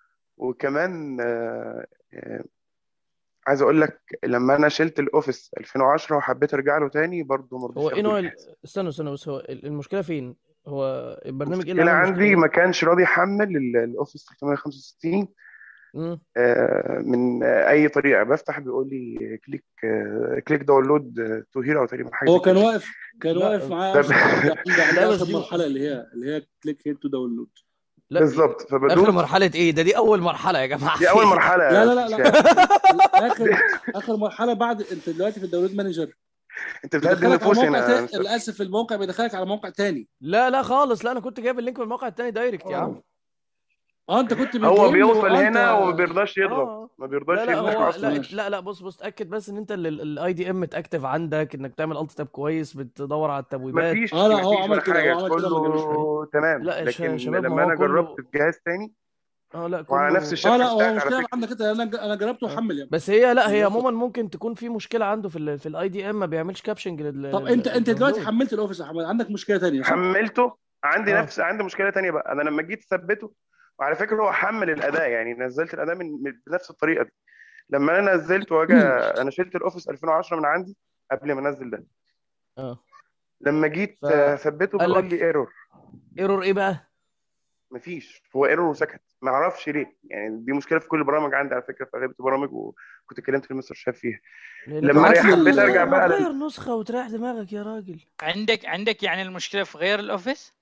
وكمان آه، آه، عايز اقول لك لما انا شلت الاوفيس 2010 وحبيت ارجع له تاني برضه ما هو رضيش ايه ياخد نوع ال... الجهاز استنى استنى بس هو ال- المشكله فين هو البرنامج ايه اللي المشكله عمل المشكله عندي دي ما كانش راضي يحمل ال- الاوفيس 365 امم آه، من آه، اي طريقه بفتح بيقول لي كليك آه، كليك داونلود تو هير او تقريبا حاجه هو زي كان كده واقف كان لا واقف معايا طب اشرف عند عند عند لا بس اخر دي مرحله اللي هي اللي هي كليك هيد تو داونلود لا بالظبط اخر فبدوس مرحله ايه ده دي اول مرحله يا جماعه دي اول في مرحله لا يا لا لا استاذ لا شاهد اخر اخر مرحله بعد انت دلوقتي في الداونلود مانجر انت بتهدي بيدخلك على النفوس موقع هنا يا تا... مستر للاسف الموقع بيدخلك على موقع تاني لا لا خالص لا انا كنت جايب اللينك من الموقع التاني دايركت يا عم اه انت كنت هو بتقول له بيوصل اه انت هنا وما بيرضاش يضغط اه ما بيرضاش لا لا يفتح هو اصلا لا ماشي لا لا بص بص اتاكد بس ان انت الاي دي ام متاكتف عندك انك تعمل الت تاب كويس بتدور على التبويبات مفيش اه لا هو مفيش عمل ولا كده هو حاجه عمل كده ما جالوش حاجه كله تمام لا يا شا- لكن شباب ما لما هو انا جربت كله في جهاز تاني اه لا وعلى نفس كله اه الشبكه لا هو بتاعتي على مشكله فكره عندك انت انا انا جربته اه وحمل يعني بس هي لا انا هي جربته عموما ممكن تكون في مشكله عنده في ال في الاي دي ام ما بيعملش كابشنج طب انت انت دلوقتي للداونلود حملت الاوفيس يا حمد عندك مشكله تانيه صح؟ حملته عندي اه نفس عندي مشكله تانية بقى انا لما جيت اثبته وعلى فكره هو حمل الاداء يعني نزلت الاداء من من- بنفس الطريقه دي لما انا نزلت واجا انا شلت الاوفيس 2010 من عندي قبل ما انزل ده اه لما جيت آه، اثبته فقال بيقول لك لي ايرور ايرور ايه بقى؟ مفيش هو ايرور وسكت ما اعرفش ليه يعني دي مشكله في كل البرامج عندي على فكره في اغلبيه البرامج وكنت كلمت المستر شاف فيها لانك لما ابعت انا لي حبيت ال- ارجع ما بقى تغير لل... نسخه وتريح دماغك يا راجل عندك عندك يعني المشكله في غير الاوفيس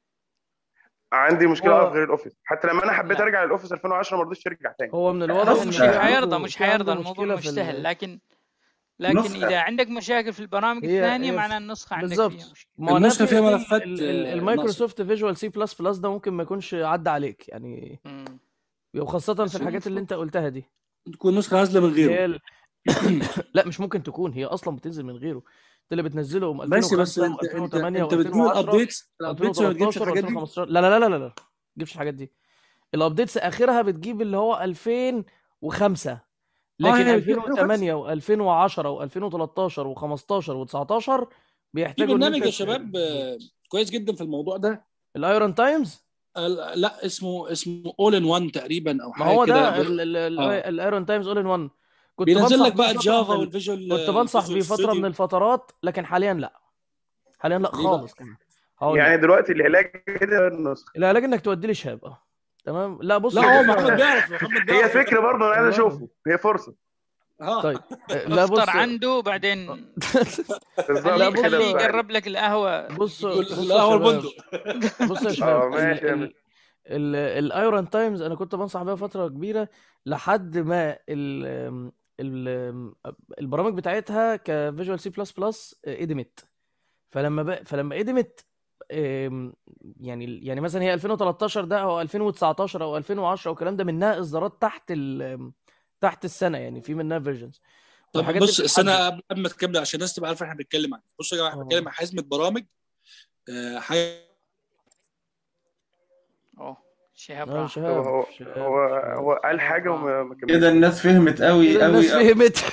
عندي مشكله اه في هو غير الاوفيس حتى لما انا حبيت لا ارجع للاوفيس 2010 ما رضيش يرجع تاني هو من لا الواضح هو ان مش في مش حيرضى عنده مش في حيرضى عنده الموضوع مشكله مش في سهل ال... لكن لكن نسخه اذا عندك مشاكل في البرامج هي الثانيه هي معناه في... النسخه عندك فيها بالظبط مشكله ما هو النسخه نفس فيها ال... ملفات ال... ال... آه، ناقصه المايكروسوفت فيجوال سي بلس بلس ده ممكن ما يكونش عدى عليك يعني مم. وخاصه في بس هو الحاجات اللي المفروض انت قلتها دي تكون نسخه نازله من اللي غيره هي ال... لا مش ممكن تكون هي اصلا بتنزل من غيره انت اللي بتنزله من ماشي بس 2005 انت انت و2008 انت بتجيب و2010 الابديتس الابديتس ما بتجيبش و2013 الحاجات دي و2015 لا لا لا لا لا تجيبش الحاجات دي الابديتس اخرها بتجيب اللي هو 2005 لكن هي بتجيب 2008 و2010 و2013 و15 و19 في بيحتاجوا ان برنامج انت يا شباب آه، كويس جدا في الموضوع ده الايرون تايمز ال- لا اسمه اسمه اول ان وان تقريبا او ما حاجه هو كده ده ب- آه. الايرون تايمز اول ان 1 كنت بينزل بنصح لك بقى بيه فتره الجافا من ال... والفيجوال كنت بنصح بيه الفيجوال فتره من ستوديو الفترات لكن حاليا لا حاليا لا ليه بقى؟ خالص كمان هقول يعني لك دلوقتي العلاج كده النسخة العلاج انك تودي لي شهاب اه تمام لا بص لا هو بص محمد بيعرف محمد هي بيعرف فكرة برضه انا عايز والله اشوفه هي فرصة اه طيب آه، لا بص افطر عنده بعدين بالظبط خليه كده خليه بقى. يقرب لك القهوه بص يقول بص لا يا هو شباب البندق بص يا اه شباب ماشي يا ال مستر. ال ال الايرون تايمز انا كنت بنصح بيها فتره كبيره لحد ما ال ال البرامج بتاعتها كفيجوال سي بلس بلس ادمت فلما بق... فلما ادمت آم، يعني يعني مثلا هي 2013 ده او 2019 او 2010 او الكلام ده منها اصدارات تحت ال تحت السنه يعني في منها فيرجنز طب والحاجات دي بص استنى بتتحدث قبل قبل ما تكمل عشان الناس تبقى عارفه احنا بنتكلم عن إيه. بصوا يا جماعه احنا بنتكلم اه عن حزمه برامج آه، حاجه اوه شهاب اه راح هو شهاب هو شهاب هو شهاب هو قال شهاب حاجة راح وما ما كده كملش الناس فهمت قوي كده الناس قوي قوي فهمت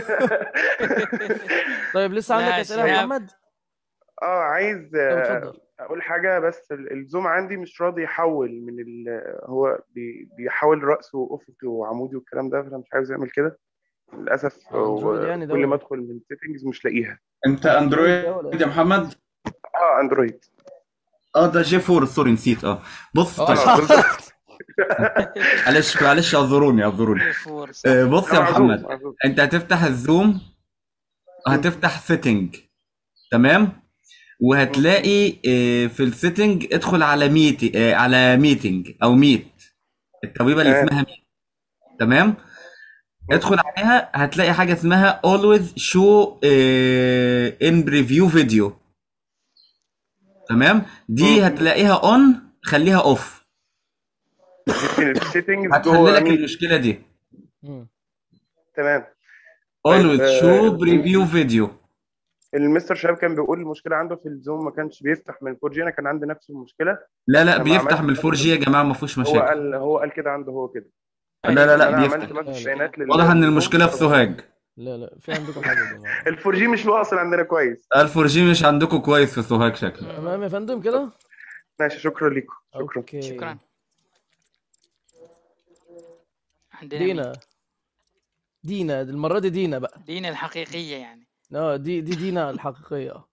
طيب لسه عندك لا اسئله يا شهاب محمد اه عايز طب آه، اتفضل اقول حاجة بس ال- الزوم عندي مش راضي يحول من ال هو بي- بيحول رأسه وأفقي وعمودي والكلام ده فانا مش عايز اعمل كده للأسف اندرويد يعني ده كل ما ولا ادخل من سيتنجز مش لاقيها انت اندرويد ده اندرويد ولا يا ايه محمد اه اندرويد اه ده جي 4 سوري نسيت اه بص اه طيب اه بالظبط معلش معلش اعذروني اعذروني فور آه، صح بص انا يا معذور محمد معذور انت هتفتح الزوم مم. هتفتح سيتنج تمام مم. وهتلاقي آه، في السيتنج ادخل على ميت على ميتنج او ميت الطبيبه اللي تمام اسمها ميت تمام مم. ادخل عليها هتلاقي حاجه اسمها always show uh, in preview video تمام دي مم. هتلاقيها on خليها off دي في السيتنجز هتحل جوه لك ميت المشكله دي مم. تمام طيب always آه، show preview video المستر شهاب كان بيقول المشكله عنده في الزوم ما كانش بيفتح من 4 جي انا كان عندي نفس المشكله لا لا لما بيفتح عملت من الفور جي يا ماكس جماعه ما فيهوش هو مشاكل قال هو قال كده عنده هو كده لا لا لا انا عملت بيفتح ماكس لا لا بيانات لل- واضح ان للزوم المشكله في سوهاج لا لا في عندكم حاجه يا جماعه ال 4 جي مش واصل عندنا كويس الفور جي مش عندكم كويس في سوهاج شكله تمام يا فندم كده ماشي شكرا لكم شكرا اوكي شكرا عندنا مين دينا دينا المره دي دينا بقى دينا الحقيقيه يعني اه دي دي دينا الحقيقيه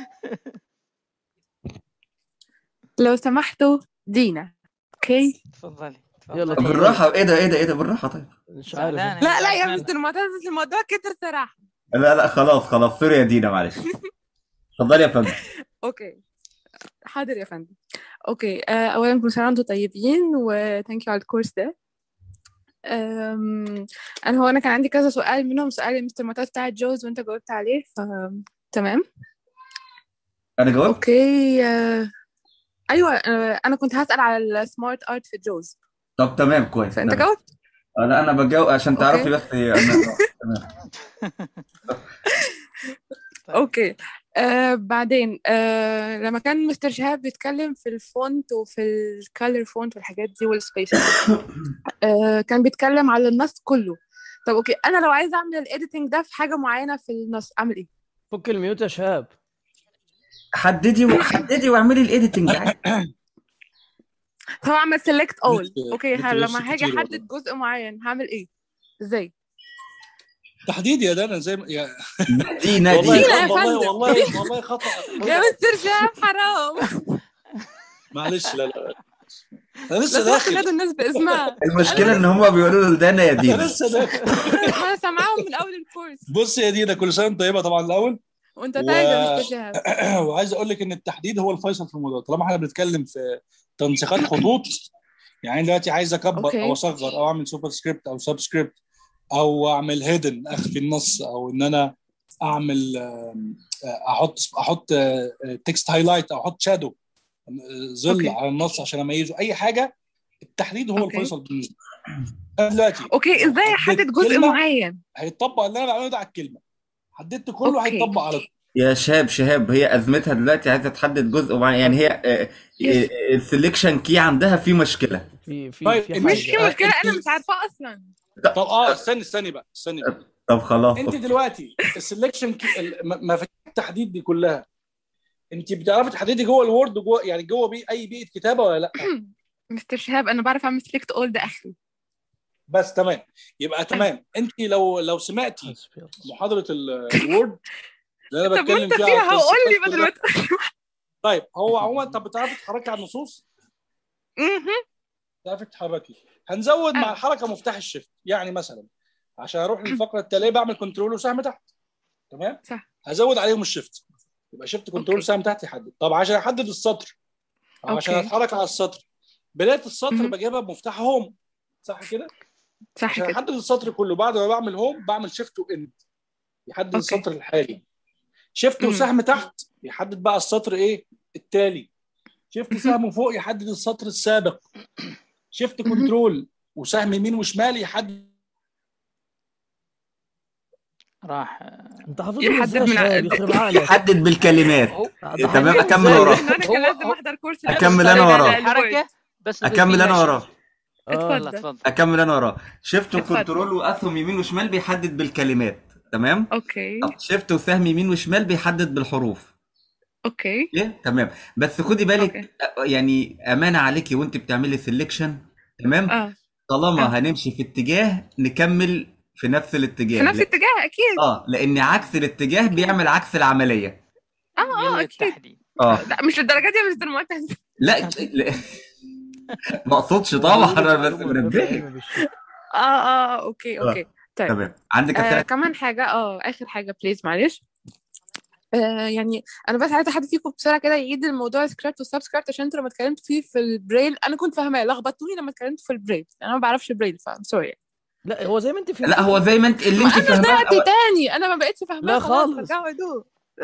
لو سمحتوا دينا اوكي تفضلي يلا تفضلي اتفضلي بالراحه ايه ده ايه ده ايه ده بالراحه طيب مش عارف زعلانه هي لا لا يا زعلانه مستر معتز الموضوع كتر صراحة لا لا خلاص خلاص سوري يا دينا معلش اتفضلي يا فندم اوكي حاضر يا فندم اوكي آه، اولا كل سنة وانتم طيبين وثانك يو على الكورس ده أم، انا هو انا كان عندي كذا سؤال منهم سؤال المستر معتز بتاع جوز وانت جاوبت عليه ف تمام انا جاوبت اوكي آه، ايوه آه، انا كنت هسأل على السمارت ارت في جوز طب تمام كويس فانت تمام جاوبت انا انا بجاوب عشان تعرفي اوكي بس انا آه، تمام طيب اوكي آه بعدين آه لما كان مستر شهاب بيتكلم في الفونت وفي الكالر فونت والحاجات دي والسبيسز آه كان بيتكلم على النص كله طب اوكي انا لو عايزه اعمل الايديتنج ده في حاجه معينه في النص اعمل ايه فك الميوت يا شهاب حددي وحددي واعملي الايديتنج عادي طب اعمل سيلكت اول نت اوكي نت ه- بس لما هاجي كتير والله احدد جزء معين هعمل ايه ازاي تحديد يا دانا زي ما يا دينا والله دي دينا يا والله فندم والله دينا والله خطأ يا مستر شهاب حرام معلش لا لا انا لو لسه سمحتوا داخل نادوا الناس باسمها المشكله انا ان هم بيقولوا له دانا يا انا دينا لسه داخل ما انا سامعاهم من اول الكورس بص يا دينا كل سنه وانت طيبه طبعا الاول وانت و... طيب يا مستر شهاب وعايز اقول لك ان التحديد هو الفيصل في الموضوع طالما احنا بنتكلم في تنسيقات خطوط يعني دلوقتي عايز اكبر او اوكي اصغر او اعمل سوبر سكريبت او سب سكريبت او اعمل هيدن اخفي النص او ان انا اعمل آم، آه، احط احط تكست هايلايت او احط شادو ظل اوكي على النص عشان اميزه اي حاجه التحديد هو اوكي الفيصل بالنسبه لي انا دلوقتي اوكي ازاي حددت احدد جزء كلمه معين هيطبق اللي انا بعمله ده على الكلمه حددت كله اوكي هيطبق على يا شهاب شهاب هي ازمتها دلوقتي عايزه تحدد جزء وبعدين يعني هي يس. السلكشن كي عندها في مشكله في في طيب، في انت- مش في حاجه مشكله انا مش عارفه اصلا طب اه استني استني بقى استني بقى طب خلاص انت دلوقتي السلكشن مفاتيح التحديد دي كلها انت بتعرفي تحددي جوه الوورد جوه يعني جوه بي اي بيئه كتابه ولا لا مستر شهاب انا بعرف اعمل سيلكت اول ده اخري بس تمام يبقى تمام انت لو لو سمعتي حسبي الله. محاضره ال- الوورد اللي انا طب بتكلم وانت فيها فيها عن قول لي القصة بدل ما كلها. تقول طيب هو عموما طب بتعرفي تتحركي على النصوص مهم. بتعرفي تتحركي هنزود مع آه. الحركه مفتاح الشيفت يعني مثلا عشان اروح للفقره التاليه بعمل كنترول وسهم تحت تمام صح هزود عليهم الشيفت يبقى شيفت كنترول أوكي. سهم تحت يحدد طب عشان احدد السطر أو عشان أوكي. اتحرك على السطر بدايه السطر مهم. بجيبها بمفتاح هوم صح كده صح عشان كده احدد السطر كله بعد ما بعمل هوم بعمل شيفت واند يحدد أوكي. السطر الحالي شيفت مم. وسهم تحت يحدد بقى السطر ايه التالي شيفت سهم فوق يحدد السطر السابق شيفت كنترول وسهم يمين وشمال يحدد راح انت حافظهم يحدد ازاي يا من شباب يخرب عقلك حدد بالكلمات هو ده تمام حافظهم اكمل ازاي وراه ده؟ انا كان هو- لازم هو- احضر كورس أكمل الأول أنا عشان وراه. ألاقي الوورد. حركه بس اكمل انا وراه اه يلا اتفضل اتفضل اكمل انا وراه شيفت اتفضل. وكنترول واسهم يمين وشمال بيحدد بالكلمات تمام اوكي شيفت وسهم يمين وشمال بيحدد بالحروف اوكي ايه تمام بس خدي بالك اوكي يعني امانه عليكي وانت بتعملي سيلكشن تمام اه طالما آه. هنمشي في اتجاه نكمل في نفس الاتجاه في نفس لا- الاتجاه اكيد اه لان عكس الاتجاه بيعمل عكس العمليه اه اه يلا اكيد التحديد اه لا مش للدرجه دي يا مستر معتز لا لا ما اقصدش طبعا انا بس معلومة غير منبهك علم بالشيء. اه اه اوكي اوكي طيب تمام عندك آه اسئله كمان حاجة اه آخر حاجة بليز معلش آه يعني أنا بس عايزة حد فيكم بسرعة كده يعيد الموضوع السكريبت والسبسكريبت عشان انتوا لما اتكلمتوا فيه في البريل أنا كنت فاهماه لخبطوني لما اتكلمت في البريل أنا ما بعرفش بريل فاهم سوري لا هو زي ما انت فهمت لا هو زي ما انت اللي ما انت أنا فاهماه طلعت الأول. تاني أنا ما بقتش فاهماه لا خلاص خالص. رجعوا عيدوه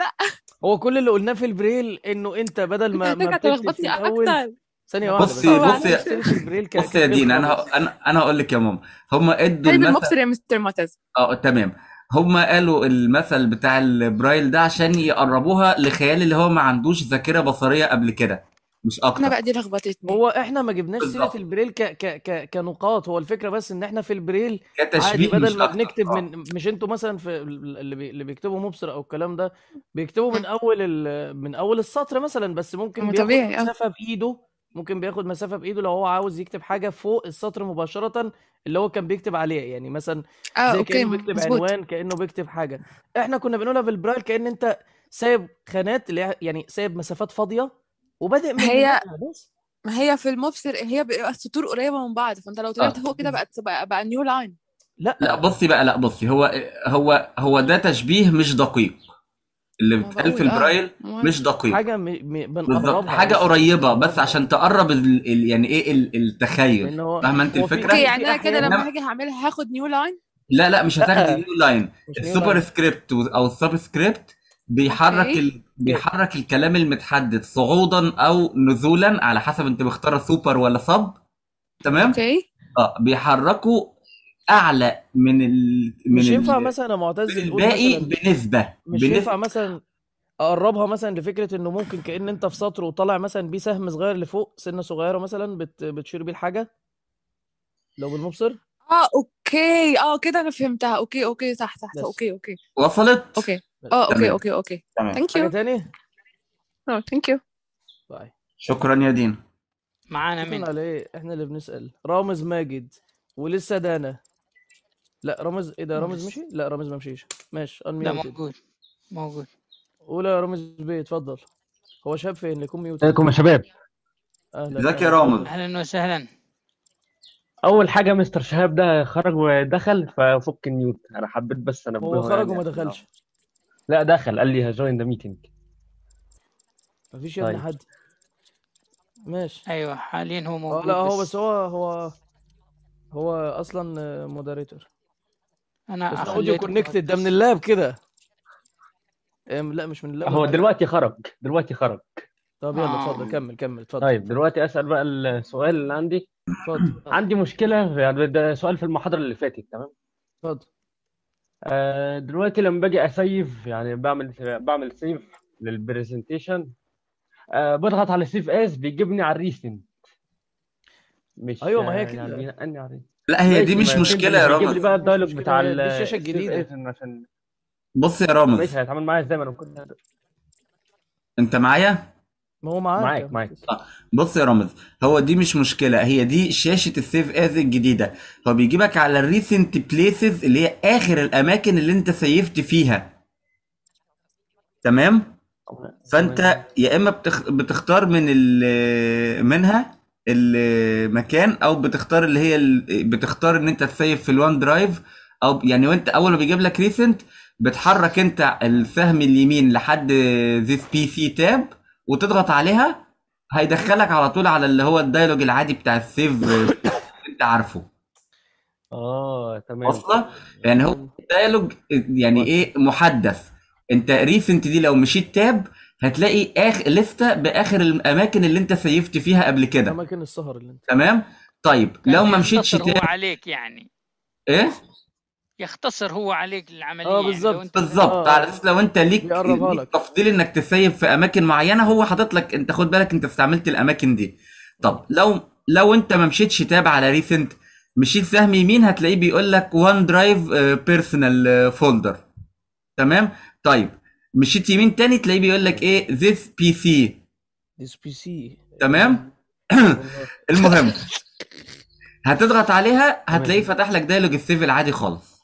هو كل اللي قلناه في البريل انه انت بدل ما أنت ما هترجع بتكتب في تلخبطني الاول أكتر ثانيه واحده بصي بس بصي ما تشتريش البريل ك- بصي يا كبريل دين انا خالص. ه- انا انا هقول لك يا ماما هم ادوا طيب المثل المبصر يا مستر معتز اه تمام هم قالوا المثل بتاع البرايل ده عشان يقربوها لخيال اللي هو ما عندوش ذاكره بصريه قبل كده مش أنا اكتر بقى دي لخبطتني هو احنا ما جبناش سيره بالظبط. البريل ك ك ك كنقاط هو الفكره بس ان احنا في البريل عادي كتشبيه مش بدل ما اكتر بنكتب آه. من مش انتوا مثلا في اللي بي... اللي بيكتبوا مبصر او الكلام ده بيكتبوا من اول ال... من اول السطر مثلا بس ممكن ما بياخد طبيعي اه مسافه بايده ممكن بياخد مسافه بايده لو هو عاوز يكتب حاجه فوق السطر مباشره اللي هو كان بيكتب عليه يعني مثلا اه زي اوكي كانه بيكتب مظبوط عنوان كانه بيكتب حاجه احنا كنا بنقولها في البرايل كان انت سايب خانات اللي هي- يعني سايب مسافات فاضيه وبادئ من هي بداية بس ما هي في المبصر هي بقى السطور قريبة من بعض فانت لو طلعت اه فوق كده بقت بقى, بقى نيو لاين لا لا بصي بقى لا بصي هو هو هو ده تشبيه مش دقيق اللي ما بيتقال في بقول اه البرايل المهم مش دقيق حاجه م... م... بالظبط بنقربها حاجه بس قريبه بس عشان تقرب ال... ال... يعني ايه ال... التخيل لان هو فاهمه انت هو في الفكره اوكي في يعني في انا كده لما احيان انما هاجي هعملها هاخد نيو لاين لا لا مش هتاخدي لا نيو لاين مش نيو السوبر لاين سكريبت و- او السب سكريبت بيحرك اوكي ال... اوكي بيحرك الكلام المتحدد صعودا او نزولا على حسب انت مختاره سوبر ولا سب تمام اوكي اه بيحركوا اعلى من ال... من مش ينفع ال... مثلا يا معتز من نقول الباقي مثلا بنسبه مش ينفع بنسبه مثلا اقربها مثلا لفكره انه ممكن كأن انت في سطر وطالع مثلا بيه سهم صغير لفوق سنه صغيره مثلا بت... بتشير بيه الحاجه لو بالمبصر اه اوكي اه كده انا فهمتها اوكي اوكي صح صح صح بس اوكي اوكي وصلت اوكي اه اوكي تمام اوكي اوكي تمام ثانك حاجه يو تاني اه ثانك يو باي شكرا يا دين معانا شكرا من على ايه احنا اللي بنسأل رامز ماجد ولسه دانا لا رامز ايه ده رامز مشي لا رامز ما مشيش ماشي لا انميوتد موجود موجود قول يا رامز بيه اتفضل هو شاب فين يكون ميوتد ازيكم يا شباب اهلا ازيك يا اهلا رامز اتفضل اهلا وسهلا اول حاجه مستر شهاب ده خرج ودخل ففك النيوت انا حبيت بس هو انبهه خرج يعني وما عشان لو دخلش لا دخل قال لي هجوين ذا ميتنج مفيش يا ابني طيب حد ماشي ايوه حاليا هو اه موجود لا هو بس بس هو هو هو اصلا مودريتور انا بس اوديو خليته كونكتد ده من مهندس اللاب كده ام، لا مش من اللاب هو ولا حاجه دلوقتي خرج دلوقتي خرج طب يلا اتفضل اه كمل كمل اتفضل طيب دلوقتي اسال بقى السؤال اللي عندي اتفضل عندي مشكله يعني ده سؤال في المحاضره اللي فاتت تمام اتفضل آه، دلوقتي لما باجي اسيف يعني بعمل بعمل سيف للبرزنتيشن آه، بضغط على سيف اس بيجيبني على الريسنت مش ايوه ما هي آه، كده. يعني بينقلني على الريسنت لا هي دي ماشي مش ما مشكله يا بيجيب لي رامز بقى الدايلوج مشكلة، بتاع هي دي ال- الشاشة السيف الجديدة. اس عشان بص يا رامز ماشي هيتعامل معايا ازاي ما انا كنت انت معايا ما هو معاك معاك معاك بص يا رامز هو دي مش مشكله هي دي شاشه السيف از الجديده هو بيجيبك على الريسنت بليسز اللي هي اخر الاماكن اللي انت سيفت فيها تمام فانت يا اما بتخ... بتختار من ال... منها المكان او بتختار اللي هي ال... بتختار ان انت تسيف في الوان درايف او يعني وانت اول ما بيجيب لك ريسنت بتحرك انت السهم اليمين لحد ذيس بي سي تاب وتضغط عليها هيدخلك على طول على اللي هو الدايلوج العادي بتاع السيف اللي انت عارفه اه تمام واصله يعني هو الدايلوج يعني ايه محدث انت ريسنت دي لو مشيت تاب هتلاقي اخر لسته باخر الاماكن اللي انت سيفت فيها قبل كده اماكن السهر اللي انت تمام طيب لو ما مشيتش يختصر هو تاب عليك يعني ايه يختصر هو عليك العمليه اه يعني بالظبط. لو انت بالظبط على اساس لو انت ليك بيقربها ليك تفضيل انك تسيف في اماكن معينه هو حاطط لك انت خد بالك انت استعملت الاماكن دي طب لو لو انت ما مشيتش تاب على ريسنت مشيت سهم يمين هتلاقيه بيقول لك وان درايف بيرسونال فولدر تمام طيب مشيت يمين تاني تلاقيه بيقول لك ايه this PC ديس بي سي تمام المهم هتضغط عليها هتلاقيه فتح لك دايلوج السيف العادي خالص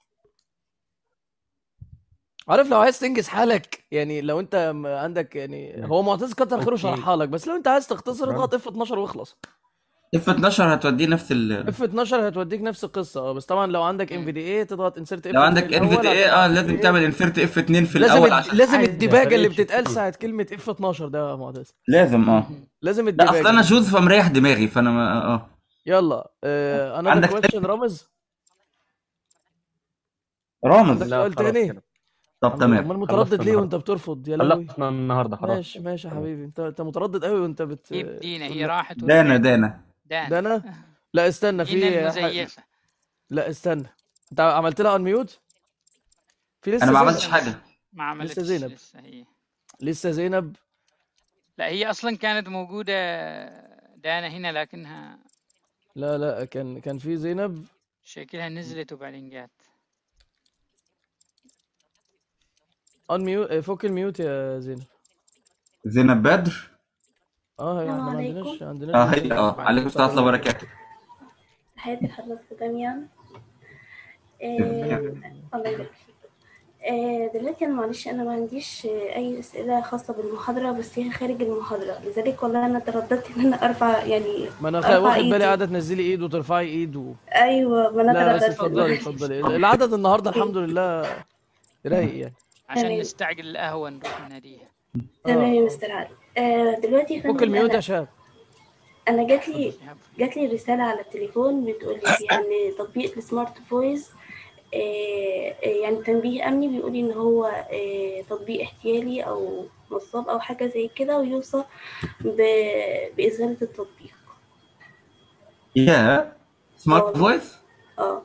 عارف لو عايز تنجز حالك يعني لو انت م- عندك يعني هو معتز كتر خيره أوكي. شرحها لك بس لو انت عايز تختصر اضغط اف 12 واخلص اف 12 هتوديه نفس ال اف 12 هتوديك نفس القصه اه بس طبعا لو عندك ام في دي اي تضغط انسرت اف لو عندك ان في دي اي اه لازم تعمل انسرت اف 2 في لازم الاول الد- عشان لازم عايز الدباجه اللي فريق بتتقال شخصي. ساعه كلمه اف 12 ده يا معتز لازم اه لازم لا الدباجه اصل انا جوز فمريح دماغي فانا ما اه يلا آه انا عندك كويشن رامز رامز عندك سؤال تاني طب تمام امال متردد ليه وانت بترفض يا لهوي خلصنا النهارده خلاص ماشي ماشي يا حبيبي انت انت متردد قوي وانت بت جيب دينا هي بتقول- راحت دانا دانا دانا دانا لا استنى في دينا ح- المزيفه لا استنى انت عملت لها انميوت في لسه انا ما زينب؟ عملتش حاجه ما عملتش لسه زينب لسه هي لسه زينب لا هي اصلا كانت موجوده دانا هنا لكنها لا لا كان كان في زينب شكلها نزلت وبعدين جات انميوت فك الميوت يا زينب زينب بدر اه هي احنا ما السلام عندناش عليكم. عندناش اه زينب. هي اه عليكم السلام ورحمه الله وبركاته تحياتي لحضرتك جميعا آه، الله يبارك فيك آه، دلوقتي انا معلش انا ما عنديش آه، اي اسئله خاصه بالمحاضره بس هي خارج المحاضره لذلك والله انا ترددت ان انا ارفع يعني ما انا خ- ارفع واخد بالي ايدي قاعده تنزلي ايد وترفعي ايد و... ايوه ما انا لا بس ترددت اتفضلي اتفضلي العدد النهارده الحمد لله رايق يعني عشان تمام. نستعجل القهوه نروح نناديها تمام يا مستر علي آه، دلوقتي يا فك فندم الميوت يا انا شباب انا جات لي جات لي رساله على التليفون بتقول لي يعني تطبيق السمارت فويس آه، آه، يعني تنبيه امني بيقول ان هو آه، تطبيق احتيالي او نصاب او حاجه زي كده ويوصى ب- بازاله التطبيق يا سمارت فويس اه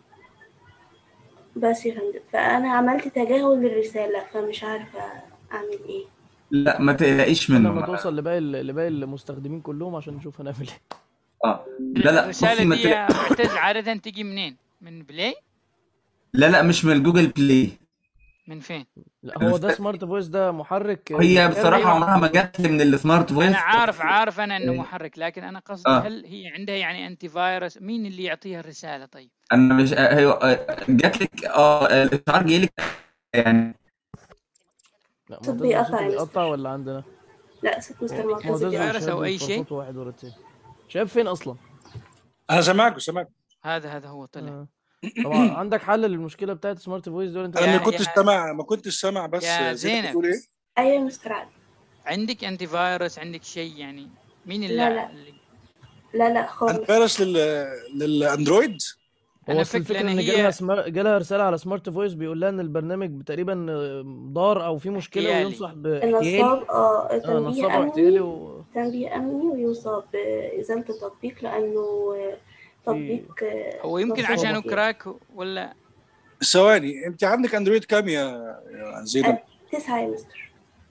بس يا فندم فانا عملت تجاهل للرساله فمش عارفه اعمل ايه لا ما تقلقيش لما منه توصل لباقي ال- لباقي المستخدمين كلهم عشان نشوف هنعمل ايه اه لا لا بصي الرساله ما دي تقلق- يا معتز عاده تجي منين من بلاي لا لا مش من جوجل بلاي من فين لا هو ده سمارت فويس ده محرك هي آه، بصراحه عمرها ما جات لي من السمارت فويس انا عارف عارف انا انه محرك لكن انا قصدي آه. هل هي عندها يعني انتي فايروس مين اللي يعطيها الرساله طيب انا مش آه، هي آه، جات لك اه آه، الاشعار جاي لك يعني لا صوت معتز بيقطع صوته يا مستر بيقطع ولا عندنا لا صوت مستر معتز معتز بيقطع. فيروس أو أي شيء؟ صوت واحد ورا التاني شايف فين اصلا انا سامعكم سامعكم هذا هذا هو طلع آه. طبعا عندك حل للمشكله بتاعت سمارت فويس دول انت انا ما يا- كنتش يا- سامع ما كنتش سامع بس يا زينب زينب. بتقول ايه ايوه يا مستر علي عندك انتي فايروس عندك شيء يعني مين اللي, لا لا اللي لا لا خالص فيروس لل للاندرويد هو أنا اصل فكرة الفكره إن ان هي- جالها سمار... جالها رساله على سمارت فويس بيقول لها ان البرنامج تقريبا ضار او فيه مشكله احتيالي. وينصح باحتيالي النصاب اه اه تنبيه نصاب واحتيالي امني و... تنبيه امني ويوصى بازاله التطبيق لانه آه، تطبيق آه، هو يمكن نصاب عشانه يعني. كراك ولا ثواني انت عندك اندرويد كام يا يا زينب؟ تسعة يا مستر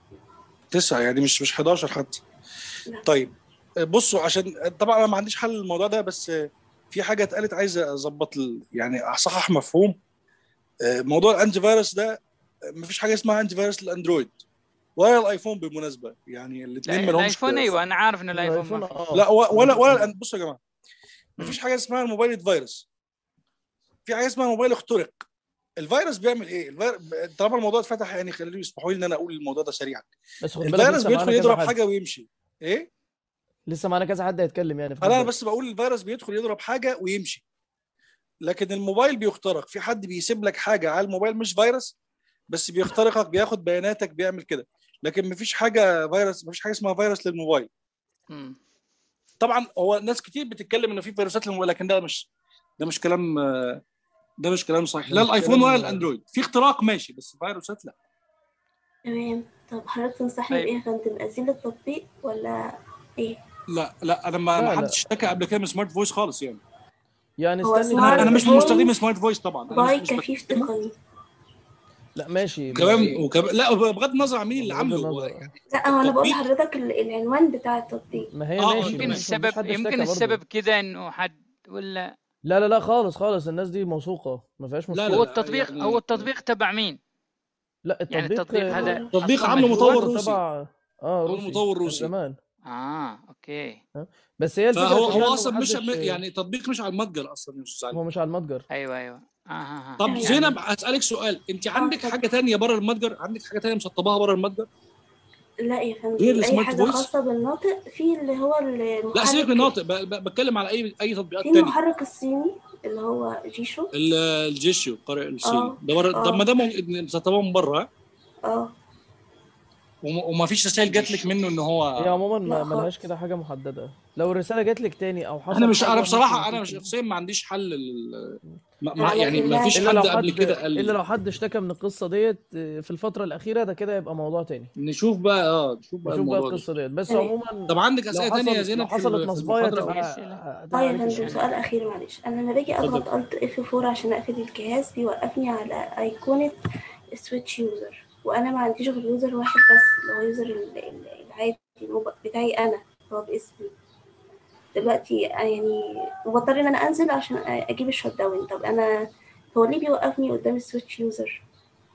تسعة يعني مش مش 11 حتى لا. طيب بصوا عشان طبعا انا ما عنديش حل للموضوع ده بس في حاجه اتقالت عايز اظبط ال- يعني اصحح مفهوم موضوع الانتي فيروس ده مفيش حاجه اسمها انتي فيروس للاندرويد ولا الايفون بالمناسبه يعني الاثنين لا ما لهمش الايفون ايوه انا عارف ان الايفون الايفون ما في. اه لا و- ولا ولا الأن- بصوا يا جماعه مفيش حاجه اسمها الموبايل يتفيروس في حاجه اسمها موبايل اخترق الفيروس بيعمل ايه؟ الفير... طالما الموضوع اتفتح يعني خليني يسمحوا لي ان انا اقول الموضوع ده سريعا بس خد بالك الفيروس لسه بيدخل معانا كذا يضرب حد حاجه ويمشي ايه؟ لسه معانا كذا حد هيتكلم يعني انا فخد بس بقول الفيروس بيدخل يضرب حاجه ويمشي لكن الموبايل بيخترق في حد بيسيب لك حاجه على الموبايل مش فيروس بس بيخترقك بياخد بياناتك بيعمل كده لكن مفيش حاجه فيروس مفيش حاجه اسمها فيروس للموبايل مم. طبعا هو ناس كتير بتتكلم ان في فيروسات للموبايل لكن ده مش ده مش كلام آه، ده مش كلام صحيح ده لا مش الايفون كلام- ولا الاندرويد في اختراق ماشي بس فيروسات لا تمام طب حضرتك تنصحني طيب. بإيه يا فندم أزيل التطبيق ولا إيه؟ لا لا انا ما لا، ما لا. حدش اشتكى قبل كده من سمارت فويس خالص يعني يعني هو استني سمارت انا انا مش من فويس مستخدمي سمارت فويس طبعا انا باي مش مش كفيف بستخدمه. تقني لا ماشي وكمان وكمان لا بغض النظر عن مين اللي بغض عامله هو النظر يعني لا هو أنا بقول التطبيق لحضرتك ال- العنوان بتاع التطبيق ما هي آه، ماشي يمكن يمكن ماشي السبب مفيش حد يمكن اشتكى برضه السبب كده انه حد ولا لا لا لا خالص خالص الناس دي موثوقة ما فيهاش لا مشكلة هو لا التطبيق يعني هو التطبيق تبع مين؟ لا يعني التطبيق التطبيق هذا التطبيق اصلا عامله مشهور مطور برضه روسي تبع اه عامله روسي مطور من روسي زمان اه اوكي بس هي الفكرة فهو كلها هو انه اصلا مش محدش يعني تطبيق مش على المتجر اصلا يا استاذ علي هو مش على المتجر ايوه ايوه اه اه, آه. طب يعني زينب هسألك سؤال انت اه عندك اتفضل حاجة تانية بره المتجر عندك حاجة تانية مسطباها بره المتجر لا يا فندم غير أي السمارت حاجة فويس خاصة بالناطق في اللي هو لا سيبك من المحرك الناطق ب- ب- بتكلم على اي اي تطبيقات في تانية المحرك الصيني اللي هو جيشو ال- الجيشيو القارئ الصيني اه ده بره طب ما اه ده مو- مسطباه من بره ها؟ اه وم- وما فيش رسائل جات لك منه ان هي هو عموما ما لا ملهاش خالص كده حاجة محددة لو الرسالة جات لك تاني او انا حصل مش انا حاجة بصراحة ممكن انا مش تكون شخصيا ما عنديش حل لل... ما أنا ما- يعني لكن ما لا فيش الا لو حد قبل حد كده قال الا لي لو حد اشتكى من القصة ديت في الفترة الأخيرة ده كده يبقى موضوع تاني نشوف بقى اه نشوف بقى نشوف بقى الموضوع ده القصة ديت بس تمام عموما طب عندك لو اسئلة تانية يا حصل لو زينب في حصلت ال- في نصباية المحاضرة تبقى او اسئله هتبقى اه يا عليك فندم السؤال سؤال أخير معلش أنا لما باجي اتفضل أضغط ألت اف 4 عشان أقفل الجهاز بيوقفني على أيقونة سويتش يوزر وأنا ما عنديش غير يوزر واحد بس اللي هو يوزر ال- ال- العادي الموب- بتاعي أنا اللي هو باسمي دلوقتي يعني بضطر إن أنا أنزل عشان أ- أجيب الشوت داون طب أنا هو ليه بيوقفني قدام السويتش يوزر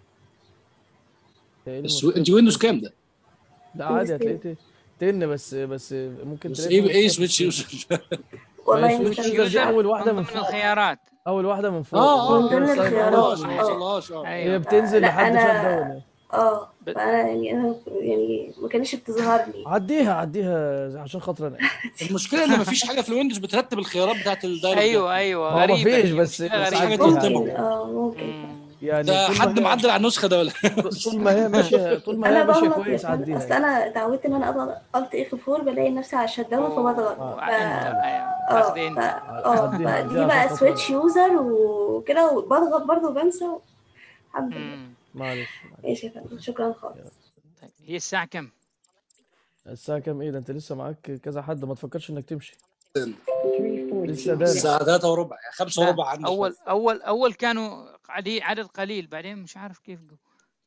ايه السو... المشكلة انت في ويندوز كده كام ده؟ لا ويندوز عادي هتلاقيه 10 ت- تن بس بس ممكن بس تلاقي في ايه ايه مشكلة في سويتش السويتش يوزر ما والله هي يا سويتش مستر يوزر دي يوزر أول واحدة من من ضمن فوق الخيارات أول واحدة من فوق اه اه من وبعد ضمن كده ما ساين الخيارات أوت وصلهاش اه ما وصلهاش اه هي ايوه بتنزل لا لحد شات أنا داون يعني اه ب... فأنا يعني أنا يعني ما كانتش بتظهر لي عديها عديها عشان خاطر انا المشكله ان مفيش حاجه في الويندوز بترتب الخيارات بتاعت الدايلوج ده ايوه ايوه هو غريبه مفيش هي بس مشكله بس مفيش حاجه غريبه عديها ترتبه ممكن اه ممكن مم. يعني ده طول حد ما هي معدل على النسخه ده ولا طول ما هي ماشية طول ما هي انا ماشية بغلط كويس يعني عديها اصل يعني انا اتعودت ان انا اضغط الت اف 4 بلاقي نفسي على الشت داون فبضغط آه. ف وانتر ايوه اه تاخذ ف... انتر اه عديها فدي عديها عشان بقى خاطر سويتش انا يوزر وكده وبضغط برضه وبنسى الحمد لله مم. معلش معلش ماشي يا فندم شكرا خالص يلا. طيب هي الساعه كم؟ الساعة كام ايه ده انت لسه معاك كذا حد ما تفكرش انك تمشي 340. لسه دانا الساعه 3 وربع 5 لا وربع عندي اول شويه اول اول كانوا عدي عدد قليل بعدين مش عارف كيف جو.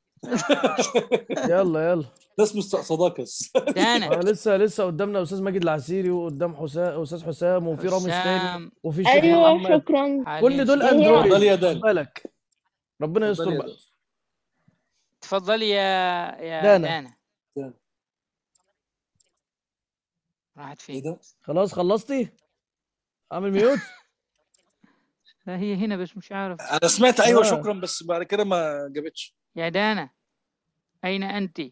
يلا يلا ده اسمه استقصاداكس دانا اه لسه لسه قدامنا استاذ ماجد العسيري وقدام حسام استاذ حسام وفي رامز تاني حسام وفي الشيخ ايوه محمد شكرا كل حاليا دول شكرا هي اندرويد اتفضلي يا خد دان بالك ربنا يستر اتفضلي يا بقى دان تفضلي يا يا دانا دانا دان. راحت ايه فين؟ ده؟ خلاص خلصتي اعمل ميوت لا هي هنا بس مش عارف انا سمعت ايوه اه شكرا بس بعد كده ما جابتش يا دانا اين انت؟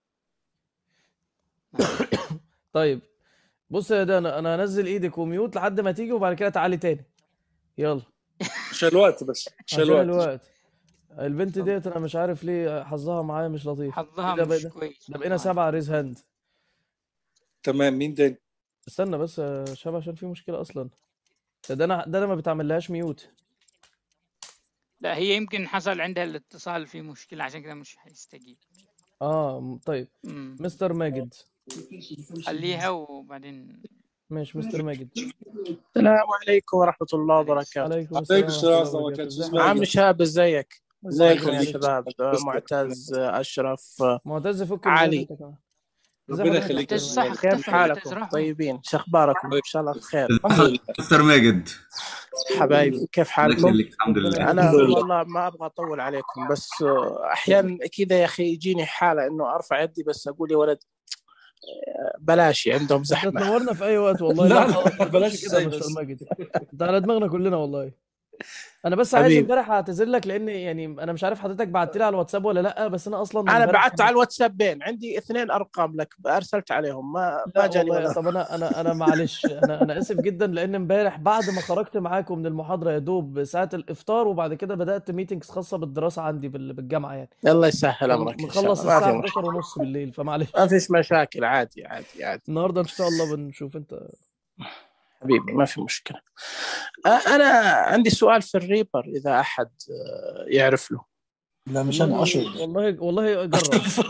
آه. طيب بص يا دانا انا هنزل ايدك وميوت لحد ما تيجي وبعد كده تعالي تاني يلا عشان الوقت بس عشان عشان الوقت الوقت البنت ديت انا مش عارف ليه حظها معايا مش لطيف حظها ايه ده مش بقى كويس ده بقينا والله سبعة ريز هاند تمام مين تاني؟ استنى بس يا شباب عشان في مشكلة اصلا ده ده انا ده انا ما بتعملهاش ميوت لا هي يمكن حصل عندها الاتصال في مشكلة عشان كده مش هيستجيب اه م- طيب مم. مستر ماجد خليها وبعدين ماشي مستر ماجد السلام عليكم ورحمة الله وبركاته عليكم عليكم السلام السلام ورحمة الله ورحمة الله وبركاته وبركاته ازي عم حضرتك شاب ازيك الله ازيكم يا يخليك شباب معتز اشرف معتز فك علي الميوت بتاعك ازي ربنا حضرتك يا يخليك مستر معتز ماجد صح كيف اختفى معتز حالكم راح وين؟ طيبين شو اخباركم ان شاء الله بخير الحمد لله مستر ماجد حبايبي كيف الله حالكم يخليك الحمد ربنا لله يخليك انا الحمد لله والله ما ابغى اطول عليكم بس آه، احيانا كذا يا اخي يجيني حالة انه ارفع يدي بس اقول يا ولد آه، بلاش عندهم انت زحمة تنورنا في اي وقت والله لا لا ما لا تقدرش بلاش كده يا ازاي مستر بس ماجد انت على دماغنا كلنا والله انا بس عايز حبيبي امبارح اعتذر لك لان يعني انا مش عارف حضرتك بعت لي على الواتساب ولا لا بس انا اصلا انا امبارح بعت على الواتسابين عندي اثنين ارقام لك ارسلت عليهم ما ما لا جاني والله ولا طب انا انا انا معلش انا انا اسف جدا لان امبارح بعد ما خرجت معاكم من المحاضره يا دوب ساعه الافطار وبعد كده بدات ميتنجز خاصه بالدراسه عندي بال- بالجامعه يعني الله يسهل امرك ان شاء مخلص الله ما الساعه في 11 مشكلة ونص بالليل فمعلش ما فيش مشاكل عادي عادي عادي النهارده ان شاء الله بنشوف انت حبيبي ما في مشكلة آه، أنا عندي سؤال في الريبر إذا أحد آه، يعرف له لا مش انا والله اشرف والله والله جرب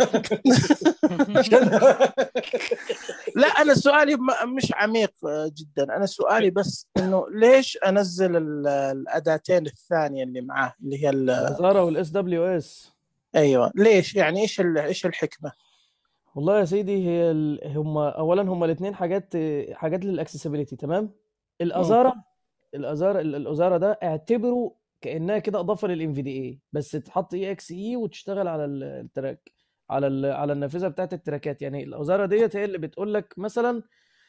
مش انا لا أنا سؤالي ما- مش عميق آه، جدا أنا سؤالي بس إنه ليش أنزل ال- الأداتين الثانية اللي معاه اللي هي ال- الازاره والاس دبليو اس أيوه ليش يعني إيش ال- إيش الحكمة والله يا سيدي هي ال... هم اولا هم الاثنين حاجات حاجات للاكسسبيليتي تمام مم. الازاره الازاره ال- الازاره ده اعتبره كانها كده اضافه للام في دي اي بس تحط اي اكس اي وتشتغل على ال- التراك على ال... على النافذه بتاعت التراكات يعني الازاره ديت هي اللي بتقول لك مثلا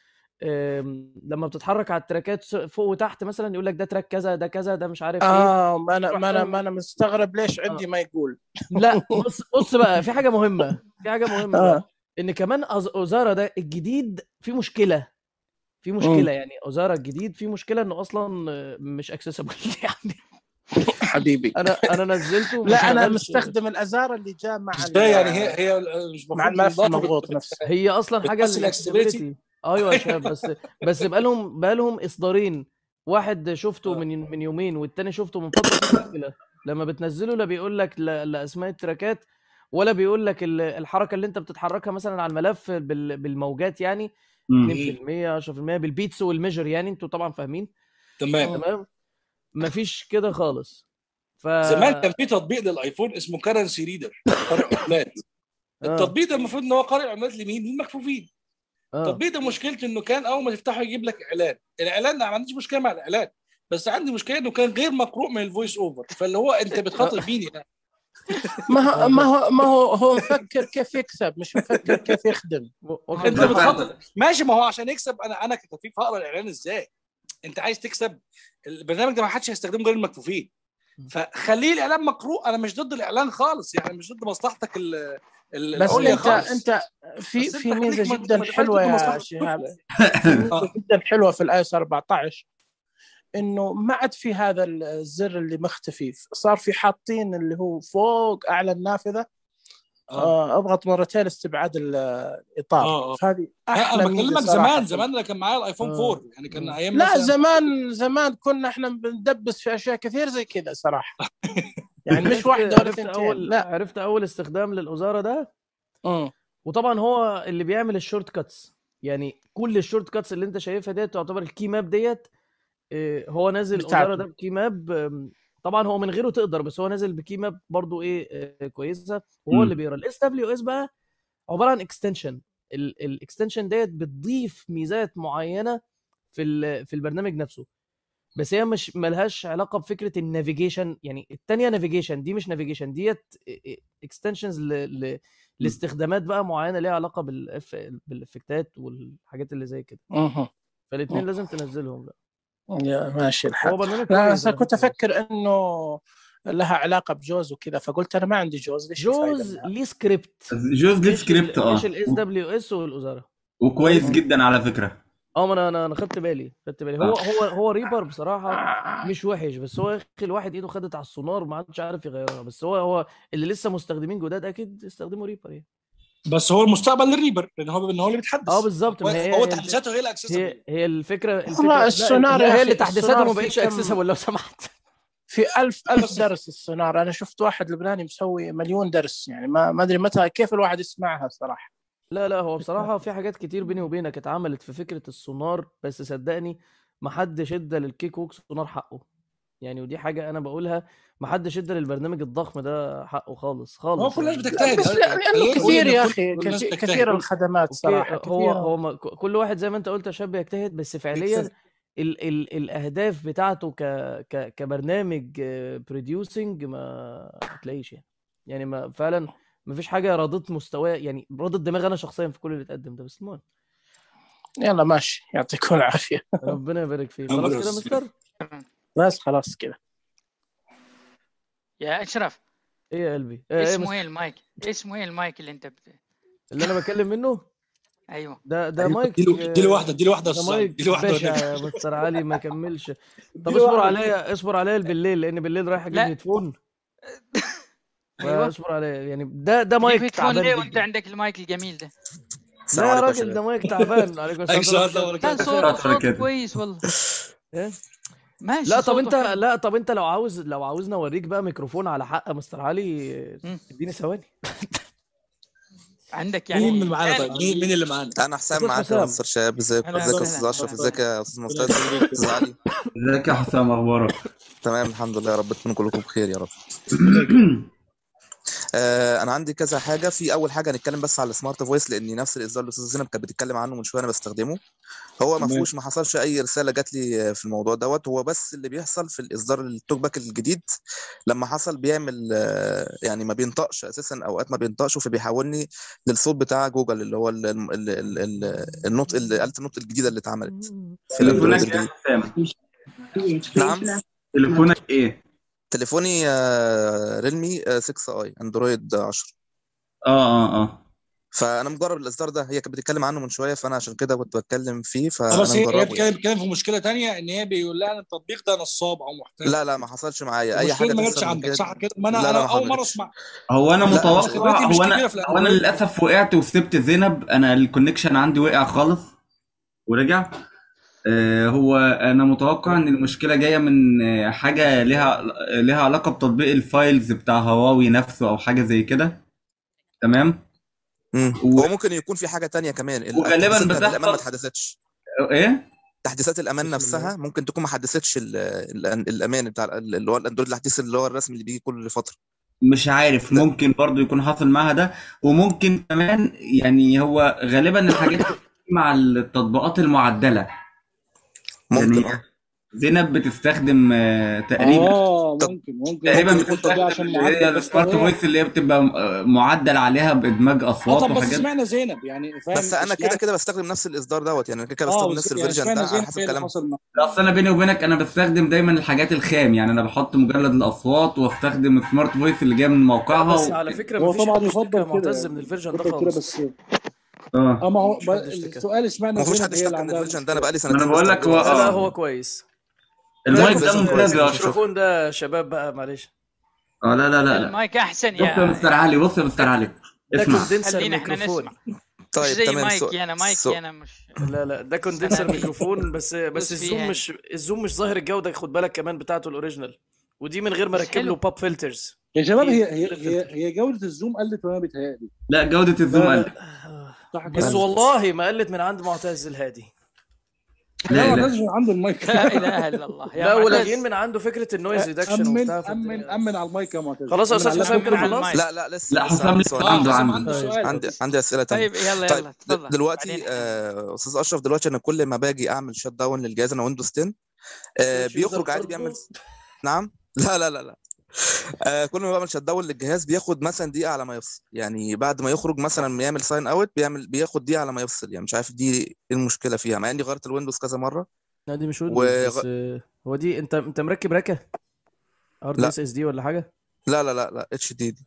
أم، لما بتتحرك على التراكات س- فوق وتحت مثلا يقول لك ده تراك كذا ده كذا ده مش عارف ايه آه ما أنا تروح ما أنا تعمل ما أنا مستغرب ليش اه عندي ما يقول لا بص بص بقى في حاجه مهمه في حاجه مهمه آه بقى ان كمان أز- اوزارا ده الجديد في مشكله في مم. مشكله يعني اوزارا الجديد في مشكله انه اصلا آه، مش اكسسبل يعني حبيبي انا انا نزلته ما لا أنا شغلش مستخدم الأزار اللي جاء مع ازاي يعني ال- هي هي مش مع المفروض الملف الداتا المضغوط بت- نفسه هي اصلا حاجه بتحسن الاكسسبيلتي للاكسسبيليتي ايوه يا شباب بس بس بقالهم بقالهم اصدارين واحد شفته من من يومين والتاني شفته من فتره في مشكله لما بتنزله لا بيقول لك لا, لا اسماء التراكات ولا بيقول لك ال- الحركه اللي انت بتتحركها مثلا على الملف بال- بالموجات يعني مم. 2% 10% بالبيتس والميجر يعني انتوا طبعا فاهمين تمام تمام مفيش كده خالص ف زمان كان في تطبيق للايفون اسمه كرنسي ريدر قارئ عملات اه التطبيق ده المفروض ان هو قارئ عملات لمين؟ للمكفوفين اه التطبيق ده مشكلته انه كان اول ما تفتحه يجيب لك اعلان الاعلان ما عنديش مشكله مع الاعلان بس عندي مشكله انه كان غير مقروء من الفويس اوفر فاللي هو انت بتخاطب مين يعني ما هو اه ما ب- هو ما هو هو مفكر كيف يكسب مش مفكر كيف يخدم واخد انت بالك بتخاطب ماشي ما هو عشان يكسب انا انا ككفيف هقرا الاعلان ازاي؟ انت عايز تكسب البرنامج ده ما حدش هيستخدمه غير المكفوفين فخليه الاعلان مقروء انا مش ضد الاعلان خالص يعني مش ضد مصلحتك ال- ال- بس العليا انت خالص انت في بس في انت ميزه خليك ما جدا ما تبقاش حلوه ضد يا مصلحه شهاب الطفل في ميزه اه جدا حلوه في الاي 14 انه ما عاد في هذا الزر اللي مختفي صار في حاطين اللي هو فوق اعلى النافذه اه آه، اضغط مرتين استبعاد الاطار اه اه فهذه لا انا احلى ميزه بكلمك صراحه زمان في زمان اللي كان معايا الايفون اه 4 يعني كان اه ايام لا مثلا زمان زمان كنا احنا بندبس في اشياء كثير زي كذا صراحه يعني مش عرفت واحده ولا عرفت ثنتين اول لا عرفت اول استخدام للأزارة ده امم وطبعا هو اللي بيعمل الشورت كاتس يعني كل الشورت كاتس اللي انت شايفها ديت تعتبر الكي ماب ديت اه، هو نازل أزارة بتاعته ده بكي ماب ام، طبعا هو من غيره تقدر بس هو نازل بكي ماب برضو ايه اه، كويسه وهو اللي مم. بيقرا الاس دبليو اس بقى عباره عن اكستنشن الاكستنشن ديت بتضيف ميزات معينه في ال- في البرنامج نفسه بس هي مش ملهاش علاقه بفكره النافيجيشن يعني التانية نافيجيشن دي مش نافيجيشن ديت اكستنشنز مم. لاستخدامات بقى معينه ليها علاقه بالإف... بالافكتات والحاجات اللي زي كده مهم. فالاثنين لازم تنزلهم لا يا ماشي الحال هو برنامج لا كويس أنا على كنت فكره بس افكر انه لها علاقه بجوز وكذا فقلت انا ما عندي جوز ليش الفائده جوز منها ليه سكريبت جوز ليه مش سكريبت ال... مش اه الاس و- دبليو اس والازاره وكويس مم. جدا على فكرة اه ما انا انا انا خدت بالي خدت بالي هو اه هو هو ريبر بصراحه مش وحش بس هو يا اخي الواحد ايده خدت على السونار ما عادش عارف يغيرها بس هو هو اللي لسه مستخدمين جداد اكيد استخدموا ريبر يعني بس هو المستقبل للريبر لان هو ان هو اللي اه بيتحدث بالظبط هو, ما هي هو هي الف... تحديثاته هي الاكسسبل هي هي الفكره الفكره والله لا السونار لا يا هي اللي اخي تحديثاته السونار ما في بقتش كم اكسسبل لو سمحت في ألف ألف بس درس السونار أنا شفت واحد لبناني مسوي مليون درس يعني ما ما أدري متى كيف الواحد يسمعها صراحة لا لا هو بصراحة في حاجات كتير بيني وبينك اتعملت في فكرة السونار بس صدقني محدش ادى للكيك ووك سونار حقه يعني ودي حاجة أنا بقولها محدش ادى للبرنامج الضخم ده حقه خالص خالص هو كل الناس يعني بتجتهد بس خلينا لانه نقول كثير إن يا كل اخي كل الناس كثير, بتجتهد كثير الخدمات اوكي صراحه هو كثير هو ما- ك- كل واحد زي ما انت قلت يا شاب يجتهد بس فعليا بيجتهد ال ال الاهداف بتاعته ك ك كبرنامج بروديوسنج ما تلاقيش يعني يعني ما فعلا ما فيش حاجه راضت مستواه يعني راضت دماغي انا شخصيا في كل اللي اتقدم ده بس المهم يلا ماشي يعطيكم العافيه ربنا يبارك فيك خلاص كده مستر بس خلاص كده يا اشرف ايه يا قلبي ايه ايه اسمه مستر ايه المايك اسمه ايه المايك اللي انت بت... اللي انا بتكلم منه ايوه ده ده أيوة، مايك اديله اديله واحده اديله واحده يا ده استاذ علي مايك اديله واحده باشا والنبي يا مستر علي ما كملش طب اديله اصبر واحده عليا اصبر عليا بالليل لان بالليل رايح اجيب لا هيدفون ايوه فاصبر عليا يعني ده ده تجيب مايك هيدفون تعبان ليه وانت جدا عندك المايك الجميل ده لا يا راجل ده مايك تعبان عليكم عليك السلام السلام ورحمه ورحمه الله الله كان وبركاته صوته صوته كويس والله ايه ماشي لا طب صوته انت حلو لا طب انت لو عاوز لو عاوزني اوريك بقى ميكروفون على حق يا مستر علي مم. اديني ثواني عندك مين يعني اللي معانا طيب مين مين اللي معانا انا حسام استاذ معاك يا حسام مستر شهاب ازيك اهلا ازيك يا وسهلا استاذ اشرف اهلا ازيك يا استاذ الله معتز يخليك استاذ علي ازيك يا حسام اخبارك تمام الحمد لله يا رب تكونوا كلكم بخير يا رب آه انا عندي كذا حاجه في اول حاجه هنتكلم بس على السمارت فويس لان نفس الاصدار اللي الاستاذ زينب كانت بتتكلم عنه من شويه انا بستخدمه هو ما تمام فيهوش ما حصلش اي رساله جات لي في الموضوع دوت هو بس اللي بيحصل في الاصدار التوك باك الجديد لما حصل بيعمل آه، يعني ما بينطقش اساسا اوقات ما بينطقش فبيحولني للصوت بتاع جوجل اللي هو ال- ال- ال- ال- النطق ال- آلة النطق الجديده اللي اتعملت في الاندرويد تليفونك ايه يا الجديد حسام نعم تليفونك ايه تليفوني آه، ريلمي آه، 6 اي اندرويد 10 اه اه اه فانا مجرب الاصدار ده هي كانت بتتكلم عنه من شويه فانا عشان كده كنت بتكلم فيه اه فانا بس هي هي مجربه بتتكلم يعني بتتكلم في مشكله تانية ان هي بيقول لها ان التطبيق ده نصاب او محتال لا لا ما حصلش معايا اي المشكله حاجه دي ما جاتش تحصل من عندك كده صح كده ما لا انا لا انا ما اول مره حصلتش اسمع هو انا لا انا متوقع خبرتي مش هو انا كبيره في هو انا الاندرويد للاسف وقعت وسبت زينب انا الكونكشن عندي وقع خالص ورجع آه، هو انا متوقع ان المشكله جايه من آه، حاجه ليها ليها علاقه بتطبيق الفايلز بتاع هواوي نفسه او حاجه زي كده تمام مم. و... هو ممكن يكون في حاجه تانية كمان ال- وغالبا تحديثات الامان ما بتحصل اتحدثتش ايه تحديثات الامان نفسها ممكن تكون ما حدثتش ال- ال- الامان بتاع ال- اللي هو الاندرويد الحديث اللي هو الرسمي اللي بيجي كل فتره مش عارف ده ممكن برضو يكون حاصل معاها ده وممكن كمان يعني هو غالبا الحاجات دي مع التطبيقات المعدله ممكن يعني اه زينب بتستخدم آه، تقريبا اه طب ممكن ممكن تقريبا ممكن يكون تطبيق بتستخدم عشان اللي هي معدل بس طب السمارت هي فويس اللي هي بتبقى آه، معدل عليها بادماج اه اصوات طب بس وحاجات اشمعنى زينب يعني بس فاهم انا كده اشمعنى كده بستخدم نفس الاصدار دوت يعني انا كده كده اه بستخدم بس نفس يعني الفيرجن اشمعنى ده على زينب حسب هي اللي كلام حصل معاها اصل انا بيني وبينك انا بستخدم دايما الحاجات الخام يعني انا بحط مجلد الاصوات واستخدم السمارت فويس اللي جاي من لا موقعها بس و... على فكره هو مفيش طبعا حد اشتكى يفضل يا كده معتز يعني من الفيرجن ده يفضل كده خالص بس اه اه ما هو مفيش ب- حد اشتكى السؤال اشمعنى ما فيهوش زينب حد هي اللي اشتكى من عندها الفيرجن ده المشكله انا بقالي ما انا سنتين بقول لك هو بستخدمه لا لا اصلا هو اه كويس ده المايك الفيرجن ده كون كويس ممتاز يا مش هشوف الميكروفون ده شباب بقى معلش اه لا لا لا لا المايك احسن بص يا يا مستر علي بص يا مستر علي ده اسمع كوندنسر خلينا احنا ميكروفون نسمع مش طيب زي تمام مايكي سو... انا سو... مايكي انا مش لا لا ده كوندنسر سنامير ميكروفون بس بس دوس الزوم فيها مش الزوم مش ظاهر الجوده خد بالك كمان بتاعته الاوريجينال ودي من غير ما بس اركب له حلو باب فلترز يا شباب دي هي هي غير هي, فلتر هي جوده الزوم قلت وانا بيتهيألي لا جودة الزوم لا قلت لا صح بس كده؟ والله ما قلت من عند معتز الهادي لا لا ما لا لازم عنده المايك لا اله الا الله يا لا ولاغيين معتز من عنده فكره النويز ريدكشن امن وبتاع في امن الدنيا امن على المايك يا معتز خلاص يا امن استاذ على حسام اللابتوب كده على خلاص المايك لا لا لسه لا لسه حسام عندي لسه سؤال اه عنده حسام عنده عنده طيب سؤال عندي اتفضل عندي اسئله تانية طيب يلا طيب يلا د- تفضل دلوقتي بعدين آه، استاذ اشرف دلوقتي انا كل ما باجي اعمل شت داون للجهاز انا ويندوز 10 آه، سويتش يوزر بيخرج عادي بيعمل برضه نعم لا لا لا لا آه كل ما بعمل شت داون للجهاز بياخد مثلا دقيقه على ما يفصل يعني بعد ما يخرج مثلا ما يعمل ساين اوت بيعمل بياخد دقيقه على ما يفصل يعني مش عارف دي ايه المشكله فيها مع اني غيرت الويندوز كذا مره لا دي مش و ويندوز بس آه، هو دي انت انت مركب ركه هارد لا اس اس دي ولا حاجه لا لا لا لا اتش دي دي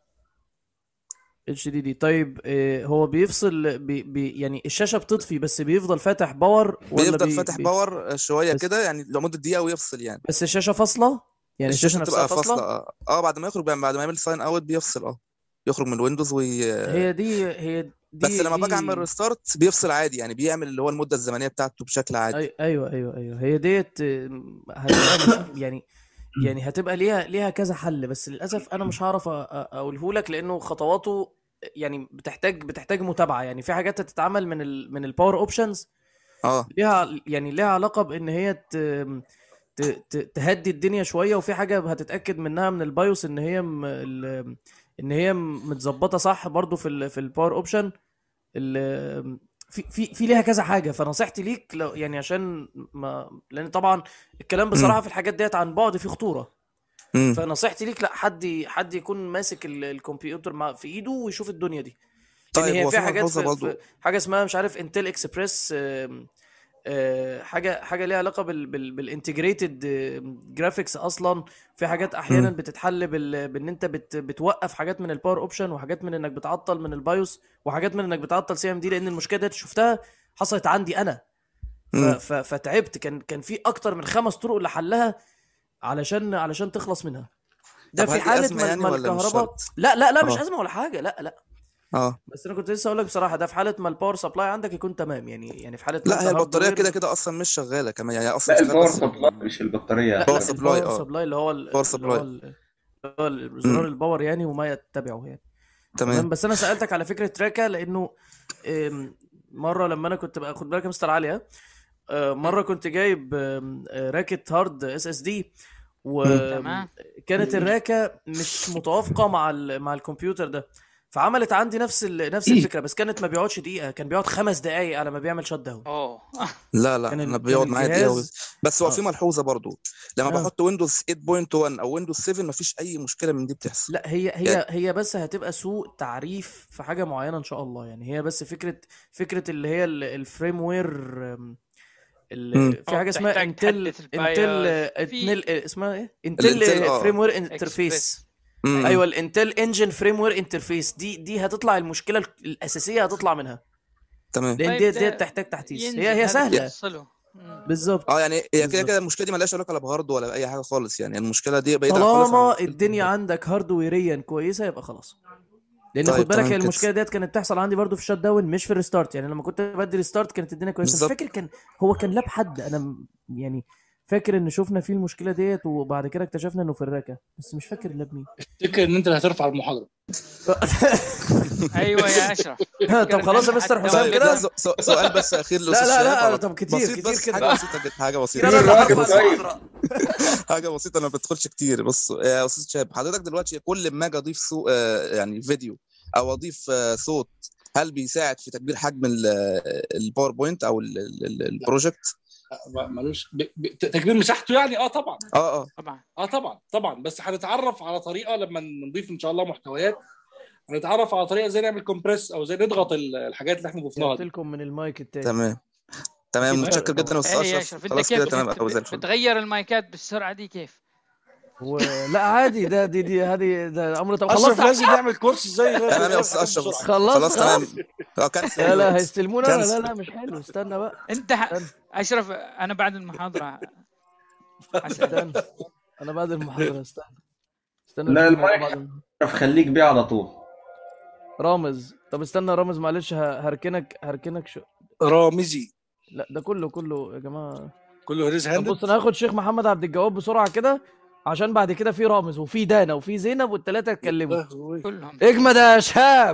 اتش دي دي طيب آه، هو بيفصل بي بي يعني الشاشه بتطفي بس بيفضل فاتح باور ولا بيفضل بي فاتح بي باور شويه بس كده يعني لمده دقيقه ويفصل يعني بس الشاشه فاصله يعني الشاشه الشاشه نفسها بتبقى فاصله فاصله اه آه، بعد ما يخرج بعد ما يعمل ساين اوت بيفصل اه يخرج من الويندوز وي... هي دي هي بس دي لما باجي اعمل دي ريستارت بيفصل عادي يعني بيعمل اللي هو المده الزمنيه بتاعته بشكل عادي أي ايوه ايوه ايوه هي ديت آه، هتبقى مش يعني يعني هتبقى ليها ليها كذا حل بس للاسف انا مش هعرف أ- أ- اقوله لك لانه خطواته يعني بتحتاج بتحتاج متابعه يعني في حاجات هتتعمل من ال من الباور اوبشنز اه ليها يعني ليها علاقه بان هي ت... ت... ت... تهدي الدنيا شويه وفي حاجه هتتاكد منها من البايوس ان هي م... ال... ان هي متظبطه صح برضو في ال... في الباور اوبشن ال... في في في ليها كذا حاجه فنصيحتي ليك لو يعني عشان ما لان طبعا الكلام بصراحه في الحاجات ديت عن بعد فيه خطوره مم. فنصيحتي ليك لا حد حد يكون ماسك ال- الكمبيوتر مع في ايده ويشوف الدنيا دي لان طيب هي هو في في حاجات ملحوظه في, برضو في حاجه اسمها مش عارف انتل اكسبريس حاجه حاجه ليها علاقه بال بال بالانتجريتد جرافيكس اصلا في حاجات احيانا مم. بتتحل بال بان انت بت بتوقف حاجات من الباور اوبشن وحاجات من انك بتعطل من البايوس وحاجات من انك بتعطل سي ام دي لان المشكله دي شفتها حصلت عندي انا ف مم. ف فتعبت كان كان في اكتر من خمس طرق لحلها علشان علشان تخلص منها ده طب في هل دي حاله ازمه ما يعني ما ولا مش الكهرباء شرط؟ لا لا لا مش اه ازمه ولا حاجه لا لا اه بس انا كنت لسه اقول لك بصراحه ده في حاله ما الباور سبلاي عندك يكون تمام يعني يعني في حاله ما لا انت هي البطاريه كده هاردوير كده اصلا مش شغاله كمان يعني هي اصلا لا شغاله الباور بس سبلاي مش البطارية لا باور لا سبلاي الباور اه سبلاي اللي هو ال- باور اللي هو سبلاي ال- اللي هو زرار الباور يعني وما يتبعه يعني تمام تمام بس انا سالتك على فكره تراكا لانه آم، مره لما انا كنت بقى خد بالك يا مستر عليا آه، مره كنت جايب آم، آه، راكت هارد اس اس دي تمام وكانت الراكه مش متوافقه مع ال- مع الكمبيوتر ده فعملت عندي نفس ال- نفس الفكره بس كانت ما بيقعدش دقيقه كان بيقعد خمس دقائق على ما بيعمل شت داون اوه لا لا كان انا ال- كان بيقعد معايا دقيقه و... الجهاز بس هو في اه ملحوظه برضو لما اه بحط ويندوز 8.1 او ويندوز 7 مفيش اي مشكله من دي بتحصل لا هي يعني هي هي بس هتبقى سوء تعريف في حاجه معينه ان شاء الله يعني هي بس فكره فكره اللي هي ال- الفريم وير مم. اللي في اه حاجه اسمها بتحتاج انتل تحدث انتل البايوس في انتل اسمها ايه انتل الانتل اه فريم وير اكسبريس انترفيس امم ايوه الانتل انجن فريم وير انترفيس دي دي هتطلع المشكله ال- الاساسيه هتطلع منها تمام لان طيب ديت ديت ده تحتاج تحديث هي ينزل هي هذا سهله توصله مم. بالظبط اه يعني هي كده كده بالظبط المشكله دي مالهاش علاقه لا بهارد ولا باي حاجه خالص يعني المشكله دي بعيده خالص عن طالما مشكله الدنيا الهارد عندك هاردويريا كويسه يبقى خلاص لان خد طيب بالك تمام هي كده المشكله ديت كانت تحصل عندي برضو في الشات داون مش في الريستارت يعني لما كنت بدي ريستارت كانت الدنيا كويسه مش بالظبط فاكر كان هو كان لاب حد انا م- يعني فاكر ان شفنا فيه المشكله ديت وبعد كده اكتشفنا انه في الراكه بس مش فاكر اللاب مين افتكر ان انت اللي هترفع المحاضره ايوه يا اشرف طب افتكر ان خلاص يا انت مستر حسام طيب كده لا س- س- سؤال بس اخير لا للاستاذ لا شهاب لا على طب كتير بسيط كتير بس كده حاجه بسيطه جدا حاجه كتير بسيطه انا اللي الراجل هرفع طيب المحاضره حاجه بسيطه انا ما بدخلش كتير بص يا استاذ شهاب حضرتك دلوقتي كل ما اجي اضيف سو... آه، يعني فيديو او اضيف آه، صوت هل بيساعد في تكبير حجم ال- الباوربوينت او ال- ال- ال- لا البروجكت لا، ملوش ب... ب... تكبير مساحته يعني اه طبعا اه اه طبعا اه طبعا طبعا بس هنتعرف على طريقه لما نضيف ان شاء الله محتويات هنتعرف على طريقه ازاي نعمل كومبريس او ازاي نضغط ال- الحاجات اللي احنا ضفناها جبت دي لكم من المايك التاني تمام تمام اكيد متشكر فرق جدا يا طبعا استاذ ايه يا اشرف اشرف انت خلاص كيف كده تمام بت... قوي زي بت... الفل بتغير المايكات بالسرعه دي كيف؟ ولا عادي ده دي دي هذه ده امر طب اشرف خلصت لازم يعمل كورس ازاي يغير تمام يا يغير استاذ حاجات اشرف بس بسرعه خلصت خلاص تمام خلاص اه كنسل لا لا دلوقتي هيستلمونا لا لا كنسل لا مش حلو استنى بقى انت ح... استنى اشرف انا بعد المحاضره حسأل استنى انا بعد المحاضرة استنى استنى لا نشوف الموضوع المايك بعد المحاضرة اشرف خليك بيه على طول رامز طب استنى يا رامز معلش ه- هركنك هركنك شو رامزي لا ده كله كله يا جماعة كله ريز طب هاندد بص انا هاخد شيخ محمد عبد الجواد بسرعة كده عشان بعد كده في رامز وفي دانا وفي زينب والتلاتة اتكلموا كلهم اجمد يا شهاب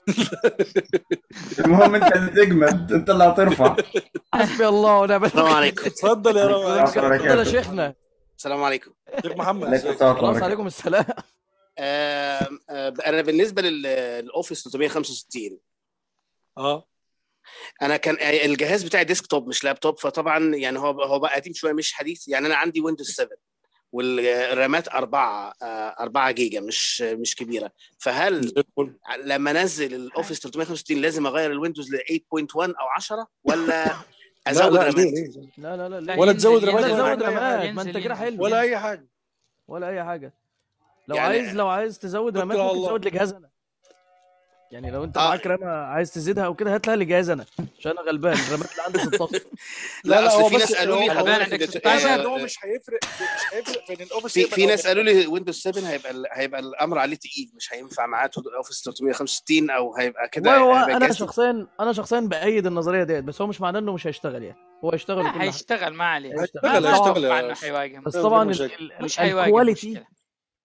المهم انت اللي تجمد انت اللي هترفع حسبي الله ونعم السلام الوكيل عليكم اتفضل يا عليكم رامز السلام ورحمة الله اتفضل يا وبركاته شيخنا السلام عليكم شيخ محمد عليكم ازيك السلام ورحمة الله خلاص وبركاته عليكم السلام آم، آه، انا بالنسبه لل- للاوفيس 365 اه انا كان الجهاز بتاعي ديسكتوب مش لابتوب فطبعا يعني هو هو بقى قديم شويه مش حديث يعني انا عندي ويندوز 7 والرامات 4 4 جيجا مش مش كبيره فهل زي الفل لما انزل الاوفيس 365 لازم اغير الويندوز ل 8.1 او 10 ولا لا ازود لا رامات ليه ليه لا لا لا لا ليه ولا ينزل تزود رامات ينزل ولا ولا تزود تعمل اي حاجه رامات ما ينزل انت كده ينزل حلو ولا ينزل اي حاجه ولا اي حاجه لو يعني عايز لو عايز تزود توكل رامات على ممكن الله تزود لجهاز انا يعني لو انت اه معاك رامه عايز تزيدها او كده هات لها لجهاز انا عشان انا غلبان الرامات اللي عندي 16 لا لا لا اصل هو في بس ناس قالوا لي هو غلبان حضرتك عندك بت- 16 انا ان هو آه، مش هيفرق مش هيفرق بين الاوفيس في 7 في او ناس بين قالوا لي ويندوز 7 هيبقى ال- هيبقى الامر عليه تقيل مش هينفع معاه اوفيس 365 او هيبقى كده والله هو هيبقى انا جهاز شخصيا انا شخصيا بايد النظريه ديت بس هو مش معناه انه مش هيشتغل يعني هو هيشتغل وكل لا حاجه هيشتغل ما عليه هيشتغل ما هيشتغل بس ما طبعا هيشتغل اتوقع يا انه أستاذ. حيواجه بس من طبعا غير ال- مشاكل ال- مش ال- حيواجه الكواليتي مشكله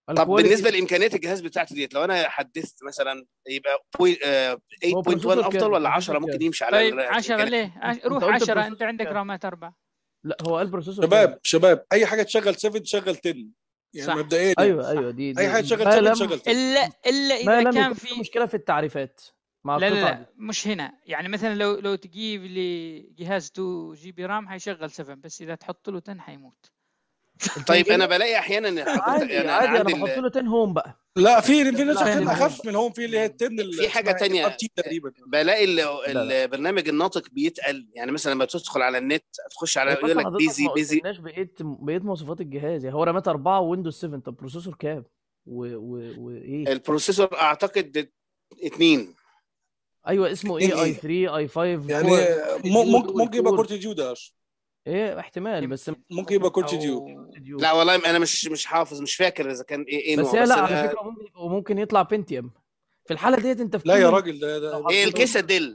طب الكواليتي بالنسبه لامكانيات الجهاز بتاعته ديت لو انا حدثت مثلا يبقى بوي- آه، 8.1 بروسيسور افضل كام؟ ولا بروسيسور 10 ممكن كام؟ يمشي على طيب ال- 10 الإمكانيات؟ ليه؟ عش- انت روح قلت 10 بروسيسور انت عندك كام؟ رامات اربعه لا هو قال بروسيسور كام شباب شباب اي حاجه تشغل 7 تشغل 10 يعني صح مبدئيا يعني ايوه ايوه دي اي دي حاجه تشغل ما 7 لم تشغل 10 الا الا ما اذا لم كان يكن في في مشكله في التعريفات مع لا لا القطع لا دي مش هنا يعني مثلا لو لو تجيب لي جهاز 2 جي بي رام حيشغل 7 بس اذا تحط له 10 حيموت طيب كده؟ انا بلاقي احيانا ان حضرتك عادي انا عادي انا عندي بحط ال- له 10 هوم بقى لا في في نسخ بلعب كده 10 هوم اخف من الهوم في اللي هي 10 اللي في حاجه اسمها تانية ار تي تقريبا بلاقي ال- لا لا البرنامج الناطق بيتقل يعني مثلا لما تدخل على النت تخش على هو يقول اصلا لك حضرتك بيزي ما بيزي قلتلناش بقيت بقيت مواصفات الجهاز يعني هو رامات 4 ويندوز 7 طب بروسيسور كام و... و... وايه البروسيسور اعتقد اتنين ايوه اسمه 2 ايه اي ايه 3 اي 5 يعني كور م- ممكن ديو ممكن يبقى كور كورت ديو ده أصلاً. ايه احتمال بس ممكن يبقى كورت ديو او ديو لا والله انا مش مش حافظ مش فاكر اذا كان ايه ايه بس نوع هي بس لا على أنا فكره ممكن وممكن يطلع بنتيوم في الحاله ديت انت في لا كل يا ال... راجل ده ده لو هي حطيت الكيسه ديل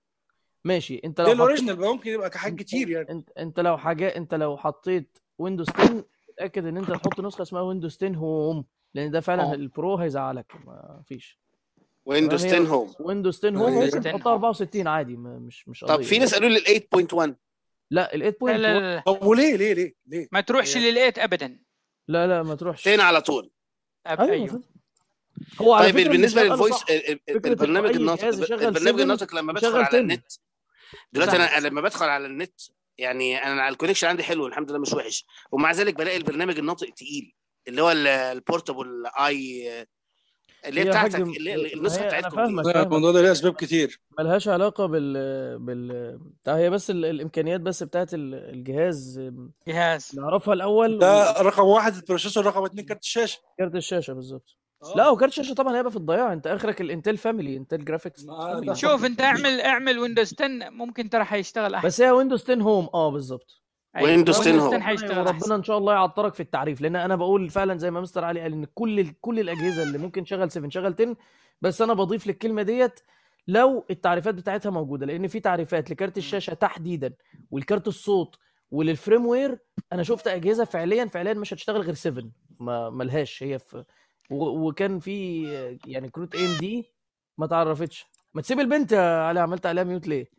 ماشي انت ده لو حطيت الاوريجينال بقى ممكن يبقى حاجات انت كتير يعني انت انت لو حاجه انت لو حطيت ويندوز 10 اتاكد ان انت تحط نسخه اسمها ويندوز 10 هوم لان ده فعلا هوم البرو هيزعلك ما فيش تمام ويندوز هي 10 هوم ويندوز 10 هوم ايوه ممكن ويندوز 10 تحطها هوم 64 عادي ما مش مش طب قضيه في ناس يعني قالوا لي ال 8.1 لا ال لا 8.1 لا لا لا طب وليه ليه ليه ليه ما تروحش يعني لل 8 ابدا لا لا ما تروحش 10 على طول أب... ايوه ايوه المفروض هو على طيب فكره بالنسبه المثال قاله للفويس صح ال- ال- فكره انه البرنامج اي الناطق جهاز يشغل البرنامج 7 الناطق لما بدخل يشغل على 10 النت دلوقتي صح انا لما بدخل على النت يعني انا الكونكشن عندي حلو الحمد لله مش وحش ومع ذلك بلاقي البرنامج الناطق تقيل اللي هو ال- البورتابل اي اللي هي هي يا بتاعتك حاج اللي هي ما النسخه هي انا بتاعتكم دي فاهمك لا، فاهمك الموضوع ده ليه اسباب كتير ملهاش علاقة بال بال بتاع هي بس ال... الإمكانيات بس بتاعت ال- الجهاز جهاز نعرفها الأول ده وكارت رقم واحد البروسيسور رقم اثنين كارت الشاشه الشاشة بالظبط لا اه وكارت الشاشة طبعا هيبقى في الضياع أنت آخرك الانتل فاميلي انتل جرافيكس ما ده فاميلي شوف حب انت اعمل اعمل ويندوز 10 ممكن ترى حيشتغل بس احسن هي ويندوز 10 هوم اه بالظبط ايوه ويندوز 10 ويندوز هوم 10 حيشتغل وربنا احسن ان شاء الله يعطرك في التعريف لان انا بقول فعلا زي ما مستر علي قال ان كل ال... كل الاجهزه اللي ممكن شغل 7 شغل 10 بس انا بضيف للكلمه ديت لو التعريفات بتاعتها موجوده لان في تعريفات لكارت الشاشه تحديدا والكارت الصوت وللفريم وير انا شفت اجهزه فعليا فعليا مش هتشتغل غير 7 ما ملهاش هي في و... وكان في يعني كروت ام دي ما تعرفتش ما تسيب البنت يا علي عملت عليها ميوت ليه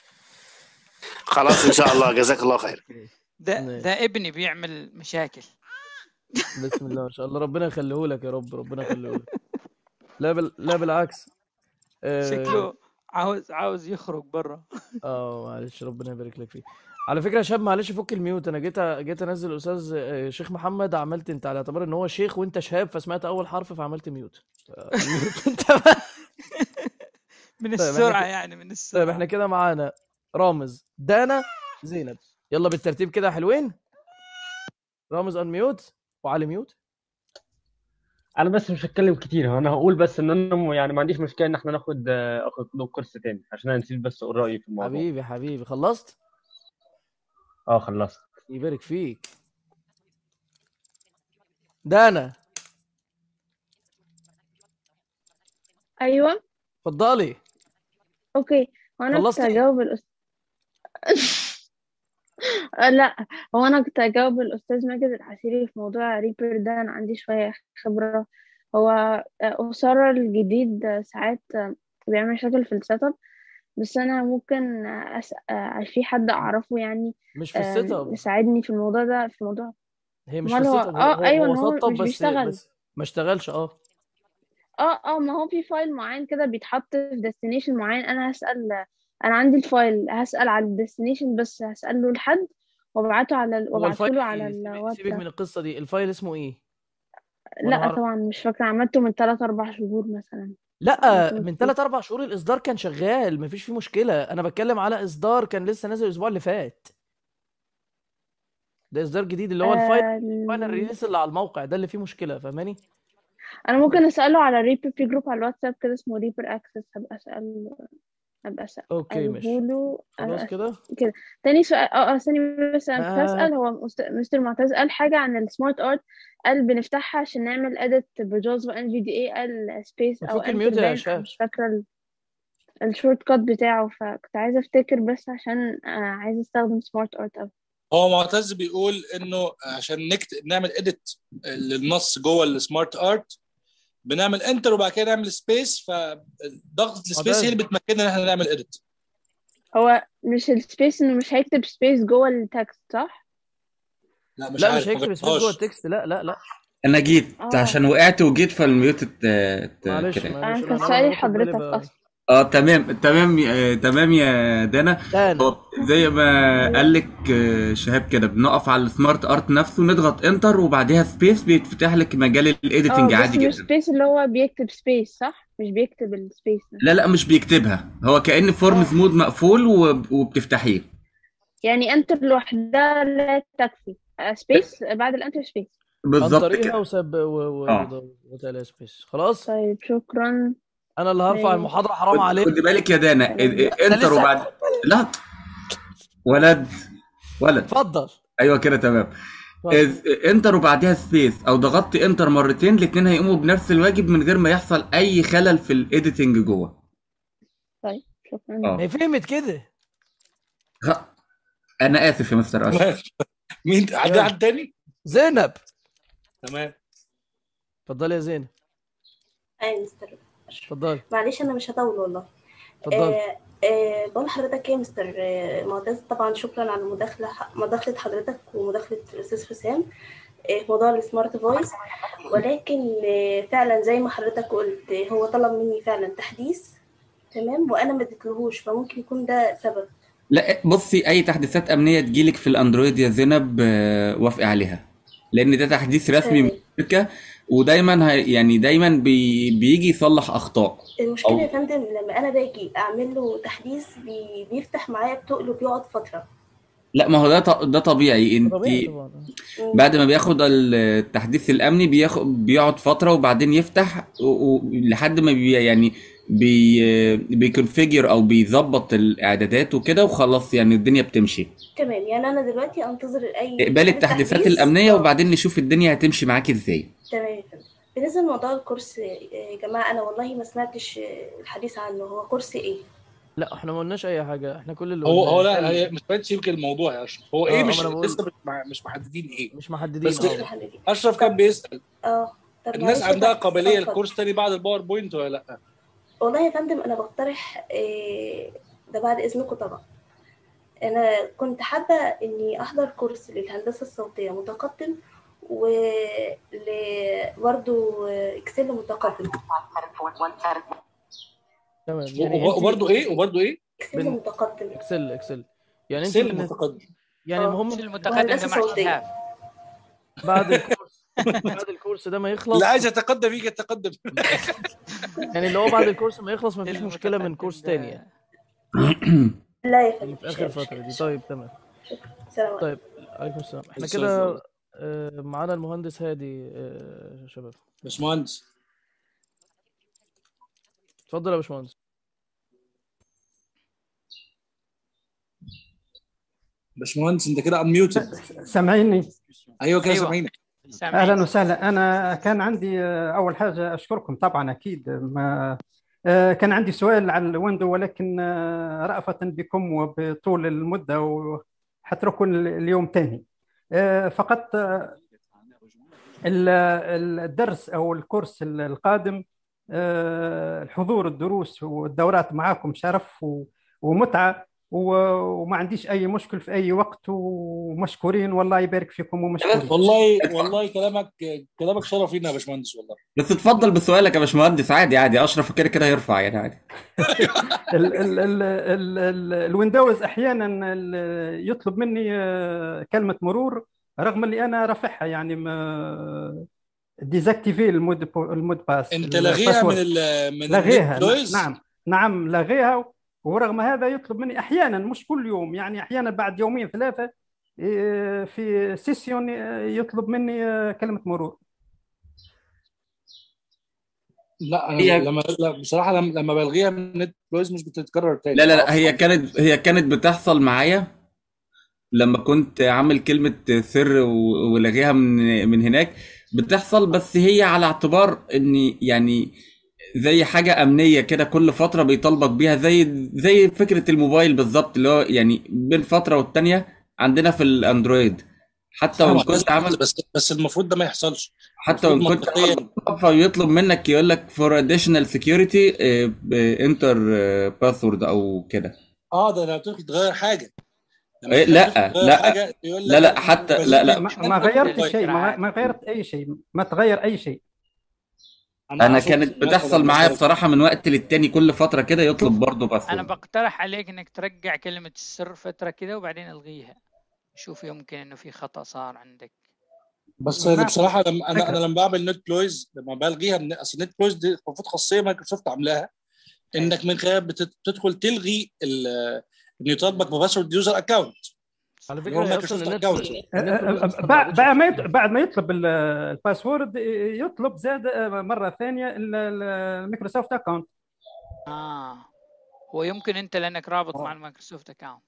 خلاص ان شاء الله جزاك الله خير ده ماشي ده ابني بيعمل مشاكل بسم الله ما شاء الله ربنا يخليه لك يا رب ربنا يخليه لك لا بال... لا بالعكس اه شكله عاوز عاوز يخرج برا اه معلش ربنا يبارك لك فيه على فكره يا شباب معلش فك الميوت انا جيت جيت انزل الاستاذ آه، شيخ محمد عملت انت على اعتبار ان هو شيخ وانت شهاب فسمعت اول حرف فعملت ميوت ميوت انت بقى. من طيب احنا السرعة كده يعني من طيب السرعة احنا كده معانا رامز دانا زينب يلا بالترتيب كده حلوين رامز ان ميوت وعلي ميوت انا بس مش هتكلم كتير انا هقول بس ان انا م- يعني ما عنديش مشكله ان احنا ناخد آه، اخد له كورس تاني عشان انا نسيت بس اقول رايي في الموضوع حبيبي حبيبي خلصت اه خلصت يبارك فيك دانا ايوه اتفضلي اوكي هو انا كنت خلصتي هجاوب الأست... لا هو انا كنت هجاوب الاستاذ ماجد العسيري في موضوع ريبر ده انا عندي شويه خبره هو أسرة الجديد ساعات بيعمل مشاكل في السيت اب بس انا ممكن أسأل في حد اعرفه يعني مش في السيت اب يساعدني في الموضوع ده في موضوع هي مش في امال هو السيت اب هو اه هو ايوه هو ان هو سطب مش بس بيشتغل بس ما اشتغلش اه اه اه ما هو في فايل معين كده بيتحط في ديستنيشن معين انا هسأل انا عندي الفايل هسأل على الديستنيشن بس هسأله لحد وابعته على ال... هو وابعته الفايل له على ايه سيبك سيبك الواتساب من القصه دي الفايل اسمه ايه وانا لا هعرف طبعا مش فاكرة عملته من 3 4 شهور مثلا لا عملته من من 3 4 شهور الاصدار كان شغال مفيش فيه مشكله انا بتكلم على اصدار كان لسه نازل الاسبوع اللي فات ده اصدار جديد اللي هو الفايل آه... الفاينل ريليس اللي على الموقع ده اللي فيه مشكله فاهماني انا ممكن اسأله على ريبر في جروب على الواتساب كده اسمه ريبر اكسس هبقى اسأل هبقى اوكي ماشي اسأله له خلاص أس- كده كده تاني سؤال اه اه ثاني بس انا كنت آه. هسأل هو مست- مستر معتز قال حاجة عن السمارت ارت قال بنفتحها عشان نعمل اديت بجوز وان في دي اي قال سبيس او بتفك الميوت انتر يا بان شباب مش فاكرة ال- الشورت كات بتاعه فكنت عايزة افتكر بس عشان آه عايزة استخدم سمارت ارت أوي هو معتز بيقول انه عشان نكتب نعمل اديت للنص جوه السمارت ارت بنعمل انتر وبعد كده نعمل سبيس فضغطه السبيس هي اللي بتمكننا ان احنا نعمل اديت هو مش السبيس انه مش هيكتب سبيس جوه التكست صح؟ لا مش لا عارف مش ما هيكتب سبيس جوه جربتهاش التكست لا لا لا انا جيت اه عشان وقعت وجيت فالميوت ت- ت- معلش كده انا معلش كان انا سؤالي انا باخد بالي لحضرتك بقى اصلا اه تمام تمام آه تمام يا دانا دانا هو زي ما قال لك آه، شهاب كده بنقف على السمارت ارت نفسه نضغط انتر وبعدها سبيس بيتفتح لك مجال اه الايديتنج بس عادي مش جدا سبيس اللي هو بيكتب سبيس صح؟ مش بيكتب السبيس ده لا لا مش بيكتبها هو كأن فورمز اه مود مقفول وب- وبتفتحيه يعني انتر لوحدها لا تكفي سبيس بعد الانتر سبيس بالظبط انطريها كده وسب و و اه وتالي سبيس خلاص طيب شكرا انا اللي هرفع ماشي المحاضره حرام خد عليك خد بالك يا دانا تمام ال- ال- انا انتر لسه وبعد لا ولد ولد اتفضل ايوه كده تمام اتفضل إذ- انتر وبعدها سبيس او ضغطت انتر مرتين الاثنين هيقوموا بنفس الواجب من غير ما يحصل اي خلل في الايديتنج جوه طيب شكرا ما اه هي فهمت كده غ- انا اسف يا مستر اشرف مين عندنا يلا حد تاني؟ زينب تمام اتفضلي يا زينب اي مستر اتفضلي معلش انا مش هطول والله اتفضلي آه آه بقول لحضرتك ايه يا مستر آه معتز طبعا شكرا على المداخله مداخله حضرتك ومداخله الاستاذ حسام آه في موضوع السمارت فويس ولكن آه فعلا زي ما حضرتك قلت آه، هو طلب مني فعلا تحديث تمام وانا ما اديتلهوش فممكن يكون ده سبب لا بصي اي تحديثات امنيه تجيلك في الاندرويد يا زينب آه، وافقي عليها لان ده تحديث رسمي من تمام الشركه ودايما هي يعني دايما بي بيجي يصلح اخطاء المشكله او يا فندم لما انا باجي اعمل له تحديث بي بيفتح معايا بتقل وبيقعد فتره لا ما هو ده ط- ده طبيعي انت طبيعي طبعا مم. بعد ما بياخد التحديث الامني بياخد بيقعد فتره وبعدين يفتح و- و- لحد ما بي يعني بي بيكونفيجر او بيظبط الاعدادات وكده وخلاص يعني الدنيا بتمشي تمام يعني انا دلوقتي انتظر اي اقبلي اعاده التحديثات تحديث الامنيه وبعدين نشوف الدنيا هتمشي معاكي ازاي تمام يا فندم بالنسبه لموضوع الكورس يا جماعه انا والله ما سمعتش الحديث عنه هو كورس ايه لا احنا ما قلناش اي حاجه احنا كل اللي هو هو قلناه لا هي مش بانتش يمكن الموضوع يا اشرف هو اه ايه اه مش ما انا بقول لسه مش مع- مش محددين ايه مش محددين بس اه مش محددين اشرف كان طب بيسال اه طب الناس معلش عندها طب قابليه اتفضل لكورس تاني بعد الباوربوينت ولا لا؟ والله يا فندم انا بقترح إيه ده بعد اذنكم طبعا انا كنت حابه اني احضر كورس للهندسه الصوتيه متقدم و ل- برضه اكسل متقدم تمام يعني وب- انت وبرضه ايه وبرضه ايه؟ اكسل بن... متقدم اكسل اكسل يعني انت اكسل بالنسبه متقدم يعني اه هم المتقدم وهندسه ده مع صوتيه شهاب بعد الكورس بعد الكورس ده ما اللي يخلص عايز يتقدم يجي يتقدم يعني اللي هو بعد الكورس ما يخلص ما فيش مشكله من كورس تاني يعني لا يا اللي فندم في مش اخر مش الفتره دي طيب تمام سلام عليكم طيب عليكم السلام احنا استاذ كده آه، معانا المهندس هادي آه، يا شباب باشمهندس اتفضل يا باشمهندس باشمهندس انت كده انميوتد سامعيني ايوه كده ايوه سامعينك سامعين اهلا وسهلا انا كان عندي آه، اول حاجه اشكركم طبعا اكيد ما آه، كان عندي سؤال على الويندو ولكن آه، رأفة بكم وبطول المده وحتركوا اليوم تاني آه، فقط آه، ال- الدرس او الكورس القادم آه، الحضور الدروس والدورات معاكم شرف و- ومتعه و- وما عنديش اي مشكل في اي وقت ومشكورين والله يبارك فيكم ومشكورين والله والله كلامك كلامك شرف لينا يا باشمهندس والله بس اتفضل بسؤالك يا باشمهندس عادي عادي اشرف كده كده هيرفع يعني عادي ال ال ال ال ال الويندوز احيانا ال- يطلب مني آه، كلمه مرور رغم اللي انا رافعها يعني ما ديزاكتيفي المود المود باس انت لاغيها من الباسورد ال من لغيها النت نويز نعم نعم لغيها ورغم هذا يطلب مني احيانا مش كل يوم يعني احيانا بعد يومين ثلاثه إيه، في سيسيون إيه، يطلب مني آه، كلمه مرور لا انا هي لما لا بصراحه لما لما بلغيها من النت نويز مش بتتكرر تاني لا لا معرفش لا هي كانت هي كانت بتحصل معايا لما كنت عامل كلمة سر و- ولاغيها من من هناك بتحصل بس هي على اعتبار ان يعني زي حاجة أمنية كده كل فترة بيطالبك بيها زي زي فكرة الموبايل بالظبط اللي هو يعني بين فترة والتانية عندنا في الاندرويد حتى وان أيوة، كنت عامل بس بس المفروض ده ما يحصلش حتى وان المفروض كنت منطقيا عامل فيطلب منك يقول لك فور اديشنال سكيورتي انتر باسورد او كده اه ده لو تروح تغير حاجه لما إيه، تروح لا تغير لا حاجه يقول لا لك لا حتى لا لا ما ما غيرت شيء ما ما غيرت اي شيء ما تغير اي شيء انا كانت بتحصل معايا بصراحه من وقت للتاني كل فتره كده يطلب برضه انا باسورد بقترح عليك انك ترجع كلمة السر فترة كده وبعدين الغيها شوف يمكن انه في خطأ صار عندك بس ما- أنا بصراحه لما انا فكرة. انا لما بعمل نت كلوز لما بلغيها من اصل نت كلوز دي المفروض خاصيه مايكروسوفت عاملاها انك من خلال بتت- بتدخل تلغي ال- انه يطالبك بباسورد يوزر اكونت على اللي فكره هو هي مايكروسوفت اصلا النت اكونت النت كلوز بعد بعد ما يط- بعد ما يطلب ال- الباسورد يطلب زاد مره ثانيه ال- ال- الميكروسوفت اكونت اه هو يمكن انت لانك رابط مع المايكروسوفت اكاونت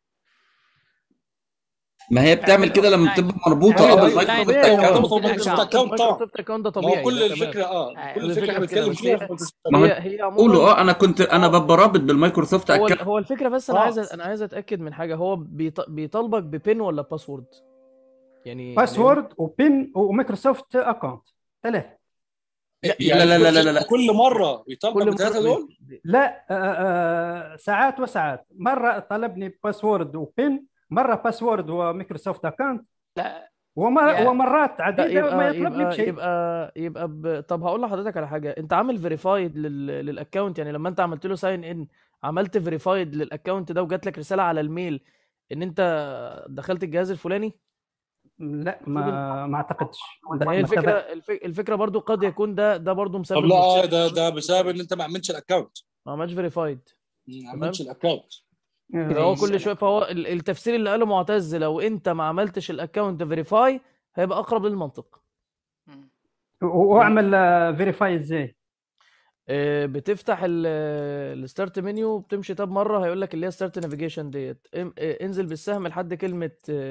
ما هي بتعمل كده لما بتبقى مربوطه أيوة، اه أيوة، بالمايكروسوفت طبيعي، اكونت مرتبطة بالمايكروسوفت اكونت طبعا المايكروسوفت اكونت ده ما هو طبيعي كل ده تمام الفكره اه أيوة. كل كل الفكره الفكره احنا في بنتكلم كده بس فيها هي في ما هو هي هي قولوا عموما اه انا كنت انا ببقى رابط بالمايكروسوفت هو ال- اكونت هو الفكره بس انا اه عايز انا عايز اتاكد من حاجه هو بيط- بيطالبك ببين ولا باسورد يعني يعني باسورد وبين ومايكروسوفت اكونت ثلاثه لا يعني لا لا لا لا, كل لا. كل مره بيطالبك كل بالثلاثه مره دول بي- لا آه، آه، ساعات وساعات مره طلبني باسورد وبين مره باسورد ومايكروسوفت اكونت لا ومر يا ومرات لا عديده ما يبقى يطلبني يبقى بشيء يبقى يبقى ب... طب هقول لحضرتك على حاجه انت عامل فيريفايد لل... للاكونت يعني لما انت عملت له ساين ان عملت فيريفايد للاكونت ده وجات لك رساله على الميل ان انت دخلت الجهاز الفلاني لا المفروض ان ما ما اعتقدش ما هي الفكره الف... الفكره برضو قد يكون ده ده برضو طب مسبب لا اه مشكله ده ده بسبب ان انت ما عملتش الاكونت ما عملش فيريفايد ما تمام عملتش الاكونت فهو كل شويه فهو ال- التفسير اللي قاله معتز لو انت ما عملتش الاكونت فيريفاي هيبقى اقرب للمنطق واعمل فيريفاي ازاي آه، بتفتح الستارت منيو بتمشي تاب مره هيقول لك اللي هي ستارت نافيجيشن ديت ام- آه، انزل بالسهم لحد كلمه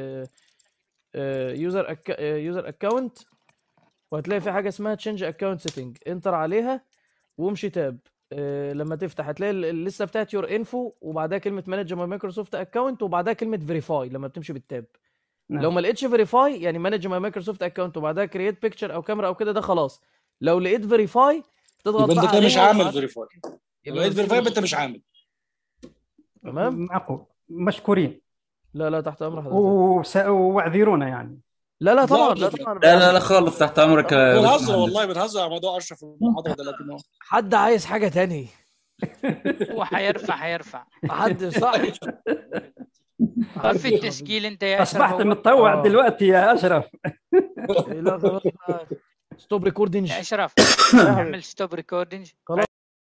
يوزر يوزر اكونت وهتلاقي في حاجه اسمها تشينج اكونت سيتنج انتر عليها وامشي تاب آه، لما تفتح هتلاقي ال- الليسته بتاعت يور انفو وبعدها كلمه مانج ماي مايكروسوفت اكونت وبعدها كلمه فيريفاي لما بتمشي بالتاب نعم. لو ما لقيتش فيريفاي يعني مانج ماي مايكروسوفت اكونت وبعدها كرييت بيكتشر او كاميرا او كده ده خلاص لو لقيت فيريفاي تضغط يبقى بقى انت كده مش عليها عامل وتبعت فيريفاي يبقى لقيت في فيريفاي يبقى مش- انت مش عامل تمام معقول مشكورين لا لا تحت امر حضرتك وس- واعذرونا يعني لا لا لا طبعا لا ابدا طبعا لا لا لا خالص تحت امرك يا بنهزر باشمهندس والله بنهزر على موضوع اشرف في المحاضره ده لكن هو حد عايز حاجه تاني هو حيرفع حيرفع حد صح خف التسجيل انت يا اشرف اصبحت اول متطوع اه دلوقتي يا اشرف لا خلاص ستوب ريكوردنج يا اشرف يا حبيبي اعمل ستوب ريكوردنج خلاص